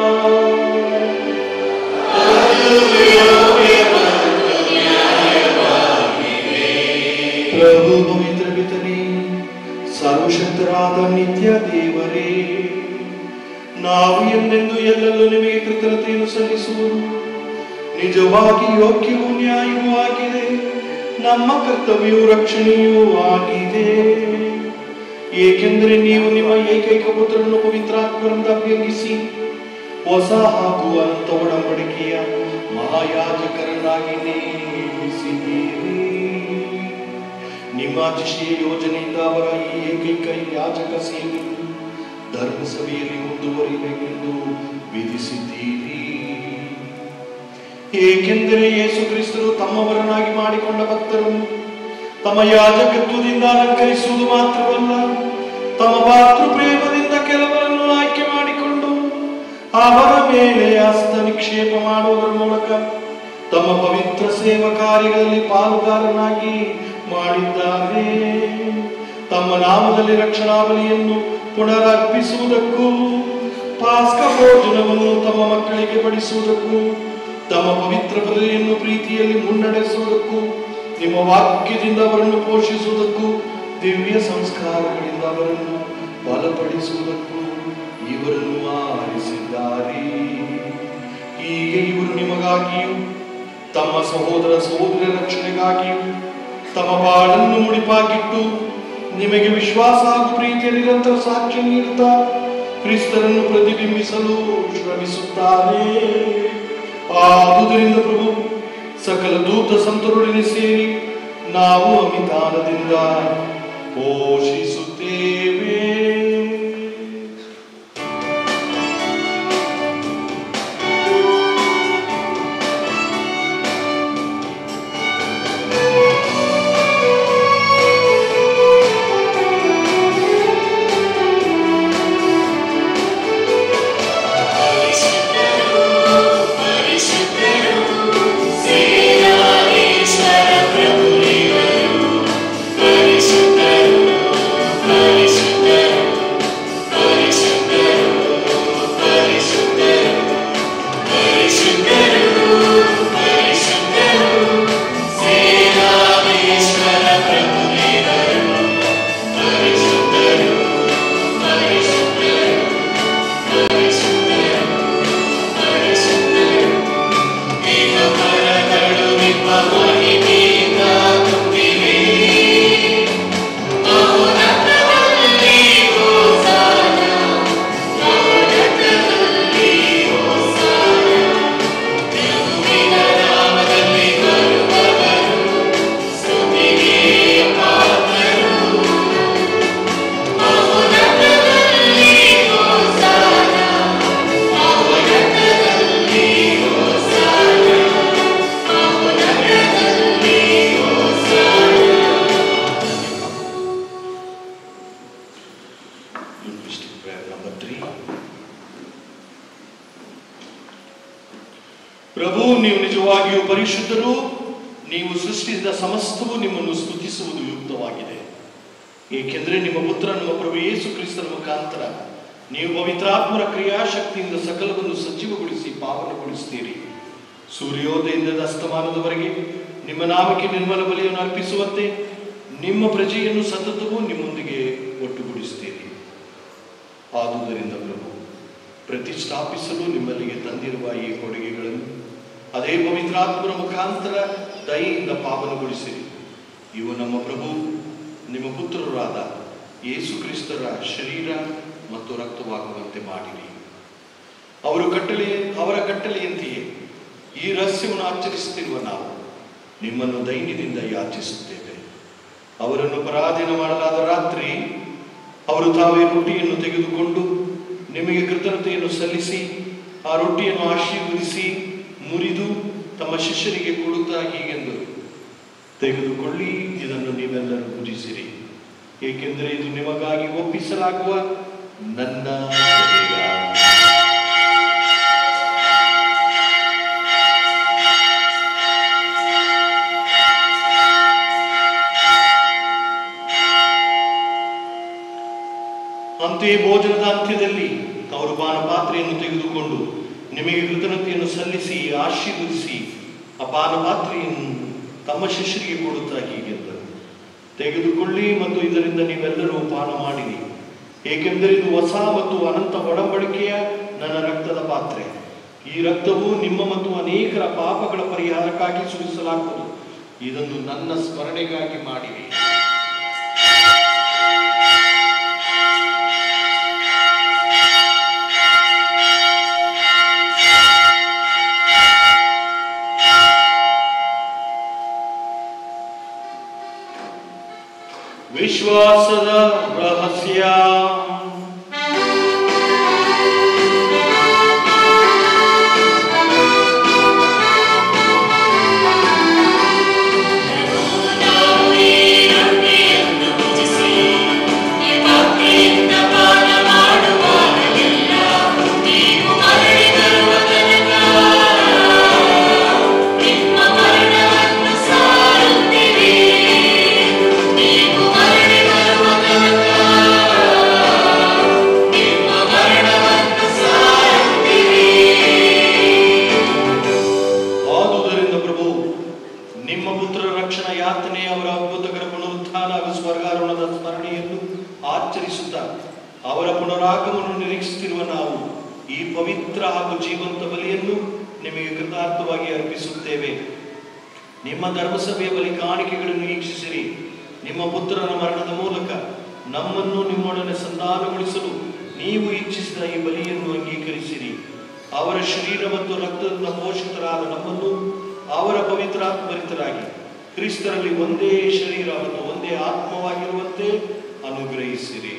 ಪ್ರಭು ಪವಿತ್ರ ಪಿತನೇ ಸರ್ವಶಕ್ತರಾದ ನಿತ್ಯ ದೇವರೇ ನಾವು ಎಂದೆಂದು ಎಲ್ಲೆಲ್ಲೂ ನಿಮಗೆ ಕೃತಜ್ಞತೆಯನ್ನು ಸಲ್ಲಿಸುವುದು ನಿಜವಾಗಿ ಯೋಗ್ಯವೂ ನ್ಯಾಯವೂ ಆಗಿದೆ ನಮ್ಮ ಕರ್ತವ್ಯವೂ ರಕ್ಷಣೆಯೂ ಆಗಿದೆ ಏಕೆಂದರೆ ನೀವು ನಿಮ್ಮ ಏಕೈಕ ಪುತ್ರನನ್ನು ಪವಿತ್ರಾತ್ಮರಿಂದ ಅಭ್ಯಂಗಿಸಿ ಹೊಸ ಹಾಗೂ ಅನಂತ ಒಡಂಬಡಿಕೆಯ ಮಹಾಯಾಜಕರನ್ನಾಗಿ ನೇಮಿಸಿದ್ದೀರಿ ನಿಮ್ಮ ಅತಿಶಯ ಯೋಜನೆಯಿಂದ ಅವರ ಈ ಏಕೈಕ ಯಾಜಕ ಸೇವೆಯು ಧರ್ಮಸಭೆಯಲ್ಲಿ ಮುಂದುವರಿಬೇಕೆಂದು ವಿಧಿಸಿದ್ದೀರಿ ಏಕೆಂದರೆ ಯೇಸು ಕ್ರಿಸ್ತರು ತಮ್ಮವರನ್ನಾಗಿ ಮಾಡಿಕೊಂಡ ಭಕ್ತರನ್ನು ತಮ್ಮ ಯಾಜಕತ್ವದಿಂದ ಅಲಂಕರಿಸುವುದು ಮಾತ್ರವಲ್ಲ ತಮ್ಮ ಮಾತೃ ಪ್ರೇಮದಿಂದ ಕೆಲವರನ್ನು ಆಯ್ಕೆ ಮಾಡಿಕೊಂಡು ಅವರ ಮೇಲೆ ಹಸ್ತ ನಿಕ್ಷೇಪ ಮಾಡುವುದರ ಮೂಲಕ ತಮ್ಮ ಪವಿತ್ರ ಸೇವಾ ಕಾರ್ಯಗಳಲ್ಲಿ ಪಾಲುಗಾರನಾಗಿ ಮಾಡಿದ್ದಾರೆ ತಮ್ಮ ನಾಮದಲ್ಲಿ ರಕ್ಷಣಾವಲಿಯನ್ನು ಪುನರರ್ಪಿಸುವುದಕ್ಕೂ ಪಾಸ್ಕ ಭೋಜನವನ್ನು ತಮ್ಮ ಮಕ್ಕಳಿಗೆ ಬಡಿಸುವುದಕ್ಕೂ ತಮ್ಮ ಪವಿತ್ರ ಬಲಿಯನ್ನು ಪ್ರೀತಿಯಲ್ಲಿ ಮುನ್ನಡೆಸುವುದಕ್ಕೂ ನಿಮ್ಮ ವಾಕ್ಯದಿಂದ ಅವರನ್ನು ಪೋಷಿಸುವುದಕ್ಕೂ ದಿವ್ಯ ಸಂಸ್ಕಾರಗಳಿಂದ ಅವರನ್ನು ಬಲಪಡಿಸುವುದಕ್ಕೂ ಇವರನ್ನು ಆರಿಸಿದ್ದಾರೆ ಹೀಗೆ ಇವರು ನಿಮಗಾಗಿಯೂ ತಮ್ಮ ಸಹೋದರ ಸಹೋದರ ರಕ್ಷಣೆಗಾಗಿಯೂ ತಮ್ಮ ಬಾಳನ್ನು ಮುಡಿಪಾಗಿಟ್ಟು ನಿಮಗೆ ವಿಶ್ವಾಸ ಹಾಗೂ ಪ್ರೀತಿಯ ನಿರಂತರ ಸಾಕ್ಷ್ಯ ನೀಡುತ್ತಾ ಕ್ರಿಸ್ತರನ್ನು ಪ್ರತಿಬಿಂಬಿಸಲು ಶ್ರಮಿಸುತ್ತಾರೆ ಆದುದರಿಂದ ಪ್ರಭು ಸಕಲ ದೂತ ಸಂತರೊಡನೆ ಸೇರಿ ನಾವು ಅಮಿತಾನದಿಂದ ಪೋಷಿಸುತ್ತೇವೆ Linguistic prayer number three. ಪ್ರಭು ನೀವು ನಿಜವಾಗಿಯೂ ಪರಿಶುದ್ಧರು ನೀವು ಸೃಷ್ಟಿಸಿದ ಸಮಸ್ತವು ನಿಮ್ಮನ್ನು ಸ್ತುತಿಸುವುದು ಯುಕ್ತವಾಗಿದೆ ಏಕೆಂದರೆ ನಿಮ್ಮ ಪುತ್ರ ನಮ್ಮ ಪ್ರಭು ಯೇಸು ಕ್ರಿಸ್ತನ ಮುಖಾಂತರ ನೀವು ಪವಿತ್ರಾತ್ಮರ ಕ್ರಿಯಾಶಕ್ತಿಯಿಂದ ಸಕಲವನ್ನು ಸಜೀವಗೊಳಿಸಿ ಪಾವನಗೊಳಿಸುತ್ತೀರಿ ಸೂರ್ಯೋದಯದಿಂದ ಅಸ್ತಮಾನದವರೆಗೆ ನಿಮ್ಮ ನಾಮಕ್ಕೆ ನಿರ್ಮಲ ಬಲಿಯನ್ನು ಅರ್ಪಿಸುವಂತೆ ನಿಮ್ಮ ಪ್ರಜೆಯನ್ನು ಸತತವೂ ನಿಮ್ಮೊಂದಿಗೆ ಒಟ್ಟುಗೂಡಿಸುತ್ತೀರಿ ಆದುದರಿಂದ ಪ್ರಭು ಪ್ರತಿಷ್ಠಾಪಿಸಲು ನಿಮ್ಮಲ್ಲಿಗೆ ತಂದಿರುವ ಈ ಕೊಡುಗೆಗಳನ್ನು ಅದೇ ಪವಿತ್ರಾತ್ಮರ ಮುಖಾಂತರ ದಯೆಯಿಂದ ಪಾವನಗೊಳಿಸಿರಿ ಇವು ನಮ್ಮ ಪ್ರಭು ನಿಮ್ಮ ಪುತ್ರರಾದ ಯೇಸು ಕ್ರಿಸ್ತರ ಶರೀರ ಮತ್ತು ರಕ್ತವಾಗುವಂತೆ ಮಾಡಿರಿ ಅವರು ಕಟ್ಟಳೆ ಅವರ ಕಟ್ಟಳೆಯಂತೆಯೇ ಈ ರಹಸ್ಯವನ್ನು ಆಚರಿಸುತ್ತಿರುವ ನಾವು ನಿಮ್ಮನ್ನು ದೈನ್ಯದಿಂದ ಯಾಚಿಸುತ್ತೇವೆ ಅವರನ್ನು ಪರಾಧೀನ ಮಾಡಲಾದ ರಾತ್ರಿ ಅವರು ತಾವೇ ರೊಟ್ಟಿಯನ್ನು ತೆಗೆದುಕೊಂಡು ನಿಮಗೆ ಕೃತಜ್ಞತೆಯನ್ನು ಸಲ್ಲಿಸಿ ಆ ರೊಟ್ಟಿಯನ್ನು ಆಶೀರ್ವದಿಸಿ ಮುರಿದು ತಮ್ಮ ಶಿಷ್ಯರಿಗೆ ಕೊಡುತ್ತಾ ಹೀಗೆಂದರು ತೆಗೆದುಕೊಳ್ಳಿ ಇದನ್ನು ನೀವೆಲ್ಲರೂ ಪೂಜಿಸಿರಿ ಏಕೆಂದರೆ ಇದು ನಿಮಗಾಗಿ ಒಪ್ಪಿಸಲಾಗುವ ನನ್ನ ಶರೀರ ಅಂತೆಯೇ ಭೋಜನದ ಅಂತ್ಯದಲ್ಲಿ ಅವರು ಪಾನಪಾತ್ರೆಯನ್ನು ತೆಗೆದುಕೊಂಡು ನಿಮಗೆ ಕೃತಜ್ಞತೆಯನ್ನು ಸಲ್ಲಿಸಿ ಆಶೀರ್ವದಿಸಿ ಆ ಪಾನಪಾತ್ರೆಯನ್ನು ತಮ್ಮ ಶಿಷ್ಯರಿಗೆ ಕೊಡುತ್ತಾ ಹೀಗೆಂದರು ತೆಗೆದುಕೊಳ್ಳಿ ಮತ್ತು ಇದರಿಂದ ನೀವೆಲ್ಲರೂ ಪಾನ ಮಾಡಿರಿ ಏಕೆಂದರೆ ಇದು ಹೊಸ ಮತ್ತು ಅನಂತ ಒಡಂಬಡಿಕೆಯ ನನ್ನ ರಕ್ತದ ಪಾತ್ರೆ ಈ ರಕ್ತವು ನಿಮ್ಮ ಮತ್ತು ಅನೇಕರ ಪಾಪಗಳ ಪರಿಹಾರಕ್ಕಾಗಿ ಸುರಿಸಲಾಗುವುದು ಇದನ್ನು ನನ್ನ ಸ್ಮರಣೆಗಾಗಿ ಮಾಡಿರಿ ವಿಶ್ವಾಸದ ರಹಸ್ಯ ಆದುದರಿಂದ ಪ್ರಭು ನಿಮ್ಮ ಪುತ್ರರ ರಕ್ಷಣಾ ಯಾತನೆ ಅವರ ಅದ್ಭುತಕರ ಪುನರುತ್ಥಾನ ಹಾಗೂ ಸ್ವರ್ಗಾರೋಹಣದ ಸ್ಮರಣೆಯನ್ನು ಆಚರಿಸುತ್ತಾ ಅವರ ಪುನರಾಗಮನವನ್ನು ನಿರೀಕ್ಷಿಸುತ್ತಿರುವ ನಾವು ಈ ಪವಿತ್ರ ಹಾಗೂ ಜೀವಂತ ಬಲಿಯನ್ನು ನಿಮಗೆ ಕೃತಾರ್ಥವಾಗಿ ಅರ್ಪಿಸುತ್ತೇವೆ ನಿಮ್ಮ ಧರ್ಮಸಭೆಯ ಬಲಿ ಕಾಣಿಕೆಗಳನ್ನು ವೀಕ್ಷಿಸಿರಿ ನಿಮ್ಮ ಪುತ್ರನ ಮರಣದ ಮೂಲಕ ನಮ್ಮನ್ನು ನಿಮ್ಮೊಡನೆ ಸಂಧಾನಗೊಳಿಸಲು ನೀವು ಇಚ್ಛಿಸಿದ ಈ ಬಲಿಯನ್ನು ಅಂಗೀಕರಿಸಿರಿ ಅವರ ಶರೀರ ಮತ್ತು ರಕ್ತದಿಂದ ಪೋಷಿತರಾದ ನಮ್ಮನ್ನು ಅವರ ಪವಿತ್ರಾತ್ಮರಿತರಾಗಿ ಕ್ರಿಸ್ತರಲ್ಲಿ ಒಂದೇ ಶರೀರ ಮತ್ತು ಒಂದೇ ಆತ್ಮವಾಗಿರುವಂತೆ ಅನುಗ್ರಹಿಸಿರಿ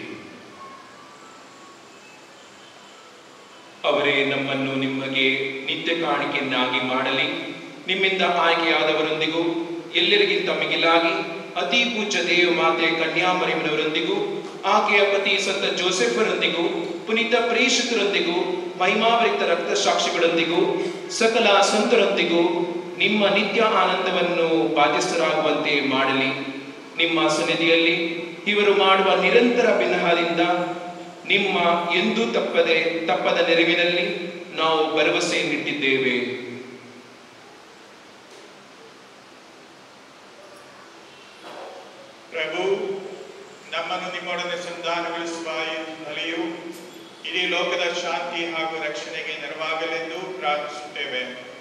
ಅವರೇ ನಮ್ಮನ್ನು ನಿಮಗೆ ನಿತ್ಯ ಕಾಣಿಕೆಯನ್ನಾಗಿ ಮಾಡಲಿ ನಿಮ್ಮಿಂದ ಆಯ್ಕೆಯಾದವರೊಂದಿಗೂ ಎಲ್ಲರಿಗಿಂತ ಮಿಗಿಲಾಗಿ ಅತಿ ಪೂಜ್ಯ ದೇವ ಮಾತೆ ಕನ್ಯಾಮರಿಮನವರೊಂದಿಗೂ ಆಕೆಯ ಪತಿ ಸಂತ ಜೋಸೆಫರೊಂದಿಗೂ ಪುನೀತ ಪ್ರೇಷಕರೊಂದಿಗೂ ಮಹಿಮಾವರಿತ ರಕ್ತ ಸಾಕ್ಷಿಗಳೊಂದಿಗೂ ಸಕಲ ಸಂತರೊಂದಿಗೂ ನಿಮ್ಮ ನಿತ್ಯ ಆನಂದವನ್ನು ಬಾಧ್ಯಸ್ಥರಾಗುವಂತೆ ಮಾಡಲಿ ನಿಮ್ಮ ಸನ್ನಿಧಿಯಲ್ಲಿ ಇವರು ಮಾಡುವ ನಿರಂತರ ಬಿನ್ನಹದಿಂದ ನಿಮ್ಮ ಎಂದೂ ತಪ್ಪದೆ ತಪ್ಪದ ನೆರವಿನಲ್ಲಿ ನಾವು ಭರವಸೆಯನ್ನಿಟ್ಟಿದ್ದೇವೆ ಪ್ರಭು ನಮ್ಮನ್ನು ನಿಮ್ಮೊಡನೆ ಸಂಧಾನಗೊಳಿಸುವ ಈ ಬಲಿಯು ಇಡೀ ಲೋಕದ ಶಾಂತಿ ಹಾಗೂ ರಕ್ಷಣೆಗೆ ನೆರವಾಗಲೆಂದು ಪ್ರಾರ್ಥಿಸುತ್ತೇವೆ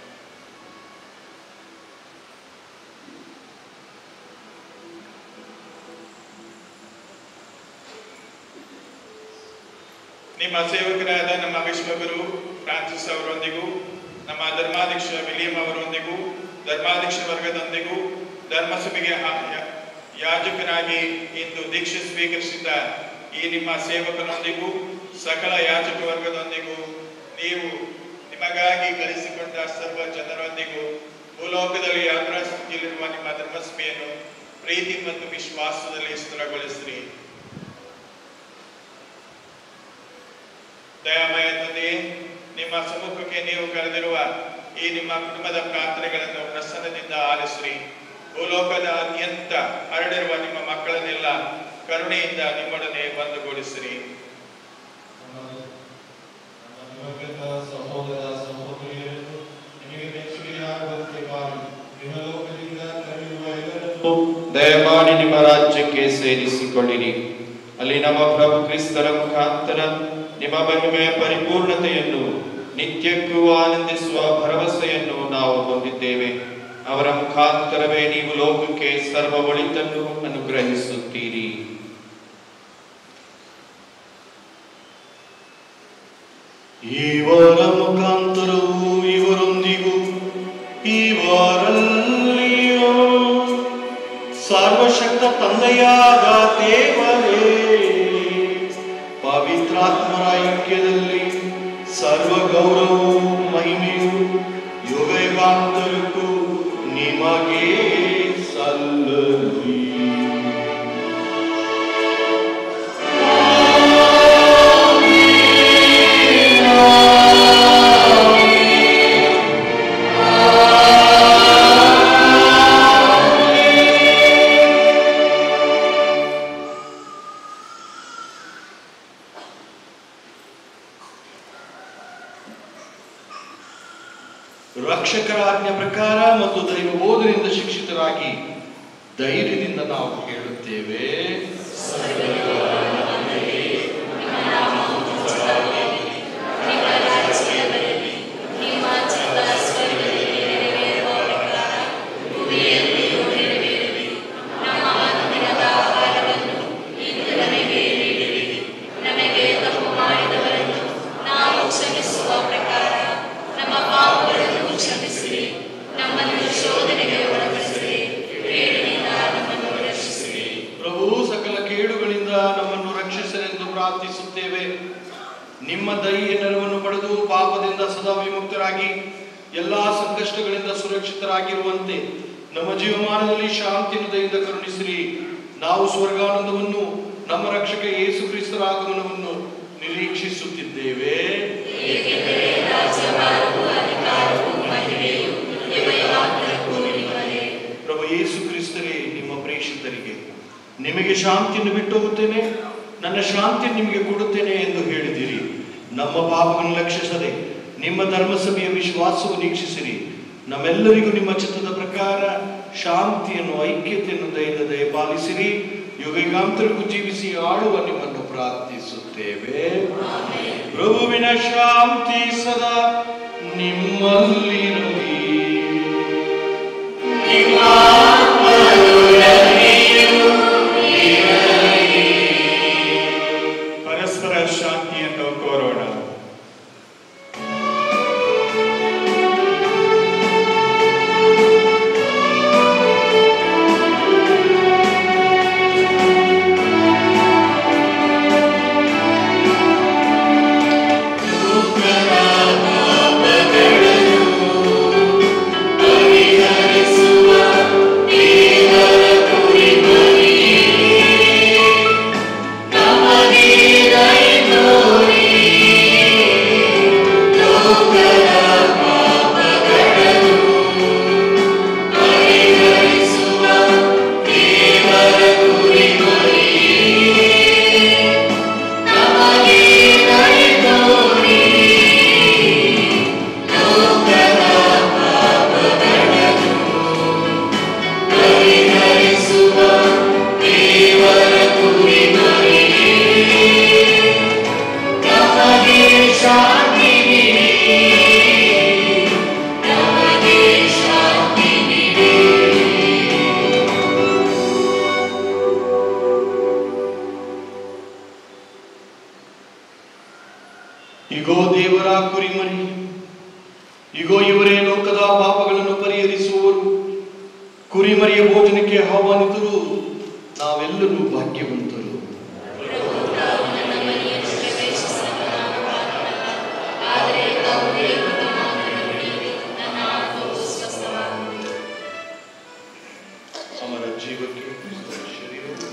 ನಿಮ್ಮ ಸೇವಕರಾದ ನಮ್ಮ ವಿಶ್ವಗುರು ಫ್ರಾನ್ಸಿಸ್ ಅವರೊಂದಿಗೂ ನಮ್ಮ ಧರ್ಮಾಧ್ಯಕ್ಷ ವಿಲಿಯಂ ಅವರೊಂದಿಗೂ ಧರ್ಮಾಧ್ಯಕ್ಷ ವರ್ಗದೊಂದಿಗೂ ಧರ್ಮಸಭೆಗೆ ಹಾ- ಯಾ- ಯಾಜಕನಾಗಿ ಇಂದು ದೀಕ್ಷೆ ಸ್ವೀಕರಿಸಿದ್ದ ಈ ನಿಮ್ಮ ಸೇವಕನೊಂದಿಗೂ ಸಕಲ ಯಾಜಕ ವರ್ಗದೊಂದಿಗೂ ನೀವು ನಿಮಗಾಗಿ ಕಲಿಸಿಕೊಂಡ ಸರ್ವ ಜನರೊಂದಿಗೂ ಭೂಲೋಕದಲ್ಲಿ ಯಾತ್ರಾ ಸ್ಥಿತಿಯಲ್ಲಿರುವ ನಿಮ್ಮ ಧರ್ಮಸಭೆಯನ್ನು ಪ್ರೀತಿ ಮತ್ತು ವಿಶ್ವಾಸದಲ್ಲಿ ಸ್ಥಿರಗೊಳಿಸಿರಿ ದಯಾಮಯ ತಂದೆಯೇ ನಿಮ್ಮ ಸಮ್ಮುಖಕ್ಕೆ ನೀವು ಕರೆದಿರುವ ಈ ನಿಮ್ಮ ಕುಟುಂಬದ ಪ್ರಾರ್ಥನೆಗಳನ್ನು ಪ್ರಸನ್ನದಿಂದ ಆಲಿಸಿರಿ ಭೂಲೋಕದ ಅತ್ಯಂತ ಹರಡಿರುವ ನಿಮ್ಮ ಮಕ್ಕಳನ್ನೆಲ್ಲ ಕರುಣೆಯಿಂದ ನಿಮ್ಮೊಡನೆ ಬಂದುಗೂಡಿಸಿರಿ ನಿಮ್ಮ ರಾಜ್ಯಕ್ಕೆ ಸೇರಿಸಿಕೊಳ್ಳಿರಿ ಅಲ್ಲಿ ನಮ್ಮ ಪ್ರಭು ಕ್ರಿಸ್ತರ ಮುಖಾಂತರ ನಿಮ್ಮ ಮಹಿಮೆಯ ಪರಿಪೂರ್ಣತೆಯನ್ನು ನಿತ್ಯಕ್ಕೂ ಆನಂದಿಸುವ ಭರವಸೆಯನ್ನು ನಾವು ಹೊಂದಿದ್ದೇವೆ ಅವರ ಮುಖಾಂತರವೇ ನೀವು ಲೋಕಕ್ಕೆ ಸರ್ವ ಒಳಿತನ್ನು ಅನುಗ್ರಹಿಸುತ್ತೀರಿ ಇವರ ಮುಖಾಂತರವೂ ಇವರೊಂದಿಗೂ ಇವರಲ್ಲಿಯೂ ಸರ್ವಶಕ್ತ ತಂದೆಯಾದ ದೇವರೇ ಪವಿತ್ರಾತ್ಮರ ಐಕ್ಯದಲ್ಲಿ ಸರ್ವ ಗೌರವವು ಮಹಿಮೆಯು ಯುಗ ಯುಗಾಂತರಕ್ಕೂ ನಿಮಗೆ ಸಲ್ಲಲಿ ರಕ್ಷಕರ ಆಜ್ಞೆ ಪ್ರಕಾರ ಮತ್ತು ದೈವ ಬೋಧನೆಯಿಂದ ಶಿಕ್ಷಿತರಾಗಿ ಧೈರ್ಯದಿಂದ ನಾವು ಹೇಳುತ್ತೇವೆ ನಿಮ್ಮ ಚಿತ್ತ ಸ್ವರ್ಗದಲ್ಲಿ ನೆರವೇರುವ ಪ್ರಕಾರ ಭೂಮಿಯಲ್ಲಿಯೂ ನೆರವೇರಲಿ ನಮ್ಮ ಅನುದಿನದ ಆಹಾರವನ್ನು ಇಂದು ನಮಗೆ ನೀಡಿರಿ ನಮಗೆ ತಪ್ಪು ಮಾಡಿದವರನ್ನು ನಾವು ಕ್ಷಮಿಸುವ ಪ್ರಕಾರ ನಮ್ಮ ಪಾಪಗಳನ್ನು ಕ್ಷಮಿಸಿರಿ ನಮ್ಮನ್ನು ಶೋಧನೆಗೆ ಒಳಪಡಿಸಿರಿ ಕೇಡಿನಿಂದ ನಮ್ಮನ್ನು ರಕ್ಷಿಸಿರಿ ಪ್ರಭು ಸಕಲ ಕೇಡುಗಳಿಂದ ನಮ್ಮನ್ನು ರಕ್ಷಿಸಲೆಂದು ಪ್ರಾರ್ಥಿಸುತ್ತೇವೆ ನಿಮ್ಮ ದಯೆಯ ನೆರವನ್ನು ಪಡೆದು ಪಾಪದಿಂದ ಸದಾ ವಿಮುಕ್ತರಾಗಿ ಎಲ್ಲಾ ಸಂಕಷ್ಟಗಳಿಂದ ಸುರಕ್ಷಿತರಾಗಿರುವಂತೆ ನಮ್ಮ ಜೀವಮಾನದಲ್ಲಿ ಶಾಂತಿಯನ್ನು ದಯಿಂದ ಕರುಣಿಸಿರಿ ನಾವು ಸ್ವರ್ಗಾನಂದವನ್ನು ನಮ್ಮ ರಕ್ಷಕ ಯೇಸು ಕ್ರಿಸ್ತರ ಆಗಮನವನ್ನು ನಿರೀಕ್ಷಿಸುತ್ತಿದ್ದೇವೆ ಏಕೆಂದರೆ ರಾಜ್ಯಭಾರವು ಅಧಿಕಾರವು ಮಹಿಮೆಯು ಯುಗಯುಗಾಂತರಕ್ಕೂ ನಿಮ್ಮದೇ ಪ್ರಭು ಯೇಸು ಕ್ರಿಸ್ತರೇ ನಿಮ್ಮ ಪ್ರೇಷಿತರಿಗೆ ನಿಮಗೆ ಶಾಂತಿಯನ್ನು ಬಿಟ್ಟು ಹೋಗುತ್ತೇನೆ ನನ್ನ ಶಾಂತಿ ನಿಮಗೆ ಕೊಡುತ್ತೇನೆ ಎಂದು ಹೇಳಿದಿರಿ ನಮ್ಮ ಪಾಪಗಳನ್ನು ಲಕ್ಷಿಸದೆ ನಿಮ್ಮ ಧರ್ಮಸಭೆಯ ವಿಶ್ವಾಸವು ನೀಕ್ಷಿಸಿರಿ ನಮ್ಮೆಲ್ಲರಿಗೂ ನಿಮ್ಮ ಚಿತ್ತದ ಪ್ರಕಾರ ಶಾಂತಿಯನ್ನು ಐಕ್ಯತೆಯನ್ನು ದಯದ ದಯಪಾಲಿಸಿರಿ ಯುಗಯುಗಾಂತರಕ್ಕೂ ಜೀವಿಸಿ ಆಳುವ ನಿಮ್ಮನ್ನು ಪ್ರಾರ್ಥಿಸುತ್ತೇವೆ ಪ್ರಭುವಿನ ಶಾಂತಿ ಸದಾ ನಿಮ್ಮಲ್ಲಿರಲಿ ಪರಸ್ಪರ ಶಾಂತಿಯನ್ನು ಕೋರೋಣ ಇಗೋ ದೇವರ ಕುರಿಮರಿ ಇಗೋ ಇವರೇ ಲೋಕದ ಪಾಪಗಳನ್ನು ಪರಿಹರಿಸುವವರು ಕುರಿಮರಿಯ ಭೋಜನಕ್ಕೆ ಆಹ್ವಾನಿತರು ನಾವೆಲ್ಲರೂ ಭಾಗ್ಯವಂತರು ನನ್ನ ಮನೆಯನ್ನು ಪ್ರವೇಶಿಸಲು ನಾನು ಪಾತ್ರನಲ್ಲ. ಆದರೆ ತಾವು ಹೇಳುವುದು ಮಾತ್ರ ನುಡಿಯಿರಿ. ನನ್ನ ಆತ್ಮವು ಸ್ವಸ್ಥವಾಗುವುದು ಅವರ ಜೀವಕ್ಕೆ ಕ್ರಿಸ್ತನ ಶರೀರವು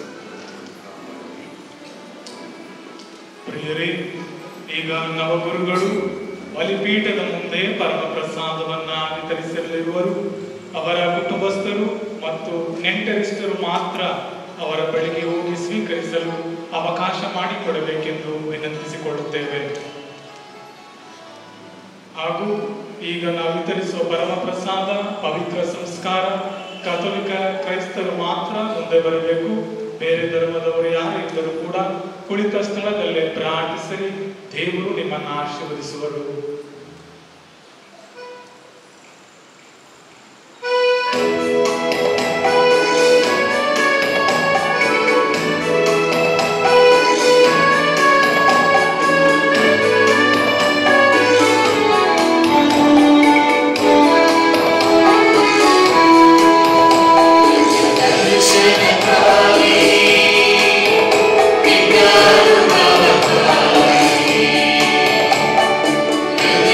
ಪ್ರಿಯರೇ ಈಗ ನವಗುರುಗಳು ಬಲಿಪೀಠದ ಮುಂದೆ ಪರಮ ಪ್ರಸಾದವನ್ನ ವಿತರಿಸಲಿರುವರು ಅವರ ಕುಟುಂಬಸ್ಥರು ಮತ್ತು ನೆಂಟರಿಷ್ಟರು ಮಾತ್ರ ಅವರ ಬಳಿಗೆ ಹೋಗಿ ಸ್ವೀಕರಿಸಲು ಅವಕಾಶ ಮಾಡಿಕೊಡಬೇಕೆಂದು ವಿನಂತಿಸಿಕೊಳ್ಳುತ್ತೇವೆ ಹಾಗೂ ಈಗ ನಾವು ವಿತರಿಸುವ ಪರಮ ಪ್ರಸಾದ ಪವಿತ್ರ ಸಂಸ್ಕಾರ ಕಥೋಲಿಕ ಕ್ರೈಸ್ತರು ಮಾತ್ರ ಮುಂದೆ ಬರಬೇಕು ಬೇರೆ ಧರ್ಮದವರು ಯಾರಿದ್ದರೂ ಕೂಡ ಕುಳಿತ ಸ್ಥಳದಲ್ಲೇ ಪ್ರಾರ್ಥಿಸಿ ದೇವರು ನಿಮ್ಮನ್ನು ಆಶೀರ್ವದಿಸುವರು Thank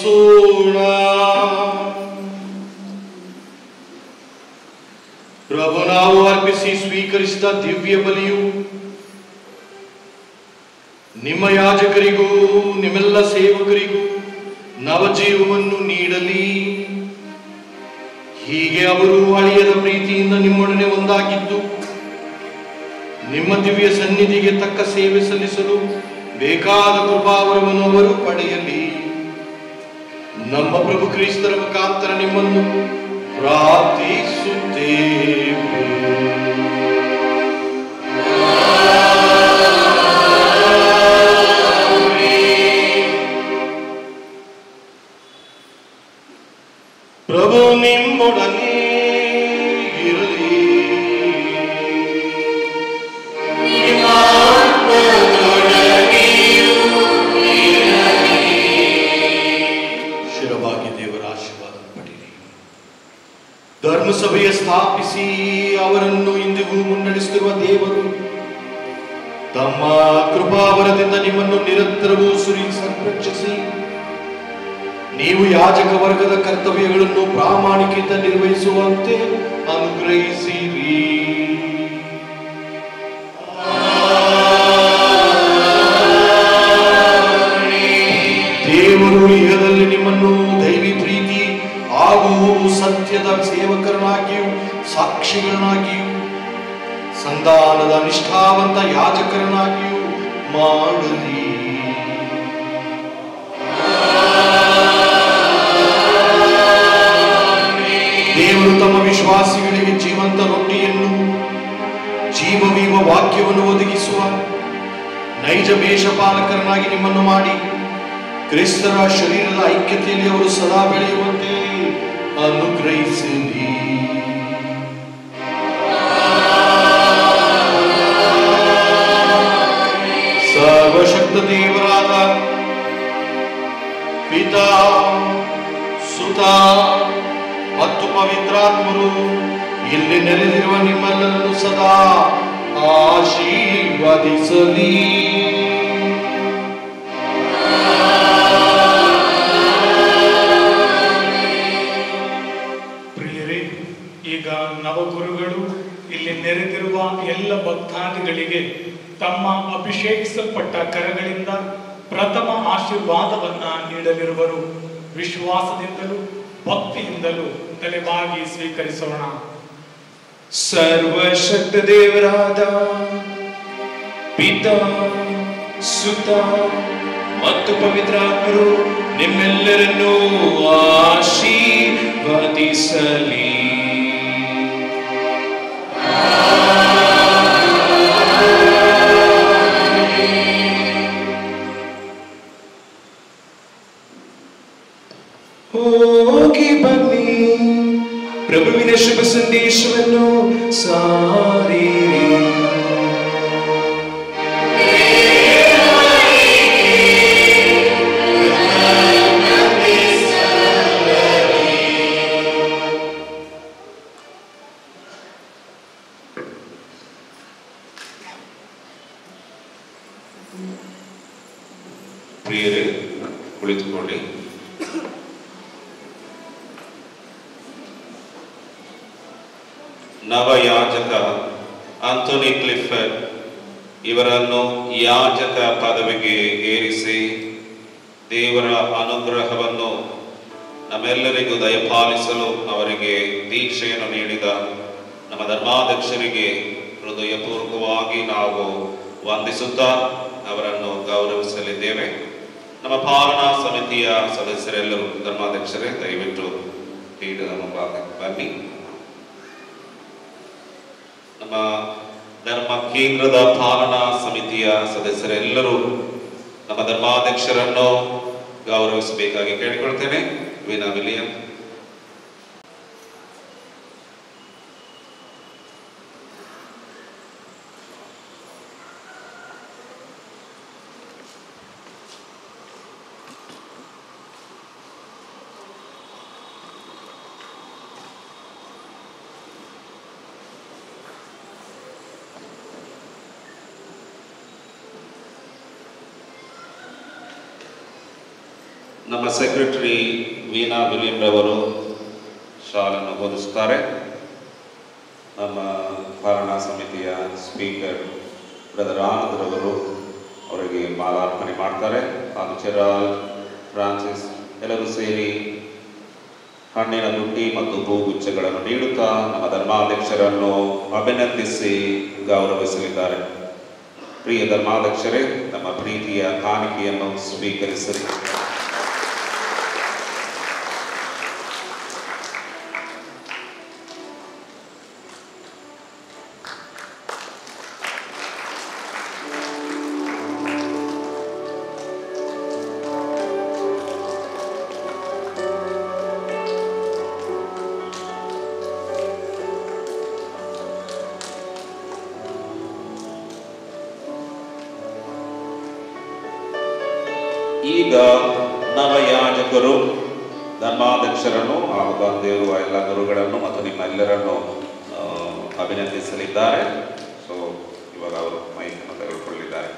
ಪ್ರಾರ್ಥಿಸೋಣ ಪ್ರಭು ನಾವು ಅರ್ಪಿಸಿ ಸ್ವೀಕರಿಸಿದ ದಿವ್ಯ ಬಲಿಯು ನಿಮ್ಮ ಯಾಜಕರಿಗೂ ನಿಮ್ಮೆಲ್ಲ ಸೇವಕರಿಗೂ ನವಜೀವವನ್ನು ನೀಡಲಿ ಹೀಗೆ ಅವರು ಅಳಿಯದ ಪ್ರೀತಿಯಿಂದ ನಿಮ್ಮೊಡನೆ ಒಂದಾಗಿದ್ದು ನಿಮ್ಮ ದಿವ್ಯ ಸನ್ನಿಧಿಗೆ ತಕ್ಕ ಸೇವೆ ಸಲ್ಲಿಸಲು ಬೇಕಾದ ಕೃಪಾವರವನ್ನು ಅವರು ಪಡೆಯಲಿ ನಮ್ಮ ಪ್ರಭು ಕ್ರಿಸ್ತರ ಮುಖಾಂತರ ನಿಮ್ಮನ್ನು ಪ್ರಾರ್ಥಿಸುತ್ತೇವೆ ಪ್ರಭು ನಿಮ್ಮೊಡನೆ ಇರಲಿ ಶಿರವಾಗಿ ದೇವರ ಆಶೀರ್ವಾದ ಪಡೆಯಿರಿ ಧರ್ಮಸಭೆಯ ಸ್ಥಾಪಿಸಿ ಅವರನ್ನು ಇಂದಿಗೂ ಮುನ್ನಡೆಸುತ್ತಿರುವ ದೇವರು ತಮ್ಮ ಕೃಪಾವರದಿಂದ ನಿಮ್ಮನ್ನು ನಿರಂತರವೂ ಸುರಿ ಸಂರಕ್ಷಿಸಿ ನೀವು ಯಾಜಕ ವರ್ಗದ ಕರ್ತವ್ಯಗಳನ್ನು ಪ್ರಾಮಾಣಿಕತೆ ನಿರ್ವಹಿಸುವಂತೆ ಅನುಗ್ರಹಿಸಿರಿ ದೇವರು ಇಹದಲ್ಲಿ ನಿಮ್ಮನ್ನು ದೈವಿ ಪ್ರೀತಿ ಹಾಗೂ ಸತ್ಯದ ಸೇವಕರನ್ನಾಗಿಯೂ ಸಾಕ್ಷಿಗಳನ್ನಾಗಿಯೂ ಸಂಧಾನದ ನಿಷ್ಠಾವಂತ ಯಾಜಕರನ್ನಾಗಿಯೂ ಮಾಡಲಿ ದೇವರು ತಮ್ಮ ವಿಶ್ವಾಸಿಗಳಿಗೆ ಜೀವಂತ ರೊಟ್ಟಿಯನ್ನು ಜೀವವೀವ ವಾಕ್ಯವನ್ನು ಒದಗಿಸುವ ನೈಜ ಮೇಷಪಾಲಕರನ್ನಾಗಿ ನಿಮ್ಮನ್ನು ಮಾಡಿ ಕ್ರಿಸ್ತರ ಶರೀರದ ಐಕ್ಯತೆಯಲ್ಲಿ ಅವರು ಸದಾ ಬೆಳೆಯುವಂತೆ ಅನುಗ್ರಹಿಸಲಿ ಸರ್ವಶಕ್ತ ದೇವರಾದ ಪಿತಾ ಸುತ ಮತ್ತು ಪವಿತ್ರಾತ್ಮರು ಇಲ್ಲಿ ನೆಲೆದಿರುವ ನಿಮ್ಮೆಲ್ಲರನ್ನು ಸದಾ ಆಶೀರ್ವದಿಸಲಿ ಪ್ರಿಯರೇ ಈಗ ನವಗುರುಗಳು ಇಲ್ಲಿ ನೆರೆದಿರುವ ಎಲ್ಲ ಭಕ್ತಾದಿಗಳಿಗೆ ತಮ್ಮ ಅಭಿಷೇಕಿಸಲ್ಪಟ್ಟ ಕರಗಳಿಂದ ಪ್ರಥಮ ಆಶೀರ್ವಾದವನ್ನ ನೀಡಲಿರುವರು ವಿಶ್ವಾಸದಿಂದಲೂ ಭಕ್ತಿಯಿಂದಲೂ ತಲೆಬಾಗಿ ಸ್ವೀಕರಿಸೋಣ ಸರ್ವಶಕ್ತ ದೇವರಾದ ಪಿತಾ ಸುತ ಮತ್ತು ಪವಿತ್ರಾತ್ಮರು ನಿಮ್ಮೆಲ್ಲರನ್ನೂ ಆಶೀರ್ವದಿಸಲಿ ಹೋಗಿ ಬನ್ನಿ ಪ್ರಭುವಿನ ಶುಭ ಸಂದೇಶವನ್ನು ಸಾರಿರಿ ಪ್ರಿಯರೇ ಕುಳಿತುಕೊಳ್ಳಿ ನವಯಾಜಕ ಆಂಥೋನಿ ಕ್ಲಿಫರ್ಡ್ ಇವರನ್ನು ಯಾಜಕ ಪದವಿಗೆ ಏರಿಸಿ ದೇವರ ಅನುಗ್ರಹವನ್ನು ನಮ್ಮೆಲ್ಲರಿಗೂ ದಯಪಾಲಿಸಲು ಅವರಿಗೆ ದೀಕ್ಷೆಯನ್ನು ನೀಡಿದ ನಮ್ಮ ಧರ್ಮಾಧ್ಯಕ್ಷರಿಗೆ ಹೃದಯಪೂರ್ವಕವಾಗಿ ನಾವು ವಂದಿಸುತ್ತಾ ಅವರನ್ನು ಗೌರವಿಸಲಿದ್ದೇವೆ ನಮ್ಮ ಪಾಲನಾ ಸಮಿತಿಯ ಸದಸ್ಯರೆಲ್ಲರೂ ಧರ್ಮಾಧ್ಯಕ್ಷರೇ ದಯವಿಟ್ಟು ಪೀಠದ ಮುಂಭಾಗಕ್ಕೆ ಬನ್ನಿ ನಮ್ಮ ಧರ್ಮ ಕೇಂದ್ರದ ಪಾಲನಾ ಸಮಿತಿಯ ಸದಸ್ಯರೆಲ್ಲರೂ ನಮ್ಮ ಧರ್ಮಾಧ್ಯಕ್ಷರನ್ನು ಗೌರವಿಸಬೇಕಾಗಿ ಕೇಳಿಕೊಳ್ತೇನೆ ವಿನಾ ವಿಲಿಯಂ ನಮ್ಮ ಸೆಕ್ರೆಟರಿ ವೀಣಾ ವಿಲಿಯಂ ರವರು ಶಾಲನ್ನು ಬೋಧಿಸುತ್ತಾರೆ ನಮ್ಮ ಪಾಲನಾ ಸಮಿತಿಯ ಸ್ಪೀಕರ್ ಬ್ರದರ್ ಆನಂದ್ ರವರು ಅವರಿಗೆ ಮಾಲಾರ್ಪಣೆ ಮಾಡ್ತಾರೆ ಹಾಗೂ ಚೆರಾಲ್ ಫ್ರಾನ್ಸಿಸ್ ಎಲ್ಲರೂ ಸೇರಿ ಹಣ್ಣಿನ ಬುಟ್ಟಿ ಮತ್ತು ಹೂಗುಚ್ಛಗಳನ್ನು ನೀಡುತ್ತಾ ನಮ್ಮ ಧರ್ಮಾಧ್ಯಕ್ಷರನ್ನು ಅಭಿನಂದಿಸಿ ಗೌರವಿಸಲಿದ್ದಾರೆ ಪ್ರಿಯ ಧರ್ಮಾಧ್ಯಕ್ಷರೇ ನಮ್ಮ ಪ್ರೀತಿಯ ಕಾಣಿಕೆಯನ್ನು ಸ್ವೀಕರಿಸಿರಿ ಈಗ ನವಯಾಜಕರು ಧರ್ಮಾಧ್ಯಕ್ಷರನ್ನು ಹಾಗೂ ಬಂದಿರುವ ಎಲ್ಲ ಗುರುಗಳನ್ನು ಮತ್ತು ನಿಮ್ಮೆಲ್ಲರನ್ನು ಆ, ಅಭಿನಂದಿಸಲಿದ್ದಾರೆ ಸೊ ಇವಾಗ ಅವರು ಮೈಕನ್ನು ತೆಗೆದುಕೊಳ್ಳಿದ್ದಾರೆ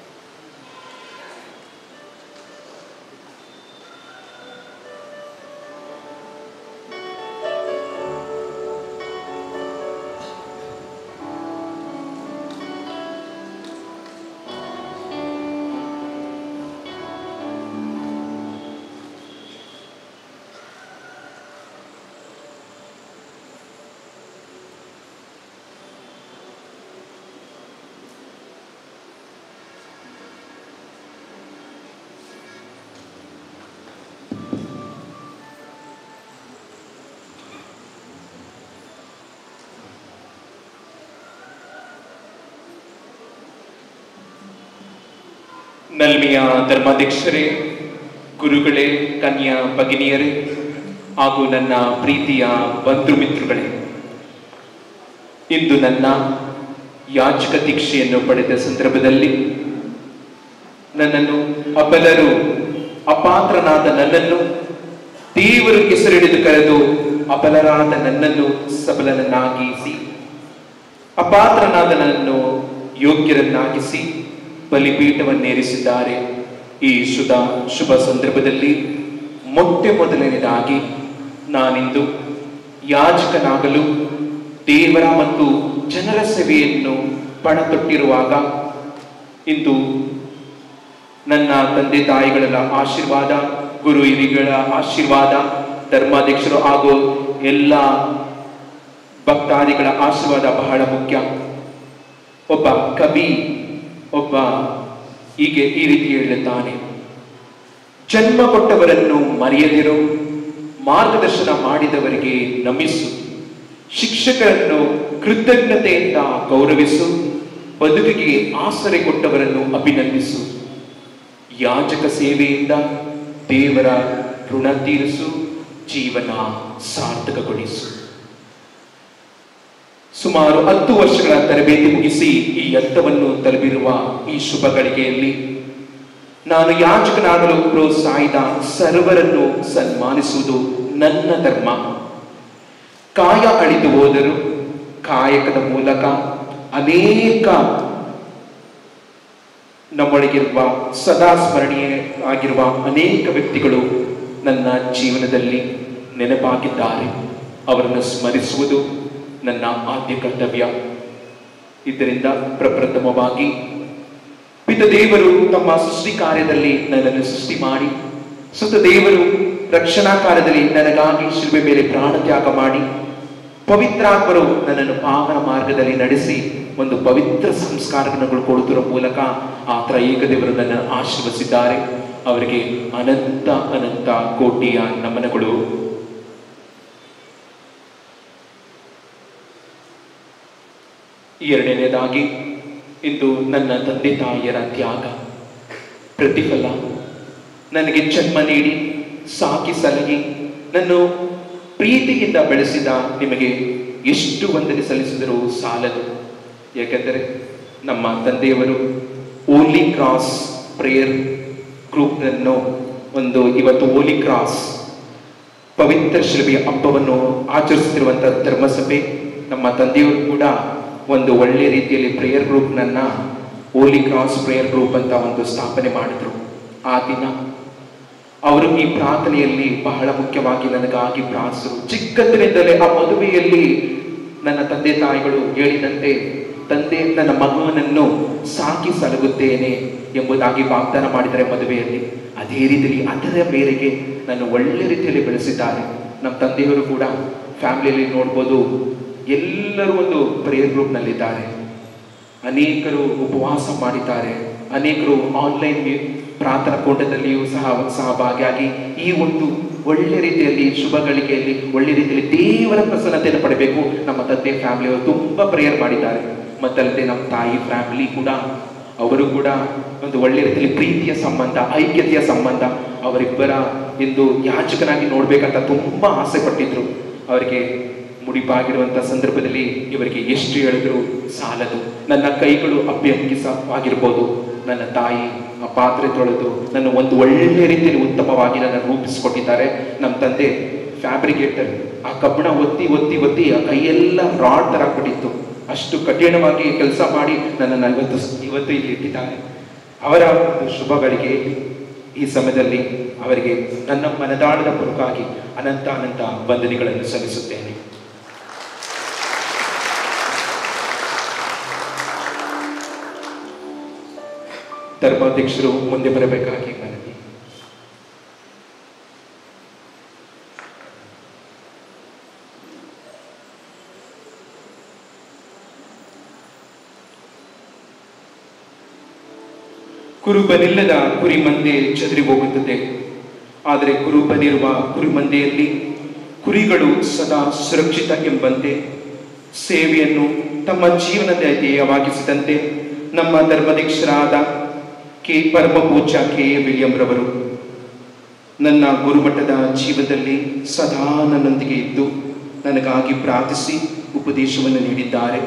ನಲ್ಮೆಯ ಧರ್ಮಾಧ್ಯಕ್ಷರೇ ಗುರುಗಳೇ ಕನ್ಯಾ ಭಗಿನಿಯರೇ ಹಾಗೂ ನನ್ನ ಪ್ರೀತಿಯ ಬಂಧು ಮಿತ್ರಗಳೇ ಇಂದು ನನ್ನ ಯಾಚಕ ದೀಕ್ಷೆಯನ್ನು ಪಡೆದ ಸಂದರ್ಭದಲ್ಲಿ ನನ್ನನ್ನು ಅಬಲರು ಅಪಾತ್ರನಾದ ನನ್ನನ್ನು ದೇವರು ಹೆಸರಿಡಿದು ಕರೆದು ಅಬಲರಾದ ನನ್ನನ್ನು ಸಬಲನನ್ನಾಗಿಸಿ ಅಪಾತ್ರನಾದ ನನ್ನನ್ನು ಯೋಗ್ಯರನ್ನಾಗಿಸಿ ಬಲಿಪೀಠವನ್ನೇರಿಸಿದ್ದಾರೆ ಈ ಶುಧ ಶುಭ ಸಂದರ್ಭದಲ್ಲಿ ಮೊಟ್ಟ ಮೊದಲನೇದಾಗಿ ನಾನಿಂದು ಯಾಜಕನಾಗಲು ದೇವರ ಮತ್ತು ಜನರ ಸೇವೆಯನ್ನು ಪಣತೊಟ್ಟಿರುವಾಗ ಇಂದು ನನ್ನ ತಂದೆ ತಾಯಿಗಳ ಆಶೀರ್ವಾದ ಗುರು ಹಿರಿಗಳ ಆಶೀರ್ವಾದ ಧರ್ಮಾಧ್ಯಕ್ಷರು ಹಾಗೂ ಎಲ್ಲ ಭಕ್ತಾದಿಗಳ ಆಶೀರ್ವಾದ ಬಹಳ ಮುಖ್ಯ ಒಬ್ಬ ಕವಿ ಒಬ್ಬ ಹೀಗೆ ಈ ರೀತಿ ಹೇಳುತ್ತಾನೆ ಜನ್ಮ ಕೊಟ್ಟವರನ್ನು ಮರೆಯದಿರು ಮಾರ್ಗದರ್ಶನ ಮಾಡಿದವರಿಗೆ ನಮಿಸು ಶಿಕ್ಷಕರನ್ನು ಕೃತಜ್ಞತೆಯಿಂದ ಗೌರವಿಸು ಬದುಕಿಗೆ ಆಸರೆ ಕೊಟ್ಟವರನ್ನು ಅಭಿನಂದಿಸು ಯಾಜಕ ಸೇವೆಯಿಂದ ದೇವರ ಋಣ ತೀರಿಸು ಜೀವನ ಸಾರ್ಥಕಗೊಳಿಸು ಸುಮಾರು ಹತ್ತು ವರ್ಷಗಳ ತರಬೇತಿ ಮುಗಿಸಿ ಈ ಹಂತವನ್ನು ತಲುಪಿರುವ ಈ ಶುಭ ಗಳಿಗೆಯಲ್ಲಿ ನಾನು ಯಾಜಕನಾಗಲು ಪ್ರೋತ್ಸಾಹಿತ ಸರ್ವರನ್ನು ಸನ್ಮಾನಿಸುವುದು ನನ್ನ ಧರ್ಮ ಕಾಯ ಅಳಿದು ಹೋದರು ಕಾಯಕದ ಮೂಲಕ ಅನೇಕ ನಮ್ಮೊಳಗಿರುವ ಸದಾ ಸ್ಮರಣೀಯ ಆಗಿರುವ ಅನೇಕ ವ್ಯಕ್ತಿಗಳು ನನ್ನ ಜೀವನದಲ್ಲಿ ನೆನಪಾಗಿದ್ದಾರೆ ಅವರನ್ನು ಸ್ಮರಿಸುವುದು ನನ್ನ ಆದ್ಯ ಕರ್ತವ್ಯ ಇದರಿಂದ ಪ್ರಪ್ರಥಮವಾಗಿ ಪಿತ ದೇವರು ತಮ್ಮ ಸೃಷ್ಟಿ ಕಾರ್ಯದಲ್ಲಿ ನನ್ನನ್ನು ಸೃಷ್ಟಿ ಮಾಡಿ ಸುತ್ತ ದೇವರು ರಕ್ಷಣಾ ಕಾರ್ಯದಲ್ಲಿ ನನಗಾಗಿ ಶಿಲ್ಬೆ ಮೇಲೆ ಪ್ರಾಣ ತ್ಯಾಗ ಮಾಡಿ ಪವಿತ್ರಾತ್ಮರು ನನ್ನನ್ನು ಪಾವನ ಮಾರ್ಗದಲ್ಲಿ ನಡೆಸಿ ಒಂದು ಪವಿತ್ರ ಸಂಸ್ಕಾರಗಳನ್ನು ಕೊಡುತ್ತಿರುವ ಮೂಲಕ ಆ ತ್ರೈಕ ದೇವರು ನನ್ನನ್ನು ಆಶೀರ್ವದಿಸಿದ್ದಾರೆ ಅವರಿಗೆ ಅನಂತ ಅನಂತ ಕೋಟಿಯ ನಮನಗಳು ಎರಡನೇದಾಗಿ ಇಂದು ನನ್ನ ತಂದೆ ತಾಯಿಯರ ತ್ಯಾಗ ಪ್ರತಿಫಲ ನನಗೆ ಜನ್ಮ ನೀಡಿ ಸಾಕಿ ಸಲಹಿ ನನ್ನ ಪ್ರೀತಿಯಿಂದ ಬೆಳೆಸಿದ ನಿಮಗೆ ಎಷ್ಟು ವಂದನೆ ಸಲ್ಲಿಸಿದರೂ ಸಾಲದು ಯಾಕೆಂದರೆ ನಮ್ಮ ತಂದೆಯವರು ಓಲಿ ಕ್ರಾಸ್ ಪ್ರೇಯರ್ ಗ್ರೂಪ್ನನ್ನು ಒಂದು ಇವತ್ತು ಓಲಿ ಕ್ರಾಸ್ ಪವಿತ್ರ ಶಿಲ್ಬೆಯ ಹಬ್ಬವನ್ನು ಆಚರಿಸುತ್ತಿರುವಂತಹ ಧರ್ಮಸಭೆ ನಮ್ಮ ತಂದೆಯವರು ಕೂಡ ಒಂದು ಒಳ್ಳೆ ರೀತಿಯಲ್ಲಿ ಪ್ರೇಯರ್ ಗ್ರೂಪ್ನನ್ನ ಓಲಿ ಕ್ರಾಸ್ ಪ್ರೇಯರ್ ಗ್ರೂಪ್ ಅಂತ ಒಂದು ಸ್ಥಾಪನೆ ಮಾಡಿದ್ರು ಆ ದಿನ ಅವರು ಈ ಪ್ರಾರ್ಥನೆಯಲ್ಲಿ ಬಹಳ ಮುಖ್ಯವಾಗಿ ನನಗಾಗಿ ಪ್ರಾರ್ಥಿಸರು ಚಿಕ್ಕಂದಿನಿಂದಲೇ ಆ ಮದುವೆಯಲ್ಲಿ ನನ್ನ ತಂದೆ ತಾಯಿಗಳು ಹೇಳಿದಂತೆ ತಂದೆ ನನ್ನ ಮಗನನ್ನು ಸಾಕಿ ಸಲಗುತ್ತೇನೆ ಎಂಬುದಾಗಿ ವಾಗ್ದಾನ ಮಾಡಿದರೆ ಮದುವೆಯಲ್ಲಿ ಅದೇ ರೀತಿಯಲ್ಲಿ ಅದರ ಮೇರೆಗೆ ನಾನು ಒಳ್ಳೆ ರೀತಿಯಲ್ಲಿ ಬೆಳೆಸಿದ್ದಾರೆ ನಮ್ಮ ತಂದೆಯವರು ಕೂಡ ಫ್ಯಾಮಿಲಿಯಲ್ಲಿ ನೋಡ್ಬೋದು ಎಲ್ಲರೂ ಒಂದು ಪ್ರೇಯರ್ ಗ್ರೂಪ್ನಲ್ಲಿದ್ದಾರೆ ಅನೇಕರು ಉಪವಾಸ ಮಾಡಿದ್ದಾರೆ ಅನೇಕರು ಆನ್ಲೈನ್ ಪ್ರಾರ್ಥನಾ ಕೂಟದಲ್ಲಿಯೂ ಸಹ ಸಹಭಾಗಿಯಾಗಿ ಈ ಒಂದು ಒಳ್ಳೆ ರೀತಿಯಲ್ಲಿ ಶುಭ ಗಳಿಗೆಯಲ್ಲಿ ಒಳ್ಳೆ ರೀತಿಯಲ್ಲಿ ದೇವರ ಪ್ರಸನ್ನತೆಯನ್ನು ಪಡಬೇಕು ನಮ್ಮ ತಂದೆ ಫ್ಯಾಮಿಲಿಯವರು ತುಂಬಾ ಪ್ರೇಯರ್ ಮಾಡಿದ್ದಾರೆ ಮತ್ತಲ್ಲದೆ ನಮ್ಮ ತಾಯಿ ಫ್ಯಾಮಿಲಿ ಕೂಡ ಅವರು ಕೂಡ ಒಂದು ಒಳ್ಳೆ ರೀತಿಯಲ್ಲಿ ಪ್ರೀತಿಯ ಸಂಬಂಧ ಐಕ್ಯತೆಯ ಸಂಬಂಧ ಅವರಿಬ್ಬರ ಎಂದು ಯಾಚಕನಾಗಿ ನೋಡ್ಬೇಕಂತ ತುಂಬಾ ಆಸೆ ಪಟ್ಟಿದ್ರು ಅವರಿಗೆ ಮುಡಿಪಾಗಿರುವಂತ ಸಂದರ್ಭದಲ್ಲಿ ಇವರಿಗೆ ಎಷ್ಟು ಹೇಳಿದ್ರು ಸಾಲದು ನನ್ನ ಕೈಗಳು ಅಭ್ಯಂಗಿಸವಾಗಿರ್ಬೋದು ನನ್ನ ತಾಯಿ ಆ ಪಾತ್ರೆ ತೊಳೆದು ನನ್ನ ಒಂದು ಒಳ್ಳೆ ರೀತಿಯಲ್ಲಿ ಉತ್ತಮವಾಗಿ ನನ್ನ ರೂಪಿಸಿಕೊಟ್ಟಿದ್ದಾರೆ ನಮ್ಮ ತಂದೆ ಫ್ಯಾಬ್ರಿಕೇಟರ್ ಆ ಕಬ್ಬಣ ಒತ್ತಿ ಒತ್ತಿ ಒತ್ತಿ ಆ ಕೈಯೆಲ್ಲ ರಾಡ್ ತರ ಆಗ್ಬಿಟ್ಟಿತ್ತು ಅಷ್ಟು ಕಠಿಣವಾಗಿ ಕೆಲಸ ಮಾಡಿ ನನ್ನ ನಲವತ್ತು ಇವತ್ತು ಇಲ್ಲಿ ಇಟ್ಟಿದ್ದಾರೆ ಅವರ ಒಂದು ಶುಭಗಳಿಗೆ ಈ ಸಮಯದಲ್ಲಿ ಅವರಿಗೆ ನನ್ನ ಮನದಾಳದ ಪುರುಕಾಗಿ ಅನಂತ ಅನಂತ ವಂದನೆಗಳನ್ನು ಸಲ್ಲಿಸುತ್ತೇನೆ ಧರ್ಮಾಧ್ಯಕ್ಷರು ಮುಂದೆ ಬರಬೇಕಾಗಿ ಮನವಿ ಕುರುಬನಿಲ್ಲದ ಕುರಿಮಂದೆ ಚದರಿ ಹೋಗುತ್ತದೆ ಆದರೆ ಕುರುಬನಿರುವ ಕುರಿಮಂದೆಯಲ್ಲಿ ಕುರಿಗಳು ಸದಾ ಸುರಕ್ಷಿತ ಎಂಬಂತೆ ಸೇವೆಯನ್ನು ತಮ್ಮ ಜೀವನದ ಧ್ಯೇಯವಾಗಿಸಿದಂತೆ ನಮ್ಮ ಧರ್ಮದೀಕ್ಷರಾದ ಕೆ ಪರಮಪೂಜ್ಯ ಕೆ ಎ ವಿಲಿಯಂರವರು ನನ್ನ ಗುರುಮಠದ ಜೀವನದಲ್ಲಿ ಸದಾ ನನ್ನೊಂದಿಗೆ ಇದ್ದು ನನಗಾಗಿ ಪ್ರಾರ್ಥಿಸಿ ಉಪದೇಶವನ್ನು ನೀಡಿದ್ದಾರೆ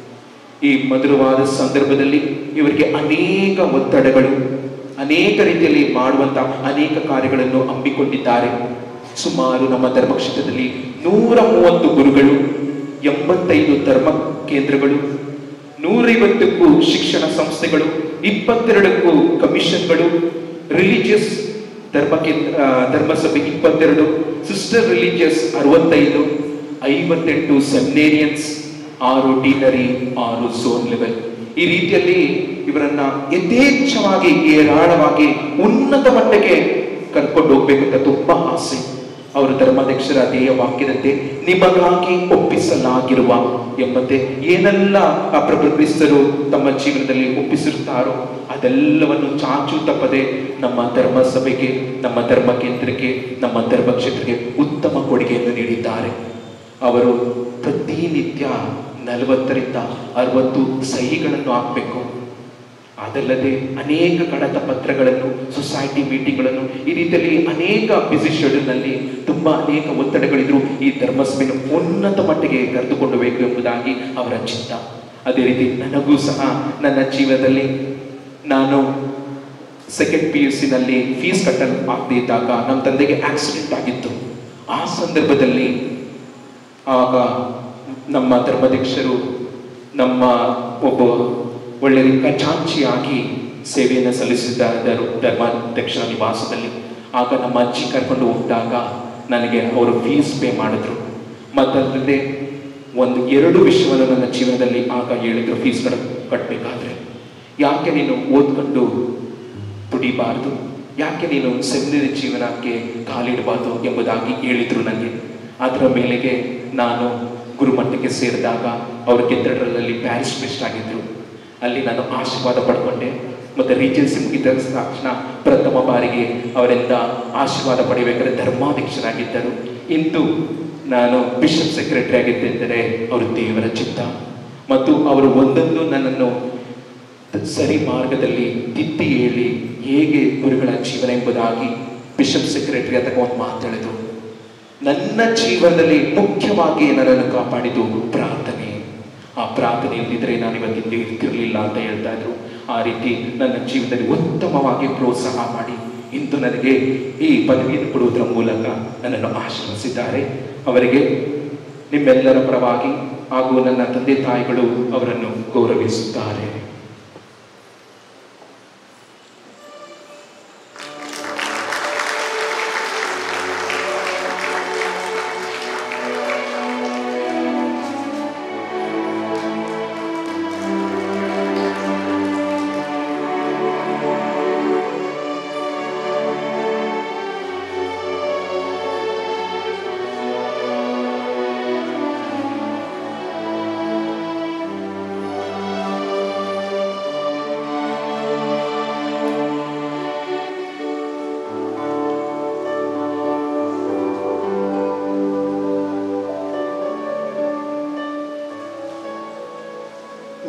ಈ ಮಧುರವಾದ ಸಂದರ್ಭದಲ್ಲಿ ಇವರಿಗೆ ಅನೇಕ ಒತ್ತಡಗಳು ಅನೇಕ ರೀತಿಯಲ್ಲಿ ಮಾಡುವಂತ ಅನೇಕ ಕಾರ್ಯಗಳನ್ನು ಹಮ್ಮಿಕೊಂಡಿದ್ದಾರೆ ಸುಮಾರು ನಮ್ಮ ಧರ್ಮಕ್ಷೇತ್ರದಲ್ಲಿ ನೂರ ಮೂವತ್ತು ಗುರುಗಳು ಎಂಬತ್ತೈದು ಧರ್ಮ ಕೇಂದ್ರಗಳು ನೂರೈವತ್ತಕ್ಕೂ ಶಿಕ್ಷಣ ಸಂಸ್ಥೆಗಳು ಇಪ್ಪತ್ತೆರಡಕ್ಕೂ ಕಮಿಷನ್ಗಳು ರಿಲಿಜಿಯಸ್ ಧರ್ಮ ಕೇಂದ್ರ ಆ, ಧರ್ಮಸಭೆ ಇಪ್ಪತ್ತೆರಡು ಸಿಸ್ಟರ್ ರಿಲಿಜಿಯಸ್ ಅರವತ್ತೈದು ಐವತ್ತೆಂಟು ಸೆಮಿನೇರಿಯನ್ಸ್ ಆರು ಡೀನರಿ ಆರು ಝೋನ್ ಲೆವೆಲ್ ಈ ರೀತಿಯಲ್ಲಿ ಇವರನ್ನ ಯಥೇಚ್ಛವಾಗಿ ಏರಾಳವಾಗಿ ಉನ್ನತ ಮಟ್ಟಕ್ಕೆ ಕರ್ಕೊಂಡು ಹೋಗ್ಬೇಕಂತ ತುಂಬಾ ಆಸೆ ಅವರ ಧರ್ಮಾಧ್ಯಕ್ಷರ ಧ್ಯೇಯ ವಾಕ್ಯದಂತೆ ನಿಮಗಾಗಿ ಒಪ್ಪಿಸಲಾಗಿರುವ ಎಂಬಂತೆ ಏನೆಲ್ಲ ಆ ಪ್ರಭು ಕ್ರಿಸ್ತರು ತಮ್ಮ ಜೀವನದಲ್ಲಿ ಒಪ್ಪಿಸಿರುತ್ತಾರೋ ಅದೆಲ್ಲವನ್ನು ಚಾಚು ತಪ್ಪದೆ ನಮ್ಮ ಧರ್ಮ ಸಭೆಗೆ ನಮ್ಮ ಧರ್ಮ ಕೇಂದ್ರಕ್ಕೆ ನಮ್ಮ ಧರ್ಮ ಕ್ಷೇತ್ರಕ್ಕೆ ಉತ್ತಮ ಕೊಡುಗೆಯನ್ನು ನೀಡಿದ್ದಾರೆ ಅವರು ಪ್ರತಿನಿತ್ಯ ನಲವತ್ತರಿಂದ ಅರವತ್ತು ಸಹಿಗಳನ್ನು ಹಾಕಬೇಕು ಅದಲ್ಲದೆ ಅನೇಕ ಕಡತ ಪತ್ರಗಳನ್ನು ಸೊಸೈಟಿ ಮೀಟಿಂಗ್ಗಳನ್ನು ಈ ರೀತಿಯಲ್ಲಿ ಅನೇಕ ಬಿಸಿ ಶೆಡ್ಯೂಲ್ನಲ್ಲಿ ತುಂಬಾ ಅನೇಕ ಒತ್ತಡಗಳಿದ್ರು ಈ ಧರ್ಮಸಭೆಯನ್ನು ಉನ್ನತ ಮಟ್ಟಿಗೆ ಕರೆದುಕೊಂಡು ಬೇಕು ಎಂಬುದಾಗಿ ಅವರ ಚಿತ್ತ ಅದೇ ರೀತಿ ನನಗೂ ಸಹ ನನ್ನ ಜೀವನದಲ್ಲಿ ನಾನು ಸೆಕೆಂಡ್ ಪಿ ಯು ಸಿನಲ್ಲಿ ಫೀಸ್ ಕಟ್ಟಲು ಆಗದೇ ಇದ್ದಾಗ ನಮ್ಮ ತಂದೆಗೆ ಆಕ್ಸಿಡೆಂಟ್ ಆಗಿತ್ತು ಆ ಸಂದರ್ಭದಲ್ಲಿ ಆಗ ನಮ್ಮ ಧರ್ಮಾಧ್ಯಕ್ಷರು ನಮ್ಮ ಒಬ್ಬ ಒಳ್ಳೆ ಖಚಾಂಚಿಯಾಗಿ ಸೇವೆಯನ್ನು ಸಲ್ಲಿಸಿದ್ದರು ಧರ್ಮಾಧ್ಯಕ್ಷರ ನಿವಾಸದಲ್ಲಿ ಆಗ ನಮ್ಮ ಅಜ್ಜಿ ಕರ್ಕೊಂಡು ಹೋದಾಗ ನನಗೆ ಅವರು ಫೀಸ್ ಪೇ ಮಾಡಿದ್ರು ಮತ್ತಲ್ಲದೆ ಒಂದು ಎರಡು ವಿಷಯವನ್ನು ನನ್ನ ಜೀವನದಲ್ಲಿ ಆಗ ಹೇಳಿದ್ರು ಫೀಸ್ ಕಟ್ ಕಟ್ಟಬೇಕಾದ್ರೆ ಯಾಕೆ ನೀನು ಓದ್ಕೊಂಡು ದುಡಿಬಾರ್ದು ಯಾಕೆ ನೀನು ಸೆಮಿನರಿ ಜೀವನಕ್ಕೆ ಕಾಲಿಡಬಾರ್ದು ಎಂಬುದಾಗಿ ಹೇಳಿದ್ರು ನನಗೆ ಅದರ ಮೇಲೆಗೆ ನಾನು ಗುರುಮಟ್ಟಕ್ಕೆ ಸೇರಿದಾಗ ಅವರು ಗೆದ್ದಡರಲ್ಲಿ ಪ್ಯಾರಿಸ್ ಬೆಸ್ಟ್ ಆಗಿದ್ರು ಅಲ್ಲಿ ನಾನು ಆಶೀರ್ವಾದ ಪಡ್ಕೊಂಡೆ ಮತ್ತೆ ರೀಜೆನ್ಸಿ ಮುಗಿದ ತಕ್ಷಣ ಪ್ರಥಮ ಬಾರಿಗೆ ಅವರಿಂದ ಆಶೀರ್ವಾದ ಪಡೆಯಬೇಕಾದ್ರೆ ಧರ್ಮಾಧ್ಯಕ್ಷರಾಗಿದ್ದರು ಇಂದು ನಾನು ಬಿಷಪ್ ಸೆಕ್ರೆಟರಿ ಆಗಿದ್ದೆಂದರೆ ಅವರು ದೇವರ ಚಿತ್ತ ಮತ್ತು ಅವರು ಒಂದೊಂದು ನನ್ನನ್ನು ಸರಿ ಮಾರ್ಗದಲ್ಲಿ ತಿದ್ದಿ ಹೇಳಿ ಹೇಗೆ ಗುರುಗಳ ಜೀವನ ಎಂಬುದಾಗಿ ಬಿಷಪ್ ಸೆಕ್ರೆಟರಿ ಅಥವಾ ಒಂದು ಮಾತಾಡಿದ್ರು ನನ್ನ ಜೀವನದಲ್ಲಿ ಮುಖ್ಯವಾಗಿ ನನ್ನನ್ನು ಕಾಪಾಡಿದ್ದು ಪ್ರಾರ್ಥನೆ ಆ ಪ್ರಾರ್ಥನೆ ಇಲ್ದಿದ್ರೆ ನಾನು ಇವತ್ತಿಂದ ಇರ್ತಿರ್ಲಿಲ್ಲ ಅಂತ ಹೇಳ್ತಾ ಇದ್ರು ಆ ರೀತಿ ನನ್ನ ಜೀವನದಲ್ಲಿ ಉತ್ತಮವಾಗಿ ಪ್ರೋತ್ಸಾಹ ಮಾಡಿ ಇಂದು ನನಗೆ ಈ ಪದವಿಯನ್ನು ಕೊಡುವುದರ ಮೂಲಕ ನನ್ನನ್ನು ಆಶೀರ್ವದಿಸಿದ್ದಾರೆ ಅವರಿಗೆ ನಿಮ್ಮೆಲ್ಲರ ಪರವಾಗಿ ಹಾಗೂ ನನ್ನ ತಂದೆ ತಾಯಿಗಳು ಅವರನ್ನು ಗೌರವಿಸುತ್ತಾರೆ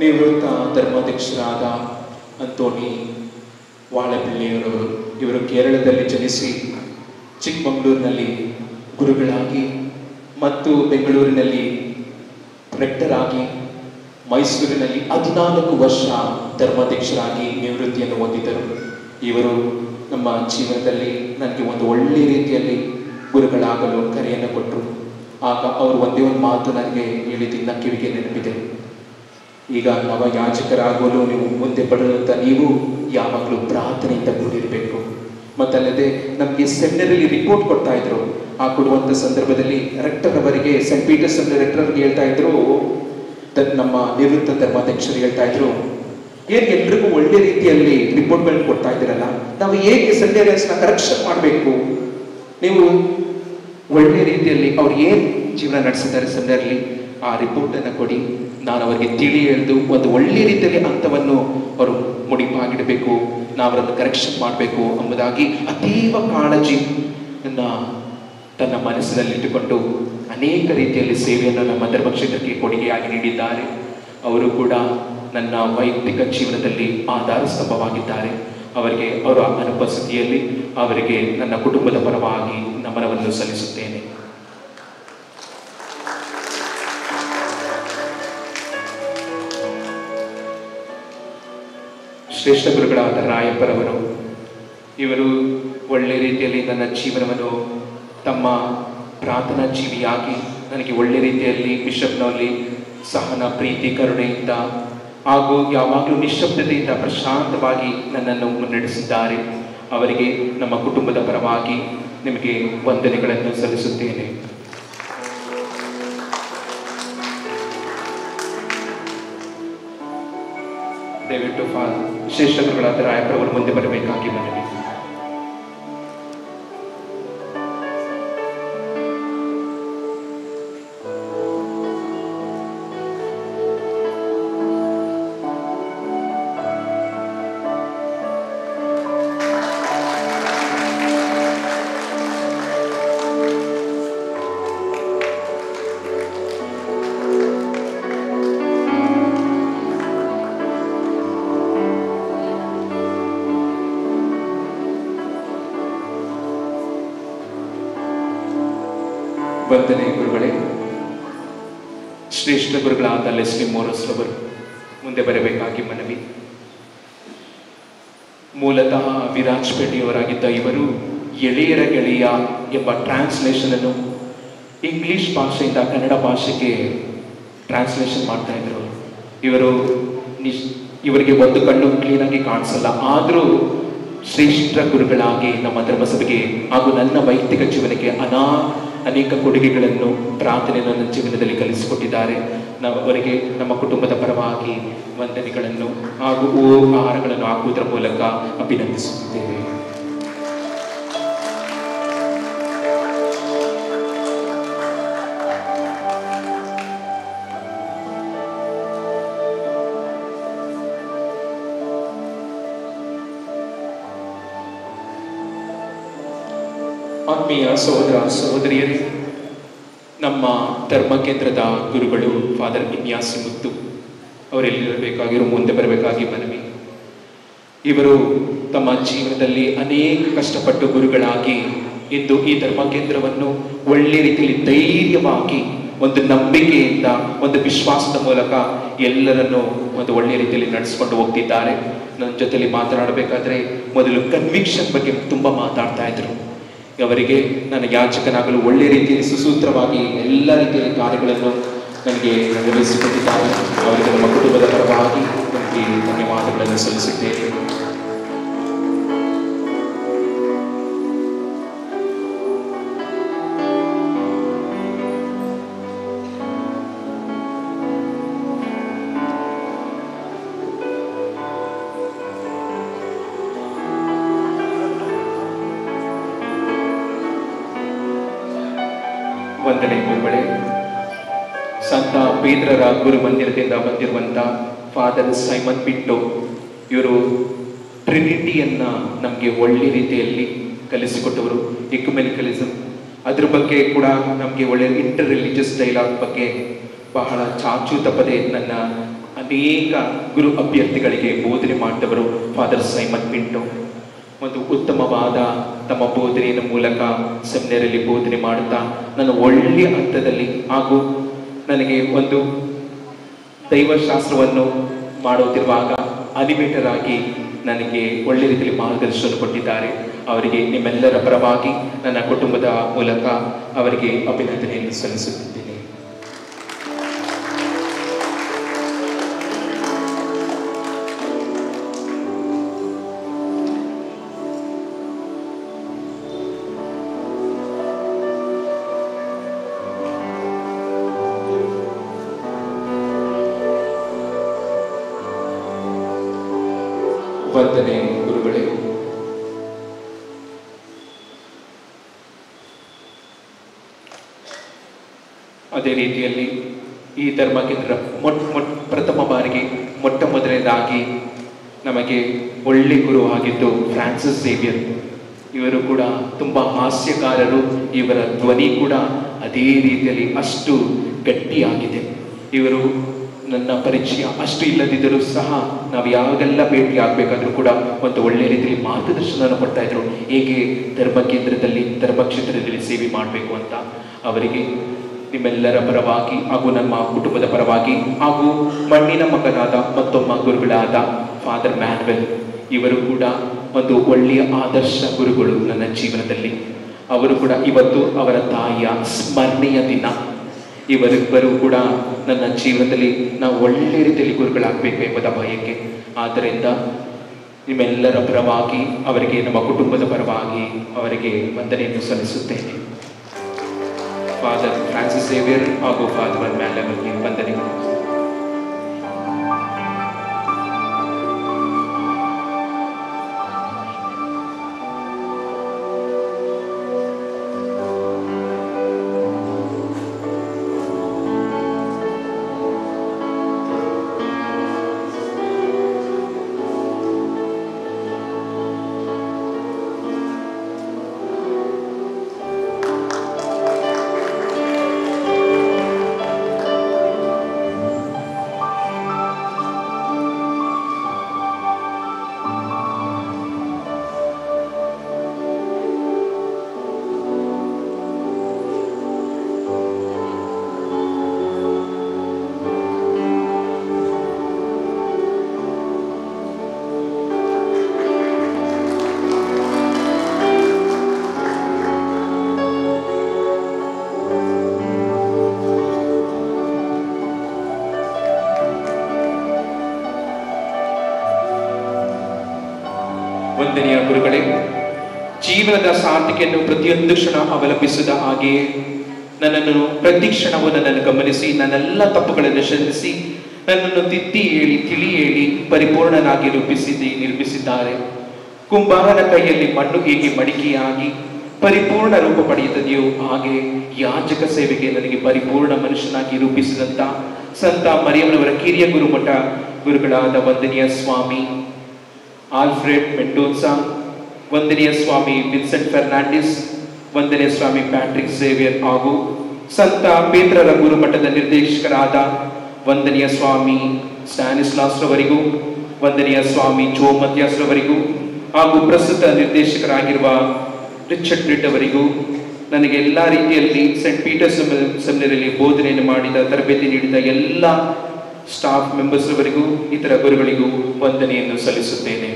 ನಿವೃತ್ತ ಧರ್ಮಾಧ್ಯಕ್ಷರಾದ ಅಂತೋಣಿ ವಾಳಪಿಳ್ಳಿಯವರವರು ಇವರು ಕೇರಳದಲ್ಲಿ ಜನಿಸಿ ಚಿಕ್ಕಮಗಳೂರಿನಲ್ಲಿ ಗುರುಗಳಾಗಿ ಮತ್ತು ಬೆಂಗಳೂರಿನಲ್ಲಿ ರೆಕ್ಟರ್ ಆಗಿ ಮೈಸೂರಿನಲ್ಲಿ ಹದಿನಾಲ್ಕು ವರ್ಷ ಧರ್ಮಾಧ್ಯಕ್ಷರಾಗಿ ನಿವೃತ್ತಿಯನ್ನು ಹೊಂದಿದ್ದರು ಇವರು ನಮ್ಮ ಜೀವನದಲ್ಲಿ ನನಗೆ ಒಂದು ಒಳ್ಳೆ ರೀತಿಯಲ್ಲಿ ಗುರುಗಳಾಗಲು ಕರೆಯನ್ನು ಕೊಟ್ಟರು ಆಗ ಅವರು ಒಂದೇ ಒಂದು ಮಾತು ನನಗೆ ಹೇಳಿದ್ದಿನ್ನ ಕಿವಿಗೆ ನೆನಪಿದೆ ಈಗ ನವ ಯಾಜಕರಾಗಲು ನೀವು ಮುಂದೆ ಪಡೆದಂಥ ನೀವು ಯಾವಾಗಲೂ ಪ್ರಾರ್ಥನೆಯಿಂದ ಕೂಡಿರಬೇಕು ಮತ್ತಲ್ಲದೆ ನಮಗೆ ಸೆಮಿನರಲ್ಲಿ ರಿಪೋರ್ಟ್ ಕೊಡ್ತಾ ಇದ್ರು ಆ ಕೊಡುವಂಥ ಸಂದರ್ಭದಲ್ಲಿ ರೆಕ್ಟರ್ ಅವರಿಗೆ ಸೆಂಟ್ ಪೀಟರ್ಸ್ ರೆಕ್ಟರ್ಗೆ ಹೇಳ್ತಾ ಇದ್ರು ದ- ನಮ್ಮ ನಿವೃತ್ತ ಧರ್ಮಾಧ್ಯಕ್ಷರು ಹೇಳ್ತಾ ಇದ್ರು ಏನ್ ಎಲ್ರಿಗೂ ಒಳ್ಳೆ ರೀತಿಯಲ್ಲಿ ರಿಪೋರ್ಟ್ಗಳನ್ನ ಕೊಡ್ತಾ ಇದ್ದೀರಲ್ಲ ನಾವು ಹೇಗೆ ಸೆಮಿನರಿಯನ್ಸ್ನ ಕರೆಕ್ಷನ್ ಮಾಡಬೇಕು ನೀವು ಒಳ್ಳೆ ರೀತಿಯಲ್ಲಿ ಅವ್ರು ಏನ್ ಜೀವನ ನಡೆಸಿದ್ದಾರೆ ಸೆಮಿನರ್ಲಿ ಆ ರಿಪೋರ್ಟ್ ಅನ್ನ ಕೊಡಿ ನಾನು ಅವರಿಗೆ ತಿಳಿ ಎಳೆದು ಒಂದು ಒಳ್ಳೆ ರೀತಿಯಲ್ಲಿ ಹಂತವನ್ನು ಅವರು ಮುಡಿಪಾಗಿಡಬೇಕು ನಾವು ಅವರನ್ನು ಕರೆಕ್ಷನ್ ಮಾಡಬೇಕು ಎಂಬುದಾಗಿ ಅತೀವ ಕಾಳಜಿಯನ್ನ ತನ್ನ ಮನಸ್ಸಿನಲ್ಲಿಟ್ಟುಕೊಂಡು ಅನೇಕ ರೀತಿಯಲ್ಲಿ ಸೇವೆಯನ್ನು ನಮ್ಮ ಧರ್ಮಕ್ಷೇತ್ರಕ್ಕೆ ಕೊಡುಗೆಯಾಗಿ ನೀಡಿದ್ದಾರೆ ಅವರು ಕೂಡ ನನ್ನ ವೈಯಕ್ತಿಕ ಜೀವನದಲ್ಲಿ ಆಧಾರ ಸ್ತಂಭವಾಗಿದ್ದಾರೆ ಅವರಿಗೆ ಅವರ ಅನುಪಸ್ಥಿತಿಯಲ್ಲಿ ಅವರಿಗೆ ನನ್ನ ಕುಟುಂಬದ ಪರವಾಗಿ ನಮನವನ್ನು ಸಲ್ಲಿಸುತ್ತೇನೆ ಶ್ರೇಷ್ಠ ಗುರುಗಳಾದ ರಾಯಪ್ಪರವರು ಇವರು ಒಳ್ಳೆ ರೀತಿಯಲ್ಲಿ ನನ್ನ ಜೀವನವನ್ನು ತಮ್ಮ ಪ್ರಾರ್ಥನಾ ಜೀವಿಯಾಗಿ ನನಗೆ ಒಳ್ಳೆ ರೀತಿಯಲ್ಲಿ ಬಿಷಪ್ನಲ್ಲಿ ಸಹನ ಪ್ರೀತಿ ಕರುಣೆಯಿಂದ ಹಾಗೂ ಯಾವಾಗಲೂ ನಿಶ್ಶಬ್ದತೆಯಿಂದ ಪ್ರಶಾಂತವಾಗಿ ನನ್ನನ್ನು ಮುನ್ನಡೆಸಿದ್ದಾರೆ ಅವರಿಗೆ ನಮ್ಮ ಕುಟುಂಬದ ಪರವಾಗಿ ನಿಮಗೆ ವಂದನೆಗಳನ್ನು ಸಲ್ಲಿಸುತ್ತೇನೆ ದಯವಿಟ್ಟು ಫಾ ಶ್ರೇಷ್ಠ ಗುರುಗಳಾದ ರಾಯಪ್ಪರವರು ಮುಂದೆ ಬರಬೇಕಾಗಿ ಮನವಿ ವಂದನೆ ಗುರುಗಳೇ ಶ್ರೇಷ್ಠ ಗುರುಗಳಾದ ಲೆಸ್ಲಿ ಮೋರಸ್ ರವರು ಮುಂದೆ ಬರಬೇಕಾಗಿ ಮನವಿ ಮೂಲತಃ ವಿರಾಜ್ಪೇಟೆಯವರಾಗಿದ್ದ ಇವರು ಎಳೆಯರ ಗೆಳೆಯ ಎಂಬ ಟ್ರಾನ್ಸ್ಲೇಷನ್ ಅನ್ನು ಇಂಗ್ಲಿಷ್ ಭಾಷೆಯಿಂದ ಕನ್ನಡ ಭಾಷೆಗೆ ಟ್ರಾನ್ಸ್ಲೇಷನ್ ಮಾಡ್ತಾ ಇದ್ರು ಇವರು ನಿಶ್ ಇವರಿಗೆ ಒಂದು ಕಣ್ಣು ಕ್ಲೀನಾಗಿ ಕಾಣಿಸಲ್ಲ ಆದರೂ ಶ್ರೇಷ್ಠ ಗುರುಗಳಾಗಿ ನಮ್ಮ ಧರ್ಮಸಭೆಗೆ ಹಾಗೂ ನನ್ನ ವೈಯಕ್ತಿಕ ಜೀವನಕ್ಕೆ ಅನಾ ಅನೇಕ ಕೊಡುಗೆಗಳನ್ನು ಪ್ರಾರ್ಥನೆಯನ್ನು ನನ್ನ ಜೀವನದಲ್ಲಿ ಕಲಿಸಿಕೊಟ್ಟಿದ್ದಾರೆ ನಾವು ಅವರಿಗೆ ನಮ್ಮ ಕುಟುಂಬದ ಪರವಾಗಿ ವಂದನೆಗಳನ್ನು ಹಾಗೂ ಉಪಹಾರಗಳನ್ನು ಹಾಕುವುದರ ಮೂಲಕ ಅಭಿನಂದಿಸುತ್ತಿದ್ದೇವೆ ಆತ್ಮೀಯ ಸಹೋದರ ಸಹೋದರಿಯರೇ ನಮ್ಮ ಧರ್ಮ ಕೇಂದ್ರದ ಗುರುಗಳು ಫಾದರ್ ಇನ್ಯಾಸಿ ಮುತ್ತು ಅವರೆಲ್ಲಿರಬೇಕಾಗಿರೋ ಮುಂದೆ ಬರಬೇಕಾಗಿ ಮನವಿ ಇವರು ತಮ್ಮ ಜೀವನದಲ್ಲಿ ಅನೇಕ ಕಷ್ಟಪಟ್ಟು ಗುರುಗಳಾಗಿ ಇಂದು ಈ ಧರ್ಮ ಕೇಂದ್ರವನ್ನು ಒಳ್ಳೆ ರೀತಿಯಲ್ಲಿ ಧೈರ್ಯವಾಗಿ ಒಂದು ನಂಬಿಕೆಯಿಂದ ಒಂದು ವಿಶ್ವಾಸದ ಮೂಲಕ ಎಲ್ಲರನ್ನು ಒಂದು ಒಳ್ಳೆ ರೀತಿಯಲ್ಲಿ ನಡೆಸ್ಕೊಂಡು ಹೋಗ್ತಿದ್ದಾರೆ ನನ್ನ ಜೊತೆಲಿ ಮಾತನಾಡಬೇಕಾದ್ರೆ ಮೊದಲು ಕನ್ವಿಕ್ಷನ್ ಬಗ್ಗೆ ತುಂಬ ಮಾತಾಡ್ತಾ ಇದ್ರು ಅವರಿಗೆ ನನ್ನ ಯಾಚಕನಾಗಲು ಒಳ್ಳೆ ರೀತಿಯಲ್ಲಿ ಸುಸೂತ್ರವಾಗಿ ಎಲ್ಲ ರೀತಿಯ ಕಾರ್ಯಗಳನ್ನು ನನಗೆ ನಿರ್ವಹಿಸಿಕೊಟ್ಟಿದ್ದಾರೆ ಅವರಿಗೆ ನಮ್ಮ ಕುಟುಂಬದ ಪರವಾಗಿ ನನಗೆ ಧನ್ಯವಾದಗಳನ್ನು ಸಲ್ಲಿಸುತ್ತೇನೆ ವಂದನೆ ಗುರುಗಳೇ ಸಂತ ಪೇದ್ರರ ಗುರು ಮಂದಿರದಿಂದ ಬಂದಿರುವಂತ ಫಾದರ್ ಸೈಮನ್ ಬಿಟ್ಟು ಇವರು ಟ್ರಿನಿಟಿಯನ್ನ ನಮಗೆ ಒಳ್ಳೆ ರೀತಿಯಲ್ಲಿ ಕಲಿಸಿಕೊಟ್ಟವರು ಇಕ್ಯುಮೆನಿಕಲಿಸಮ್ ಅದ್ರ ಬಗ್ಗೆ ಕೂಡ ನಮಗೆ ಒಳ್ಳೆ ಇಂಟರ್ ರಿಲಿಜಿಯಸ್ ಡೈಲಾಗ್ ಬಗ್ಗೆ ಬಹಳ ಚಾಚು ತಪ್ಪದೆ ನನ್ನ ಅನೇಕ ಗುರು ಅಭ್ಯರ್ಥಿಗಳಿಗೆ ಬೋಧನೆ ಮಾಡಿದವರು ಫಾದರ್ ಸೈಮನ್ ಪಿಂಟೋ ಒಂದು ಉತ್ತಮವಾದ ತಮ್ಮ ಬೋಧನೆಯ ಮೂಲಕ ಸೆಮಿನರಲ್ಲಿ ಬೋಧನೆ ಮಾಡುತ್ತಾ ನಾನು ಒಳ್ಳೆಯ ಹಂತದಲ್ಲಿ ಹಾಗೂ ನನಗೆ ಒಂದು ದೈವಶಾಸ್ತ್ರವನ್ನು ಮಾಡುತ್ತಿರುವಾಗ ಅನಿಮೇಟರ್ ಆಗಿ ನನಗೆ ಒಳ್ಳೆ ರೀತಿಯಲ್ಲಿ ಮಾರ್ಗದರ್ಶನ ಕೊಟ್ಟಿದ್ದಾರೆ ಅವರಿಗೆ ನಿಮ್ಮೆಲ್ಲರ ಪರವಾಗಿ ನನ್ನ ಕುಟುಂಬದ ಮೂಲಕ ಅವರಿಗೆ ಅಭಿನಂದನೆಯನ್ನು ಸಲ್ಲಿಸುತ್ತಿದ್ದೇನೆ ವಂದನೆ ಗುರುಗಳೇ ಅದೇ ರೀತಿಯಲ್ಲಿ ಈ ಧರ್ಮಕೇಂದ್ರ ಮೊಟ್ಟ ಮೊಟ್ಟ ಪ್ರಥಮ ಬಾರಿಗೆ ಮೊಟ್ಟ ಮೊದಲನೇದಾಗಿ ನಮಗೆ ಒಳ್ಳೆ ಗುರು ಆಗಿದ್ದು ಫ್ರಾನ್ಸಿಸ್ ಸೇವಿಯರ್ ಇವರು ಕೂಡ ತುಂಬ ಹಾಸ್ಯಕಾರರು ಇವರ ಧ್ವನಿ ಕೂಡ ಅದೇ ರೀತಿಯಲ್ಲಿ ಅಷ್ಟು ಗಟ್ಟಿಯಾಗಿದೆ ಇವರು ನನ್ನ ಪರಿಚಯ ಅಷ್ಟು ಇಲ್ಲದಿದ್ದರೂ ಸಹ ನಾವು ಯಾವಾಗೆಲ್ಲ ಭೇಟಿ ಆಗಬೇಕಾದ್ರೂ ಕೂಡ ಒಂದು ಒಳ್ಳೆ ರೀತಿಯಲ್ಲಿ ಮಾರ್ಗದರ್ಶನವನ್ನು ಕೊಡ್ತಾ ಇದ್ರು ಹೇಗೆ ಧರ್ಮ ಕೇಂದ್ರದಲ್ಲಿ ಧರ್ಮಕ್ಷೇತ್ರದಲ್ಲಿ ಸೇವೆ ಮಾಡಬೇಕು ಅಂತ ಅವರಿಗೆ ನಿಮ್ಮೆಲ್ಲರ ಪರವಾಗಿ ಹಾಗೂ ನಮ್ಮ ಕುಟುಂಬದ ಪರವಾಗಿ ಹಾಗೂ ಮಣ್ಣಿನ ಮಗನಾದ ಮತ್ತೊಮ್ಮ ಗುರುಗಳಾದ ಫಾದರ್ ಮ್ಯಾನ್ವೆಲ್ ಇವರು ಕೂಡ ಒಂದು ಒಳ್ಳೆಯ ಆದರ್ಶ ಗುರುಗಳು ನನ್ನ ಜೀವನದಲ್ಲಿ ಅವರು ಕೂಡ ಇವತ್ತು ಅವರ ತಾಯಿಯ ಸ್ಮರಣೆಯ ದಿನ ಇವರಿಬ್ಬರು ಕೂಡ ನನ್ನ ಜೀವನದಲ್ಲಿ ನಾವು ಒಳ್ಳೆ ರೀತಿಯಲ್ಲಿ ಗುರುಗಳಾಗಬೇಕು ಎಂಬುದ ಬಯಕೆ ಆದ್ದರಿಂದ ನಿಮ್ಮೆಲ್ಲರ ಪರವಾಗಿ ಅವರಿಗೆ ನಮ್ಮ ಕುಟುಂಬದ ಪರವಾಗಿ ಅವರಿಗೆ ವಂದನೆಯನ್ನು ಸಲ್ಲಿಸುತ್ತೇನೆ ಫಾದರ್ ಫ್ರಾನ್ಸಿಸ್ ಸೇವಿಯರ್ ಹಾಗೂ ಫಾದರ್ ಮ್ಯಾಲಮಲ್ಗೆ ವಂದನೆಗಳು ವಂದನೆಯ ಗುರುಗಳೇ ಜೀವನದ ಸಾರ್ಥಕೆಯನ್ನು ಪ್ರತಿಯೊಂದು ಕ್ಷಣ ಅವಲಂಬಿಸಿದ ಹಾಗೆಯೇ ನನ್ನನ್ನು ಪ್ರತಿ ಕ್ಷಣವೂ ನನ್ನನ್ನು ಗಮನಿಸಿ ನನ್ನೆಲ್ಲ ತಪ್ಪುಗಳನ್ನು ಕ್ಷಮಿಸಿ ನನ್ನನ್ನು ತಿದ್ದಿ ಹೇಳಿ ತಿಳಿ ಹೇಳಿ ಪರಿಪೂರ್ಣನಾಗಿ ರೂಪಿಸಿದ್ದಿ ನಿರ್ಮಿಸಿದ್ದಾರೆ ಕುಂಬಾರನ ಕೈಯಲ್ಲಿ ಮಣ್ಣು ಹೇಗೆ ಮಡಿಕೆಯಾಗಿ ಪರಿಪೂರ್ಣ ರೂಪ ಪಡೆಯುತ್ತದೆಯೋ ಹಾಗೆ ಯಾಜಕ ಸೇವೆಗೆ ನನಗೆ ಪರಿಪೂರ್ಣ ಮನುಷ್ಯನಾಗಿ ರೂಪಿಸಿದಂತ ಸಂತ ಮರಿಯಮ್ಮನವರ ಕಿರಿಯ ಗುರುಮಠ ಗುರುಗಳಾದ ವಂದನೀಯ ಸ್ವಾಮಿ ಆಲ್ಫ್ರೆಡ್ ಮೆಂಡೋನ್ಸಾ ವಂದನೀಯ ಸ್ವಾಮಿ ವಿನ್ಸೆಂಟ್ ಫೆರ್ನಾಂಡಿಸ್ ವಂದನೀಯ ಸ್ವಾಮಿ ಪ್ಯಾಟ್ರಿಕ್ ಸೇವಿಯರ್ ಹಾಗೂ ಸಂತ ಪೇತ್ರರ ಗುರುಮಠದ ನಿರ್ದೇಶಕರಾದ ವಂದನೀಯ ಸ್ವಾಮಿ ಸ್ಟಾನಿಸ್ಲಾಸ್ ರವರಿಗೂ ವಂದನೀಯ ಸ್ವಾಮಿ ಜೋ ಮತ್ಯಾಸ್ ರವರಿಗೂ ಹಾಗೂ ಪ್ರಸ್ತುತ ನಿರ್ದೇಶಕರಾಗಿರುವ ರಿಚರ್ಡ್ ಬ್ರಿಡ್ ಅವರಿಗೂ ನನಗೆ ಎಲ್ಲ ರೀತಿಯಲ್ಲಿ ಸೆಂಟ್ ಪೀಟರ್ಸ್ ಸೆಮಿನರಲ್ಲಿ ಬೋಧನೆಯನ್ನು ಮಾಡಿದ ತರಬೇತಿ ನೀಡಿದ ಎಲ್ಲ ಸ್ಟಾಫ್ ಮೆಂಬರ್ಸ್ ಅವರಿಗೂ ಇತರ ಗುರುಗಳಿಗೂ ವಂದನೆಯನ್ನು ಸಲ್ಲಿಸುತ್ತೇನೆ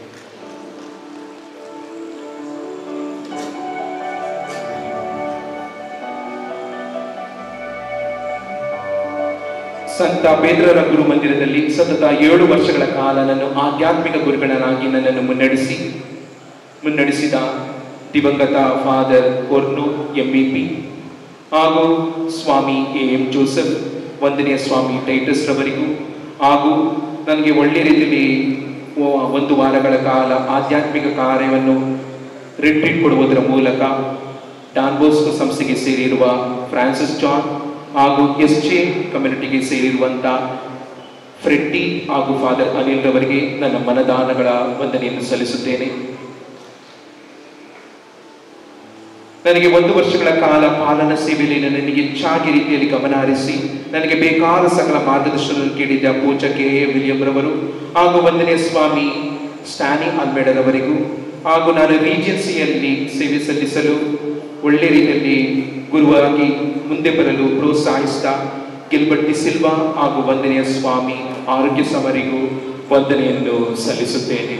ಸಂತ ಪೇದ್ರರ ಗುರು ಮಂದಿರದಲ್ಲಿ ಸತತ ಏಳು ವರ್ಷಗಳ ಕಾಲ ನನ್ನ ಆಧ್ಯಾತ್ಮಿಕ ಗುರುಗಳನ್ನಾಗಿ ನನ್ನನ್ನು ಮುನ್ನಡೆಸಿ ಮುನ್ನಡೆಸಿದ ದಿವಂಗತ ಫಾದರ್ ಕೊರ್ನು ಎಂಇಪಿ ಹಾಗೂ ಸ್ವಾಮಿ ಎ ಎಂ ಜೋಸೆಫ್ ವಂದನೆಯ ಸ್ವಾಮಿ ಟೈಟಸ್ ರವರಿಗೂ ಹಾಗೂ ನನಗೆ ಒಳ್ಳೆ ರೀತಿಯಲ್ಲಿ ಒ- ಒಂದು ವಾರಗಳ ಕಾಲ ಆಧ್ಯಾತ್ಮಿಕ ಕಾರ್ಯವನ್ನು ರಿಟ್ರೀಟ್ ಕೊಡುವುದರ ಮೂಲಕ ಡಾನ್ ಬೋಸ್ಕೋ ಸಂಸ್ಥೆಗೆ ಸೇರಿರುವ ಫ್ರಾನ್ಸಿಸ್ ಜಾನ್ ಹಾಗೂ ಎಸ್ ಜೆ ಕಮ್ಯುನಿಟಿಗೆ ಸೇರಿರುವಂಥ ಫ್ರೆಡ್ಡಿ ಹಾಗೂ ಫಾದರ್ ಅನಿಲ್ ರವರಿಗೆ ನನ್ನ ಮನದಾನಗಳ ವಂದನೆಯನ್ನು ಸಲ್ಲಿಸುತ್ತೇನೆ ನನಗೆ ಒಂದು ವರ್ಷಗಳ ಕಾಲ ಪಾಲನಾ ಸೇವೆಯಲ್ಲಿ ನನಗೆ ಹೆಚ್ಚಾಗಿ ರೀತಿಯಲ್ಲಿ ಗಮನ ಹರಿಸಿ ನನಗೆ ಬೇಕಾದ ಸಕಲ ಮಾರ್ಗದರ್ಶನ ಕೇಳಿದ ಪೂಜ ಕೆ ಎ ವಿಲಿಯಂ ರವರು ಹಾಗೂ ಒಂದನೇ ಸ್ವಾಮಿ ಸ್ಟ್ಯಾನಿ ಅಲ್ಮೇಡರವರಿಗೂ ಹಾಗೂ ನಾನು ರೀಜೆನ್ಸಿಯಲ್ಲಿ ಸೇವೆ ಸಲ್ಲಿಸಲು ಒಳ್ಳೆ ರೀತಿಯಲ್ಲಿ ಗುರುವಾಗಿ ಮುಂದೆ ಬರಲು ಪ್ರೋತ್ಸಾಹಿಸಿದ ಗಿಲ್ಬರ್ಟಿ ಸಿಲ್ವಾ ಹಾಗೂ ವಂದನೆಯ ಸ್ವಾಮಿ ಆರೋಗ್ಯ ಸಮರಿಗೂ ವಂದನೆಯನ್ನು ಸಲ್ಲಿಸುತ್ತೇನೆ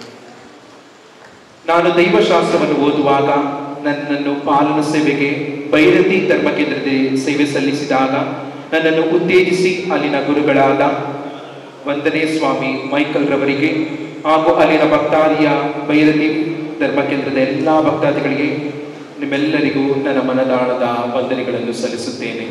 ನಾನು ದೈವಶಾಸ್ತ್ರವನ್ನು ಓದುವಾಗ ನನ್ನನ್ನು ಪಾಲನ ಸೇವೆಗೆ ಭೈರತಿ ಧರ್ಮ ಕೇಂದ್ರದಲ್ಲಿ ಸೇವೆ ಸಲ್ಲಿಸಿದಾಗ ನನ್ನನ್ನು ಉತ್ತೇಜಿಸಿ ಅಲ್ಲಿನ ಗುರುಗಳಾದ ವಂದನೆ ಸ್ವಾಮಿ ಮೈಕಲ್ ರವರಿಗೆ ಹಾಗೂ ಅಲ್ಲಿನ ಭಕ್ತಾದಿಯ ಭೈರತಿ ಧರ್ಮ ಕೇಂದ್ರದ ಎಲ್ಲ ಭಕ್ತಾದಿಗಳಿಗೆ ನಿಮ್ಮೆಲ್ಲರಿಗೂ ನನ್ನ ಮನದಾಳದ ವಂದನೆಗಳನ್ನು ಸಲ್ಲಿಸುತ್ತೇನೆ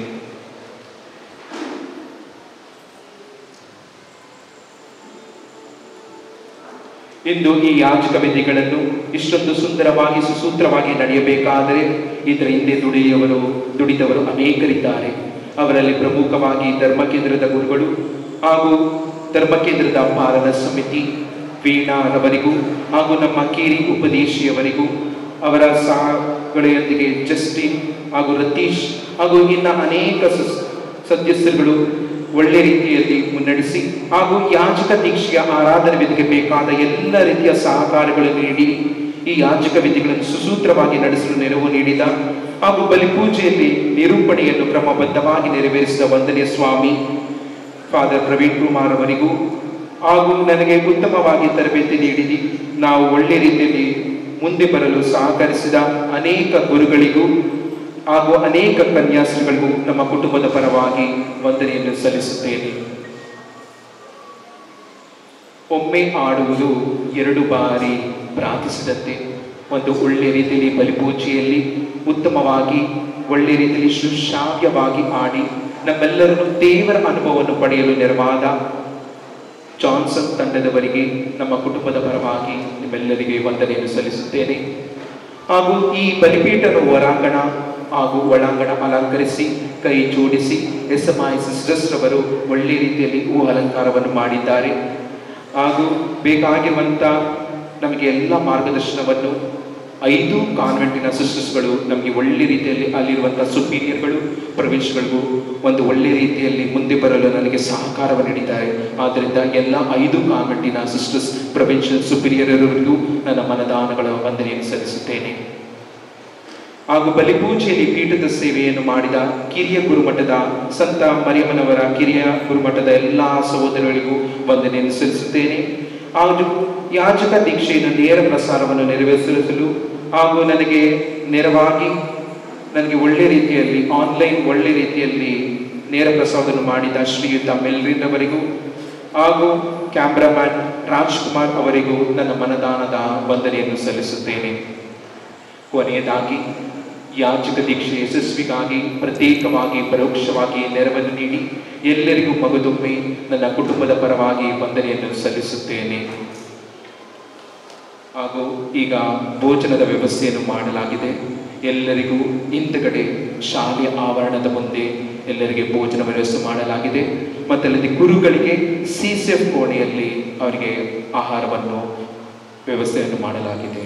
ಇಂದು ಈ ಯಾಚಕ ವಿಧಿಗಳನ್ನು ಇಷ್ಟೊಂದು ಸುಂದರವಾಗಿ ಸುಸೂತ್ರವಾಗಿ ನಡೆಯಬೇಕಾದರೆ ಇದರ ಹಿಂದೆ ದುಡಿಯುವವರು ದುಡಿದವರು ಅನೇಕರಿದ್ದಾರೆ ಅವರಲ್ಲಿ ಪ್ರಮುಖವಾಗಿ ಧರ್ಮ ಕೇಂದ್ರದ ಗುರುಗಳು ಹಾಗೂ ಧರ್ಮ ಕೇಂದ್ರದ ಪಾಲನ ಸಮಿತಿ ವೀಣಾರವರಿಗೂ ಹಾಗೂ ನಮ್ಮ ಕೇರಿ ಉಪದೇಶಿಯವರಿಗೂ ಅವರ ಸಹಗಳೊಂದಿಗೆ ಜಸ್ಟಿನ್ ಹಾಗೂ ರತೀಶ್ ಹಾಗೂ ಇನ್ನ ಅನೇಕ ಸಸ್- ಸದಸ್ಯರುಗಳು ಒಳ್ಳೆ ರೀತಿಯಲ್ಲಿ ಮುನ್ನಡೆಸಿ ಹಾಗೂ ಯಾಚಕ ದೀಕ್ಷೆಯ ಆರಾಧನೆ ವಿಧಿಗೆ ಬೇಕಾದ ಎಲ್ಲ ರೀತಿಯ ಸಹಕಾರಗಳನ್ನು ನೀಡಿ ಈ ಯಾಚಕ ವಿಧಿಗಳನ್ನು ಸುಸೂತ್ರವಾಗಿ ನಡೆಸಲು ನೆರವು ನೀಡಿದ ಹಾಗೂ ಬಲಿಪೂಜೆಯಲ್ಲಿ ನಿರೂಪಣೆಯನ್ನು ಕ್ರಮಬದ್ಧವಾಗಿ ನೆರವೇರಿಸಿದ ವಂದನೆಯ ಸ್ವಾಮಿ ಫಾದರ್ ಪ್ರವೀಣ್ ಕುಮಾರ್ ಅವರಿಗೂ ಹಾಗೂ ನನಗೆ ಉತ್ತಮವಾಗಿ ತರಬೇತಿ ನೀಡಿದಿ ನಾವು ಒಳ್ಳೆ ರೀತಿಯಲ್ಲಿ ಮುಂದೆ ಬರಲು ಸಹಕರಿಸಿದ ಅನೇಕ ಗುರುಗಳಿಗೂ ಹಾಗೂ ಅನೇಕ ಕನ್ಯಾಸ್ತ್ರಿಗಳಿಗೂ ನಮ್ಮ ಕುಟುಂಬದ ಪರವಾಗಿ ವಂದನೆಯನ್ನು ಸಲ್ಲಿಸುತ್ತೇನೆ ಒಮ್ಮೆ ಆಡುವುದು ಎರಡು ಬಾರಿ ಪ್ರಾರ್ಥಿಸಿದಂತೆ ಒಂದು ಒಳ್ಳೆ ರೀತಿಯಲ್ಲಿ ಬಲಿಪೂಜೆಯಲ್ಲಿ ಉತ್ತಮವಾಗಿ ಒಳ್ಳೆ ರೀತಿಯಲ್ಲಿ ಸುಶ್ರಾವ್ಯವಾಗಿ ಆಡಿ ನಮ್ಮೆಲ್ಲರನ್ನು ದೇವರ ಅನುಭವವನ್ನು ಪಡೆಯಲು ನೆರವಾದ ಜಾನ್ಸನ್ ತಂಡದವರಿಗೆ ನಮ್ಮ ಕುಟುಂಬದ ಪರವಾಗಿ ನಿಮ್ಮೆಲ್ಲರಿಗೆ ವಂದನೆಯನ್ನು ಸಲ್ಲಿಸುತ್ತೇನೆ ಹಾಗೂ ಈ ಬಲಿಪೀಠದ ಹೊರಾಂಗಣ ಹಾಗೂ ಒಳಾಂಗಣ ಅಲಂಕರಿಸಿ ಕೈ ಜೋಡಿಸಿ ಎಸ್ ಎಂ ಐ ಸಿಸ್ಟರ್ಸ್ ರವರು ಒಳ್ಳೆ ರೀತಿಯಲ್ಲಿ ಹೂ ಅಲಂಕಾರವನ್ನು ಮಾಡಿದ್ದಾರೆ ಹಾಗೂ ಬೇಕಾಗಿರುವಂಥ ನಮಗೆ ಎಲ್ಲ ಮಾರ್ಗದರ್ಶನವನ್ನು ಐದು ಕಾನ್ವೆಂಟಿನ ಸಿಸ್ಟರ್ಸ್ಗಳು ನಮಗೆ ಒಳ್ಳೆ ರೀತಿಯಲ್ಲಿ ಅಲ್ಲಿರುವಂಥ ಸುಪೀರಿಯರ್ಗಳು ಪ್ರವೇಶಗಳಿಗೂ ಒಂದು ಒಳ್ಳೆ ರೀತಿಯಲ್ಲಿ ಮುಂದೆ ಬರಲು ನನಗೆ ಸಹಕಾರವನ್ನು ನೀಡಿದ್ದಾರೆ ಆದ್ದರಿಂದ ಎಲ್ಲ ಐದು ಕಾನ್ವೆಂಟಿನ ಸಿಸ್ಟರ್ಸ್ ಪ್ರೊವಿನ್ಷಿಯಲ್ ಸುಪೀರಿಯರ್ವರಿಗೂ ನನ್ನ ಮನದಾನಗಳ ವಂದನೆಯನ್ನು ಸಲ್ಲಿಸುತ್ತೇನೆ ಹಾಗೂ ಬಲಿಪೂಜೆಯಲ್ಲಿ ಪೀಠದ ಸೇವೆಯನ್ನು ಮಾಡಿದ ಕಿರಿಯ ಗುರುಮಠದ ಸಂತ ಮರಿಯಮ್ಮನವರ ಕಿರಿಯ ಗುರುಮಠದ ಎಲ್ಲ ಸಹೋದರರಿಗೂ ವಂದನೆಯನ್ನು ಸಲ್ಲಿಸುತ್ತೇನೆ ಹಾಗೂ ಯಾಚಕ ದೀಕ್ಷೆಯನ್ನು ನೇರ ಪ್ರಸಾರವನ್ನು ನೆರವೇರಿಸಲು ಹಾಗೂ ನನಗೆ ನೆರವಾಗಿ ನನಗೆ ಒಳ್ಳೆ ರೀತಿಯಲ್ಲಿ ಆನ್ಲೈನ್ ಒಳ್ಳೆ ರೀತಿಯಲ್ಲಿ ನೇರ ಪ್ರಸಾರವನ್ನು ಮಾಡಿದ ಶ್ರೀಯುತ ಮೆಲ್ರಿನ್ ಅವರಿಗೂ ಹಾಗೂ ಕ್ಯಾಮ್ರಾಮ್ಯಾನ್ ರಾಜ್ಕುಮಾರ್ ಅವರಿಗೂ ನನ್ನ ಮನದಾನದ ವಂದನೆಯನ್ನು ಸಲ್ಲಿಸುತ್ತೇನೆ ಕೊನೆಯದಾಗಿ ಯಾಚಕ ದೀಕ್ಷೆ ಯಶಸ್ವಿಗಾಗಿ ಪ್ರತ್ಯೇಕವಾಗಿ ಪರೋಕ್ಷವಾಗಿ ನೆರವನ್ನು ನೀಡಿ ಎಲ್ಲರಿಗೂ ಮಗದೊಮ್ಮೆ ನನ್ನ ಕುಟುಂಬದ ಪರವಾಗಿ ವಂದನೆಯನ್ನು ಸಲ್ಲಿಸುತ್ತೇನೆ ಹಾಗೂ ಈಗ ಭೋಜನದ ವ್ಯವಸ್ಥೆಯನ್ನು ಮಾಡಲಾಗಿದೆ ಎಲ್ಲರಿಗೂ ಹಿಂದುಗಡೆ ಶಾಲೆಯ ಆವರಣದ ಮುಂದೆ ಎಲ್ಲರಿಗೆ ಭೋಜನ ವ್ಯವಸ್ಥೆ ಮಾಡಲಾಗಿದೆ ಮತ್ತಲ್ಲದೆ ಗುರುಗಳಿಗೆ ಸಿ ಸಿ ಎಫ್ ಕೋಣೆಯಲ್ಲಿ ಅವರಿಗೆ ಆಹಾರವನ್ನು ವ್ಯವಸ್ಥೆಯನ್ನು ಮಾಡಲಾಗಿದೆ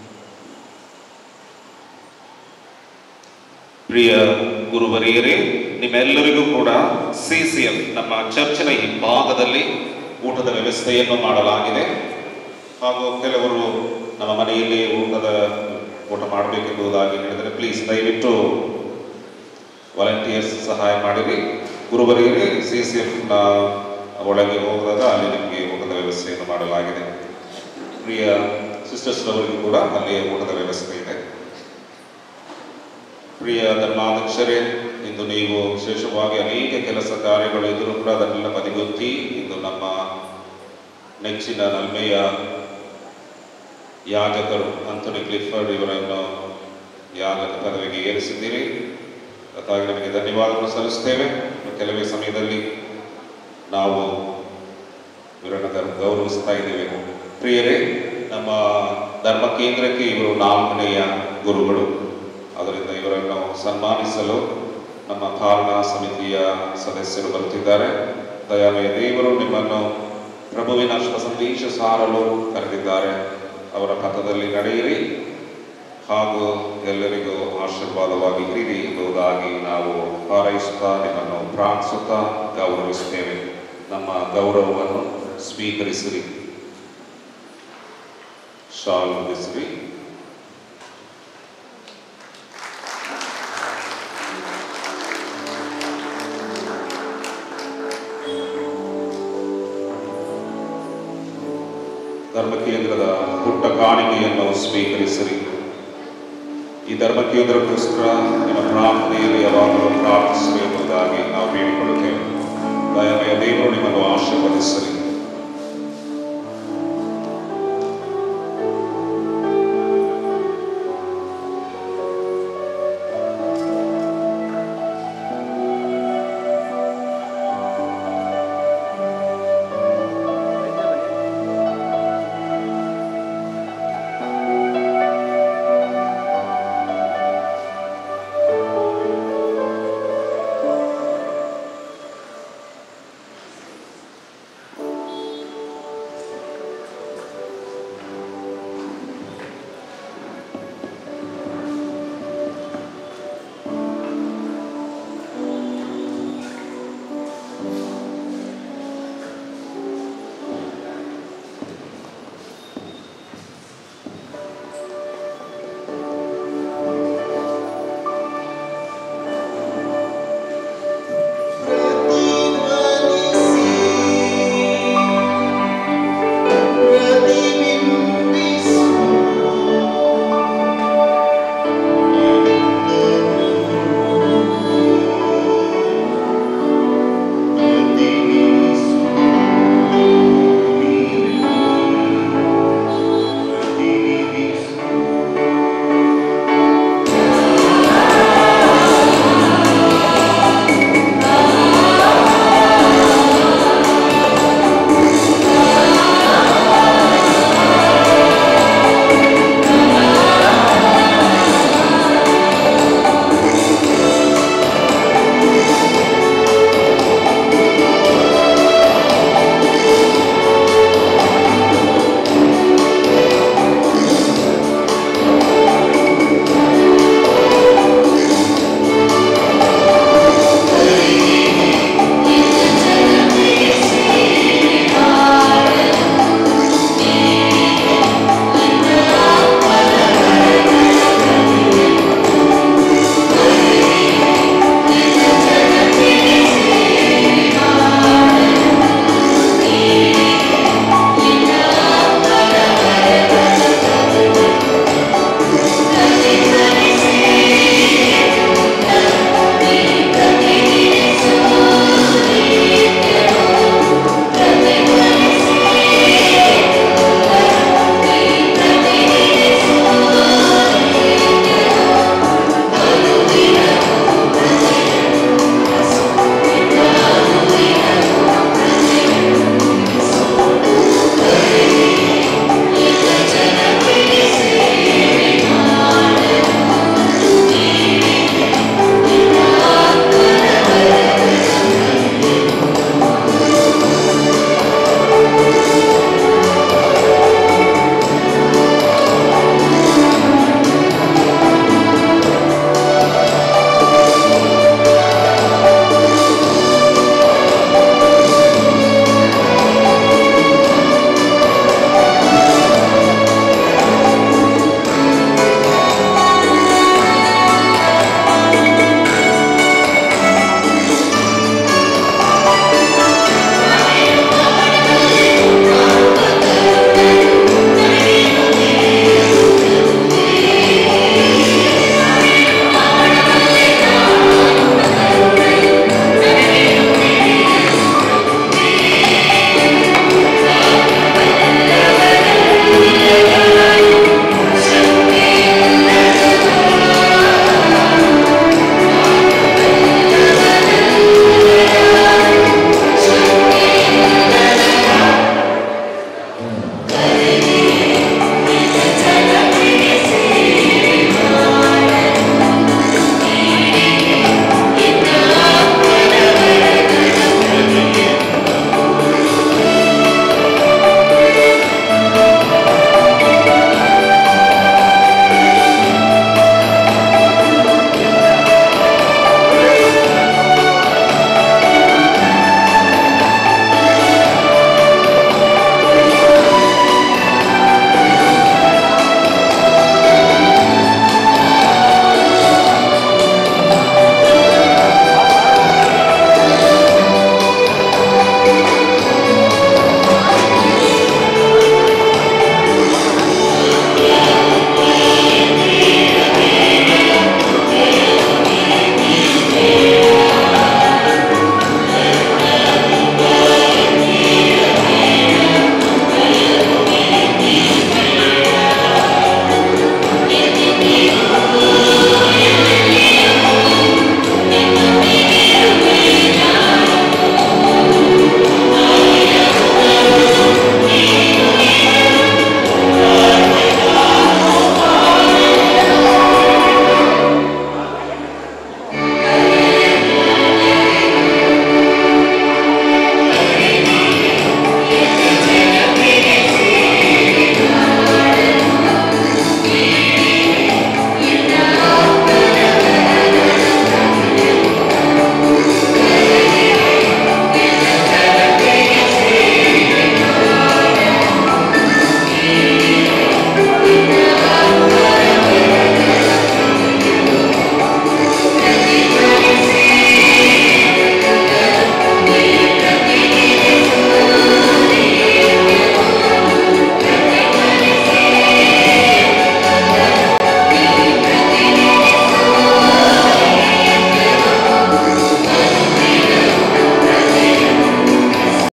ಪ್ರಿಯ ಗುರುವರಿಯರೇ ನಿಮ್ಮೆಲ್ಲರಿಗೂ ಕೂಡ ಸಿ ಸಿ ಎಫ್ ನಮ್ಮ ಚರ್ಚಿನ ಹಿಂಭಾಗದಲ್ಲಿ ಊಟದ ವ್ಯವಸ್ಥೆಯನ್ನು ಮಾಡಲಾಗಿದೆ ಹಾಗೂ ಕೆಲವರು ನಮ್ಮ ಮನೆಯಲ್ಲಿ ಊಟದ ಊಟ ಮಾಡಬೇಕೆಂಬುದಾಗಿ ಹೇಳಿದರೆ ಪ್ಲೀಸ್ ದಯವಿಟ್ಟು ವಾಲಂಟಿಯರ್ಸ್ ಸಹಾಯ ಮಾಡಿರಿ ಗುರುವರಿಯರೇ ಸಿ ಸಿ ಎಫ್ನ ಒಳಗೆ ಹೋದಾಗ ಅಲ್ಲಿ ನಿಮಗೆ ಊಟದ ವ್ಯವಸ್ಥೆಯನ್ನು ಮಾಡಲಾಗಿದೆ ಪ್ರಿಯ ಸಿಸ್ಟರ್ಸ್ನವರಿಗೂ ಕೂಡ ಅಲ್ಲಿ ಊಟದ ವ್ಯವಸ್ಥೆ ಇದೆ ಪ್ರಿಯ ಧರ್ಮಾಧ್ಯಕ್ಷರೇ ಇಂದು ನೀವು ವಿಶೇಷವಾಗಿ ಅನೇಕ ಕೆಲಸ ಕಾರ್ಯಗಳು ಇದ್ರೂ ಕೂಡ ಅದನ್ನೆಲ್ಲ ಬದಿಗೊತ್ತಿ ಇಂದು ನಮ್ಮ ನೆಚ್ಚಿನ ನಲ್ಮೆಯ ಯಾಜಕರು ಅಂಥೋನಿ ಕ್ಲಿಫರ್ಡ್ ಇವರನ್ನು ಯಾಜಕ ಪದವಿಗೆ ಏರಿಸಿದ್ದೀರಿ ಅದಕ್ಕಾಗಿ ನಮಗೆ ಧನ್ಯವಾದಗಳು ಸಲ್ಲಿಸ್ತೇವೆ ಕೆಲವೇ ಸಮಯದಲ್ಲಿ ನಾವು ಇವರನ್ನು ಗೌ- ಗೌರವಿಸ್ತಾ ಇದ್ದೇವೆ ಪ್ರಿಯರೇ ನಮ್ಮ ಧರ್ಮ ಕೇಂದ್ರಕ್ಕೆ ಇವರು ನಾಲ್ಕನೆಯ ಗುರುಗಳು ಅದರಿಂದ ಇವರನ್ನು ಸನ್ಮಾನಿಸಲು ನಮ್ಮ ಪಾಲನಾ ಸಮಿತಿಯ ಸದಸ್ಯರು ಬರುತ್ತಿದ್ದಾರೆ ದಯಾಮಯ ದೇವರು ನಿಮ್ಮನ್ನು ಪ್ರಭುವಿನ ಶುಭ ಸಂದೇಶ ಸಾರಲು ಕರೆದಿದ್ದಾರೆ ಅವರ ಪಥದಲ್ಲಿ ನಡೆಯಿರಿ ಹಾಗೂ ಎಲ್ಲರಿಗೂ ಆಶೀರ್ವಾದವಾಗಿ ಇರಿ ಎಂಬುದಾಗಿ ನಾವು ಹಾರೈಸುತ್ತಾ ನಿಮ್ಮನ್ನು ಪ್ರಾರ್ಥಿಸುತ್ತಾ ಗೌರವಿಸುತ್ತೇವೆ ನಮ್ಮ ಗೌರವವನ್ನು ಸ್ವೀಕರಿಸಿರಿ ಶಾಲ್ ಹೊದಿಸಿರಿ ಧರ್ಮಕೇಂದ್ರದ ಪುಟ್ಟ ಕಾಣಿಕೆಯನ್ನು ಸ್ವೀಕರಿಸಿರಿ ಈ ಧರ್ಮಕೇಂದ್ರಕ್ಕೋಸ್ಕರ ನಿಮ್ಮ ಪ್ರಾರ್ಥನೆಯಲ್ಲಿ ಯಾವಾಗಲೂ ಪ್ರಾರ್ಥಿಸಲಿ ಎಂಬುದಾಗಿ ನಾವು ಬೇಡಿಕೊಳ್ಳುತ್ತೇವೆ ದಯಮಯ ದೇವರು ನಿಮ್ಮನ್ನು ಆಶೀರ್ವದಿಸಲಿ